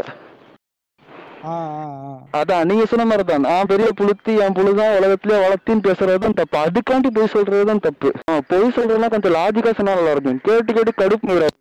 [SPEAKER 4] ஆ ஆ ஆ
[SPEAKER 5] அதான் நீங்க சொன்ன மாதிரி தான் நான் பெரிய புளுத்தி என் புழுதான் உலகத்திலே வளர்த்தின்னு பேசுறது தான் தப்பு அதுக்காண்டி பொய் சொல்றது தான் தப்பு ஆ, பொய் சொல்றதுலாம் கொஞ்சம் லாஜிக்கா சொன்னா நல்லா இருக்கும் கேட்டு கேட்டு கடுப்பு மீறாது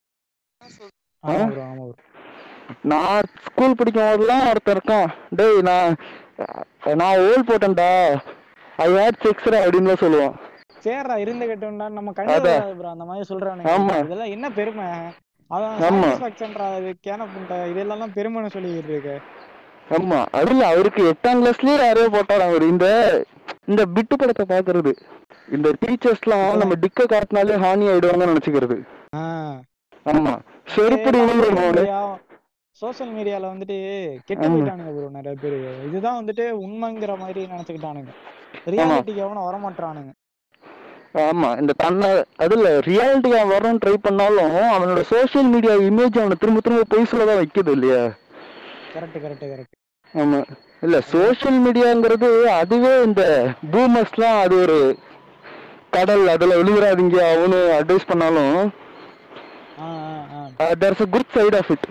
[SPEAKER 4] ஆமா ப்ரோ ஆமா ப்ரோ
[SPEAKER 5] நான் ஸ்கூல் படிக்கும் போதெல்லாம் ஒருத்தன் இருக்கான் டேய் நான் நான் ஓல் போட்டேன்டா ஐ ஹேட் செக்ஸ்ரா அப்படின்னு சொல்லுவான்
[SPEAKER 4] சேர்றா இருந்த கட்டுண்டா நம்ம
[SPEAKER 5] அதான்.
[SPEAKER 4] கண்டிப்பா ப்ரோ அந்த மாதிரி சொல்றானுங்க
[SPEAKER 5] ஆமா.
[SPEAKER 4] இதெல்லாம் என்ன பெருமை அதான்
[SPEAKER 5] ஆமா.
[SPEAKER 4] சாட்டிஸ்பாக்சன்டா இது கேன புண்டா இதெல்லாம் பெருமைன்னு சொல்லிக்கிட்டு இருக்க
[SPEAKER 5] ஆமா அதுல அவருக்கு எட்டாம் கிளாஸ்லயே யாரையோ போட்டாராம் அவரு இந்த இந்த பிட்டு படத்தை பாக்குறது இந்த டீச்சர்ஸ்லாம் நம்ம டிக்க காட்டினாலே ஹானி ஆயிடுவாங்கன்னு நினைச்சுக்கிறது
[SPEAKER 4] ஆ
[SPEAKER 5] ஆமா செருப்படி விழுந்துரும் அவனு.
[SPEAKER 4] சோஷியல் மீடியால வந்துட்டு கெட்டு
[SPEAKER 5] ஆமா.
[SPEAKER 4] போயிட்டானுங்க ப்ரோ நிறைய பேர் இதுதான் வந்துட்டு உண்மைங்கிற மாதிரி நினைச்சுக்கிட்டானுங்க ரியாலிட்டிக்கு எவனும் வரமாட்டானுங்க
[SPEAKER 5] ஆமா இந்த தன்னை அதுல ரியாலிட்டியா வரணும்னு ட்ரை பண்ணாலும் அவனோட சோஷியல் மீடியா இமேஜ் அவனை திரும்ப திரும்ப பொய் சொல்லதான் வைக்குது இல்லையா
[SPEAKER 4] கரெக்ட் கரெக்ட் கரெக்ட்
[SPEAKER 5] ஆமா இல்ல சோஷியல் மீடியாங்கிறது அதுவே இந்த பூமர்ஸ்லாம் அது ஒரு கடல் அதுல விழுகிறாதீங்க அவனு அட்வைஸ் பண்ணாலும்
[SPEAKER 4] ஆ ஆ ஆ
[SPEAKER 5] there's a good side of it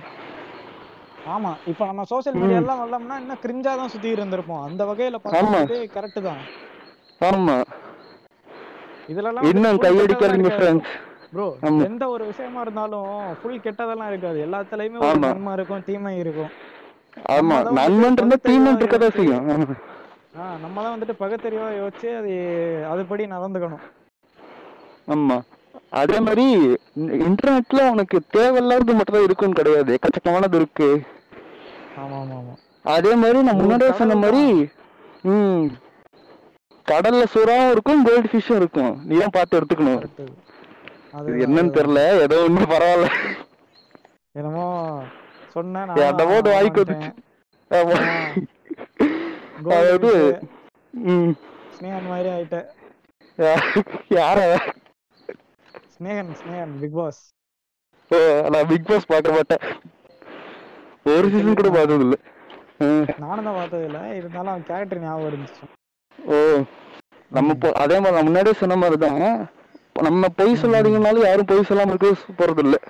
[SPEAKER 4] ஆமா இப்ப நம்ம சோஷியல் மீடியா எல்லாம் வரலாம்னா இன்னும் கிரிஞ்சா தான் சுத்தி இருந்திருப்போம் அந்த வகையில
[SPEAKER 5] ஆமா.
[SPEAKER 4] பார்க்கும்போது கரெக்ட் தான்
[SPEAKER 5] ஆமா
[SPEAKER 4] இதுல எல்லாம்
[SPEAKER 5] இன்னும் கையடிக்காதீங்க ஃப்ரெண்ட்ஸ்
[SPEAKER 4] ப்ரோ
[SPEAKER 5] ஆமா.
[SPEAKER 4] எந்த ஒரு விஷயமா இருந்தாலும் ஃபுல் கெட்டதெல்லாம் இருக்காது எல்லாத்துலயுமே ஒரு
[SPEAKER 5] ஆமா.
[SPEAKER 4] நன்மை இருக்கும் தீமை இருக்கும்
[SPEAKER 5] ஆமா
[SPEAKER 4] நம்ம தான்
[SPEAKER 5] நன்மன்
[SPEAKER 4] வந்துட்டு
[SPEAKER 5] இருந்தா தீமன்
[SPEAKER 4] பகுத்தறிவா
[SPEAKER 5] இருக்கதான்
[SPEAKER 4] யோசிச்சு-
[SPEAKER 5] செய்யும் ஆமா.
[SPEAKER 4] ஆ நம்ம தான் வந்துட்டு பகுத்தறிவா யோசிச்சு அது அதுபடி நடந்துக்கணும்
[SPEAKER 5] ஆமா அதே மாதிரி இன்டர்நெட்ல உனக்கு தேவையில்லாதது மட்டும் தான் இருக்குன்னு கிடையாது எக்கச்சக்கமானது இருக்கு
[SPEAKER 4] ஆமா ஆமா ஆமா
[SPEAKER 5] அதே மாதிரி நான்
[SPEAKER 4] ஒரு
[SPEAKER 5] முன்னாடியே சொன்ன
[SPEAKER 4] கடல்
[SPEAKER 5] மாதிரி ம் கடல்ல சுறாவும் இருக்கும் கோல்டு ஃபிஷ்ஷும் இருக்கும் நீ தான் பார்த்து எடுத்துக்கணும்
[SPEAKER 4] கரெக்ட்
[SPEAKER 5] இது என்னன்னு தெரியல ஏதோ ஒண்ணு பரவாயில்ல
[SPEAKER 4] என்னமோ சொன்னேன்
[SPEAKER 5] என்னமோ ஒரு வாய்க்கு வந்துச்சு ஆமா. அதாவது ம்
[SPEAKER 4] ஸ்னேகன் மாதிரி ஆயிட்டேன்
[SPEAKER 5] யார
[SPEAKER 4] ஸ்னேகன் ஸ்னேகன் பிக் பாஸ்
[SPEAKER 5] ஓ, நான் பிக் பாஸ் பார்க்க மாட்டேன் ஒரு சீசன் கூட பார்த்தது இல்ல ம்.
[SPEAKER 4] நானும் தான் பார்த்தது இல்ல இருந்தாலும் அவன் கேரக்டர் ஞாபகம் இருந்துச்சு
[SPEAKER 5] ஓ நம்ம இப்போ அதே மாதிரி நான் முன்னாடியே சொன்ன மாதிரி தான் நம்ம பொய் சொல்லாதீங்கனாலும் யாரும் பொய் சொல்லாம இருக்க போறது இல்ல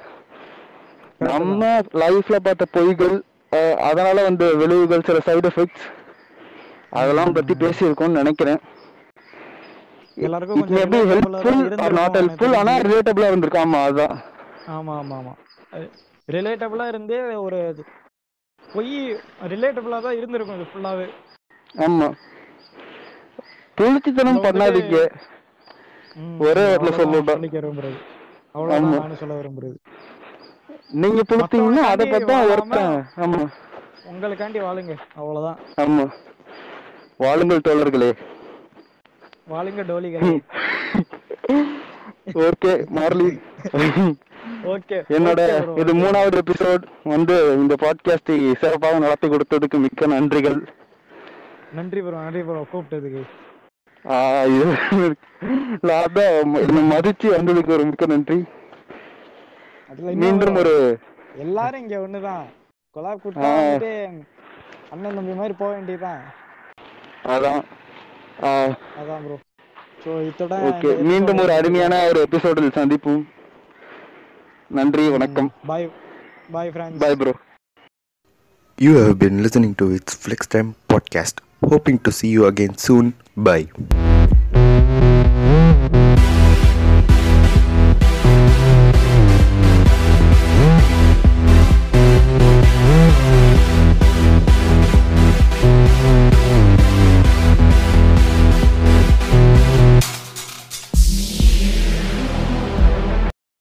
[SPEAKER 5] நம்ம லைஃப்ல பார்த்த பொய்கள் அஹ், அதனால வந்து விளைவுகள் சில சைடு எஃபெக்ட்ஸ் அதெல்லாம் பத்தி பேசியிருக்கோம்னு நினைக்கிறேன்
[SPEAKER 4] எல்லாருக்கும்
[SPEAKER 5] இட் மே
[SPEAKER 4] கொஞ்சம்
[SPEAKER 5] பி
[SPEAKER 4] relatable ஆ
[SPEAKER 5] ஹெல்ப்ஃபுல் ஆர் நாட்
[SPEAKER 4] இருந்திருக்கும்
[SPEAKER 5] ஹெல்ப்ஃபுல்
[SPEAKER 4] எனக்கு
[SPEAKER 5] ஆனா
[SPEAKER 4] தெரிஞ்சு.
[SPEAKER 5] ரிலேட்டபிளா இருந்திருக்கு ஆமா அதான்
[SPEAKER 4] ஆமா ஆமா ஆமா ரிலேட்டபிளா இருந்து ஒரு பொய் ரிலேட்டபிளா தான் இருந்திருக்கும் இது ஃபுல்லாவே
[SPEAKER 5] ஆமா புளிச்சித்தனம்
[SPEAKER 4] இதுல வந்துட்டு-
[SPEAKER 5] பண்ணாதீங்க
[SPEAKER 4] ம்,
[SPEAKER 5] ஒரே வார்த்தையில
[SPEAKER 4] அவ்வளவுதான்
[SPEAKER 5] சொல்லணும்.
[SPEAKER 4] சொல்லிக்க விரும்புறது அவ்வளவுதான்
[SPEAKER 5] ஆமா.
[SPEAKER 4] நானும் சொல்ல விரும்புறது
[SPEAKER 5] நீங்க புளித்தீங்கன்னா அதை
[SPEAKER 4] மத்தவனுக்காண்டி
[SPEAKER 5] பார்த்தா
[SPEAKER 4] வாழாம-
[SPEAKER 5] ஒருத்தன் ஆமா
[SPEAKER 4] உங்களுக்காண்டி வாழுங்க அவ்வளவுதான்
[SPEAKER 5] ஆமா வாழுங்கள் தோழர்களே
[SPEAKER 4] வாழுங்க டோலிகளே
[SPEAKER 5] ஓகே மார்லி
[SPEAKER 4] ஓகே
[SPEAKER 5] என்னோட இது மூணாவது எபிசோட் வந்து இந்த பாட்காஸ்டை சிறப்பாக நடத்தி கொடுத்ததுக்கு மிக்க நன்றிகள்
[SPEAKER 4] நன்றி ப்ரோ நன்றி ப்ரோ கூப்பிட்டதுக்கு
[SPEAKER 5] ஆஹ் இது நான் தான் என்னை மதிச்சு வந்ததுக்கு ஒரு மிக்க நன்றி
[SPEAKER 4] அதுல இன்னும்
[SPEAKER 5] மீண்டும் ஒரு
[SPEAKER 4] எல்லாரும் இங்க ஒண்ணுதான் கொலா
[SPEAKER 5] ஆ.
[SPEAKER 4] கூட்டா வந்துட்டு அண்ணன் தம்பி மாதிரி போக வேண்டியதுதான்
[SPEAKER 5] அதான்
[SPEAKER 4] அதான் ப்ரோ சோ இத்தோட
[SPEAKER 5] ஓகே மீண்டும் ஒரு அருமையான ஒரு எபிசோடில் சந்திப்போம் நன்றி வணக்கம்
[SPEAKER 4] bye bye friends
[SPEAKER 5] bye bro
[SPEAKER 1] You have been listening to its Flex Time podcast. Hoping to see you again soon. Bye.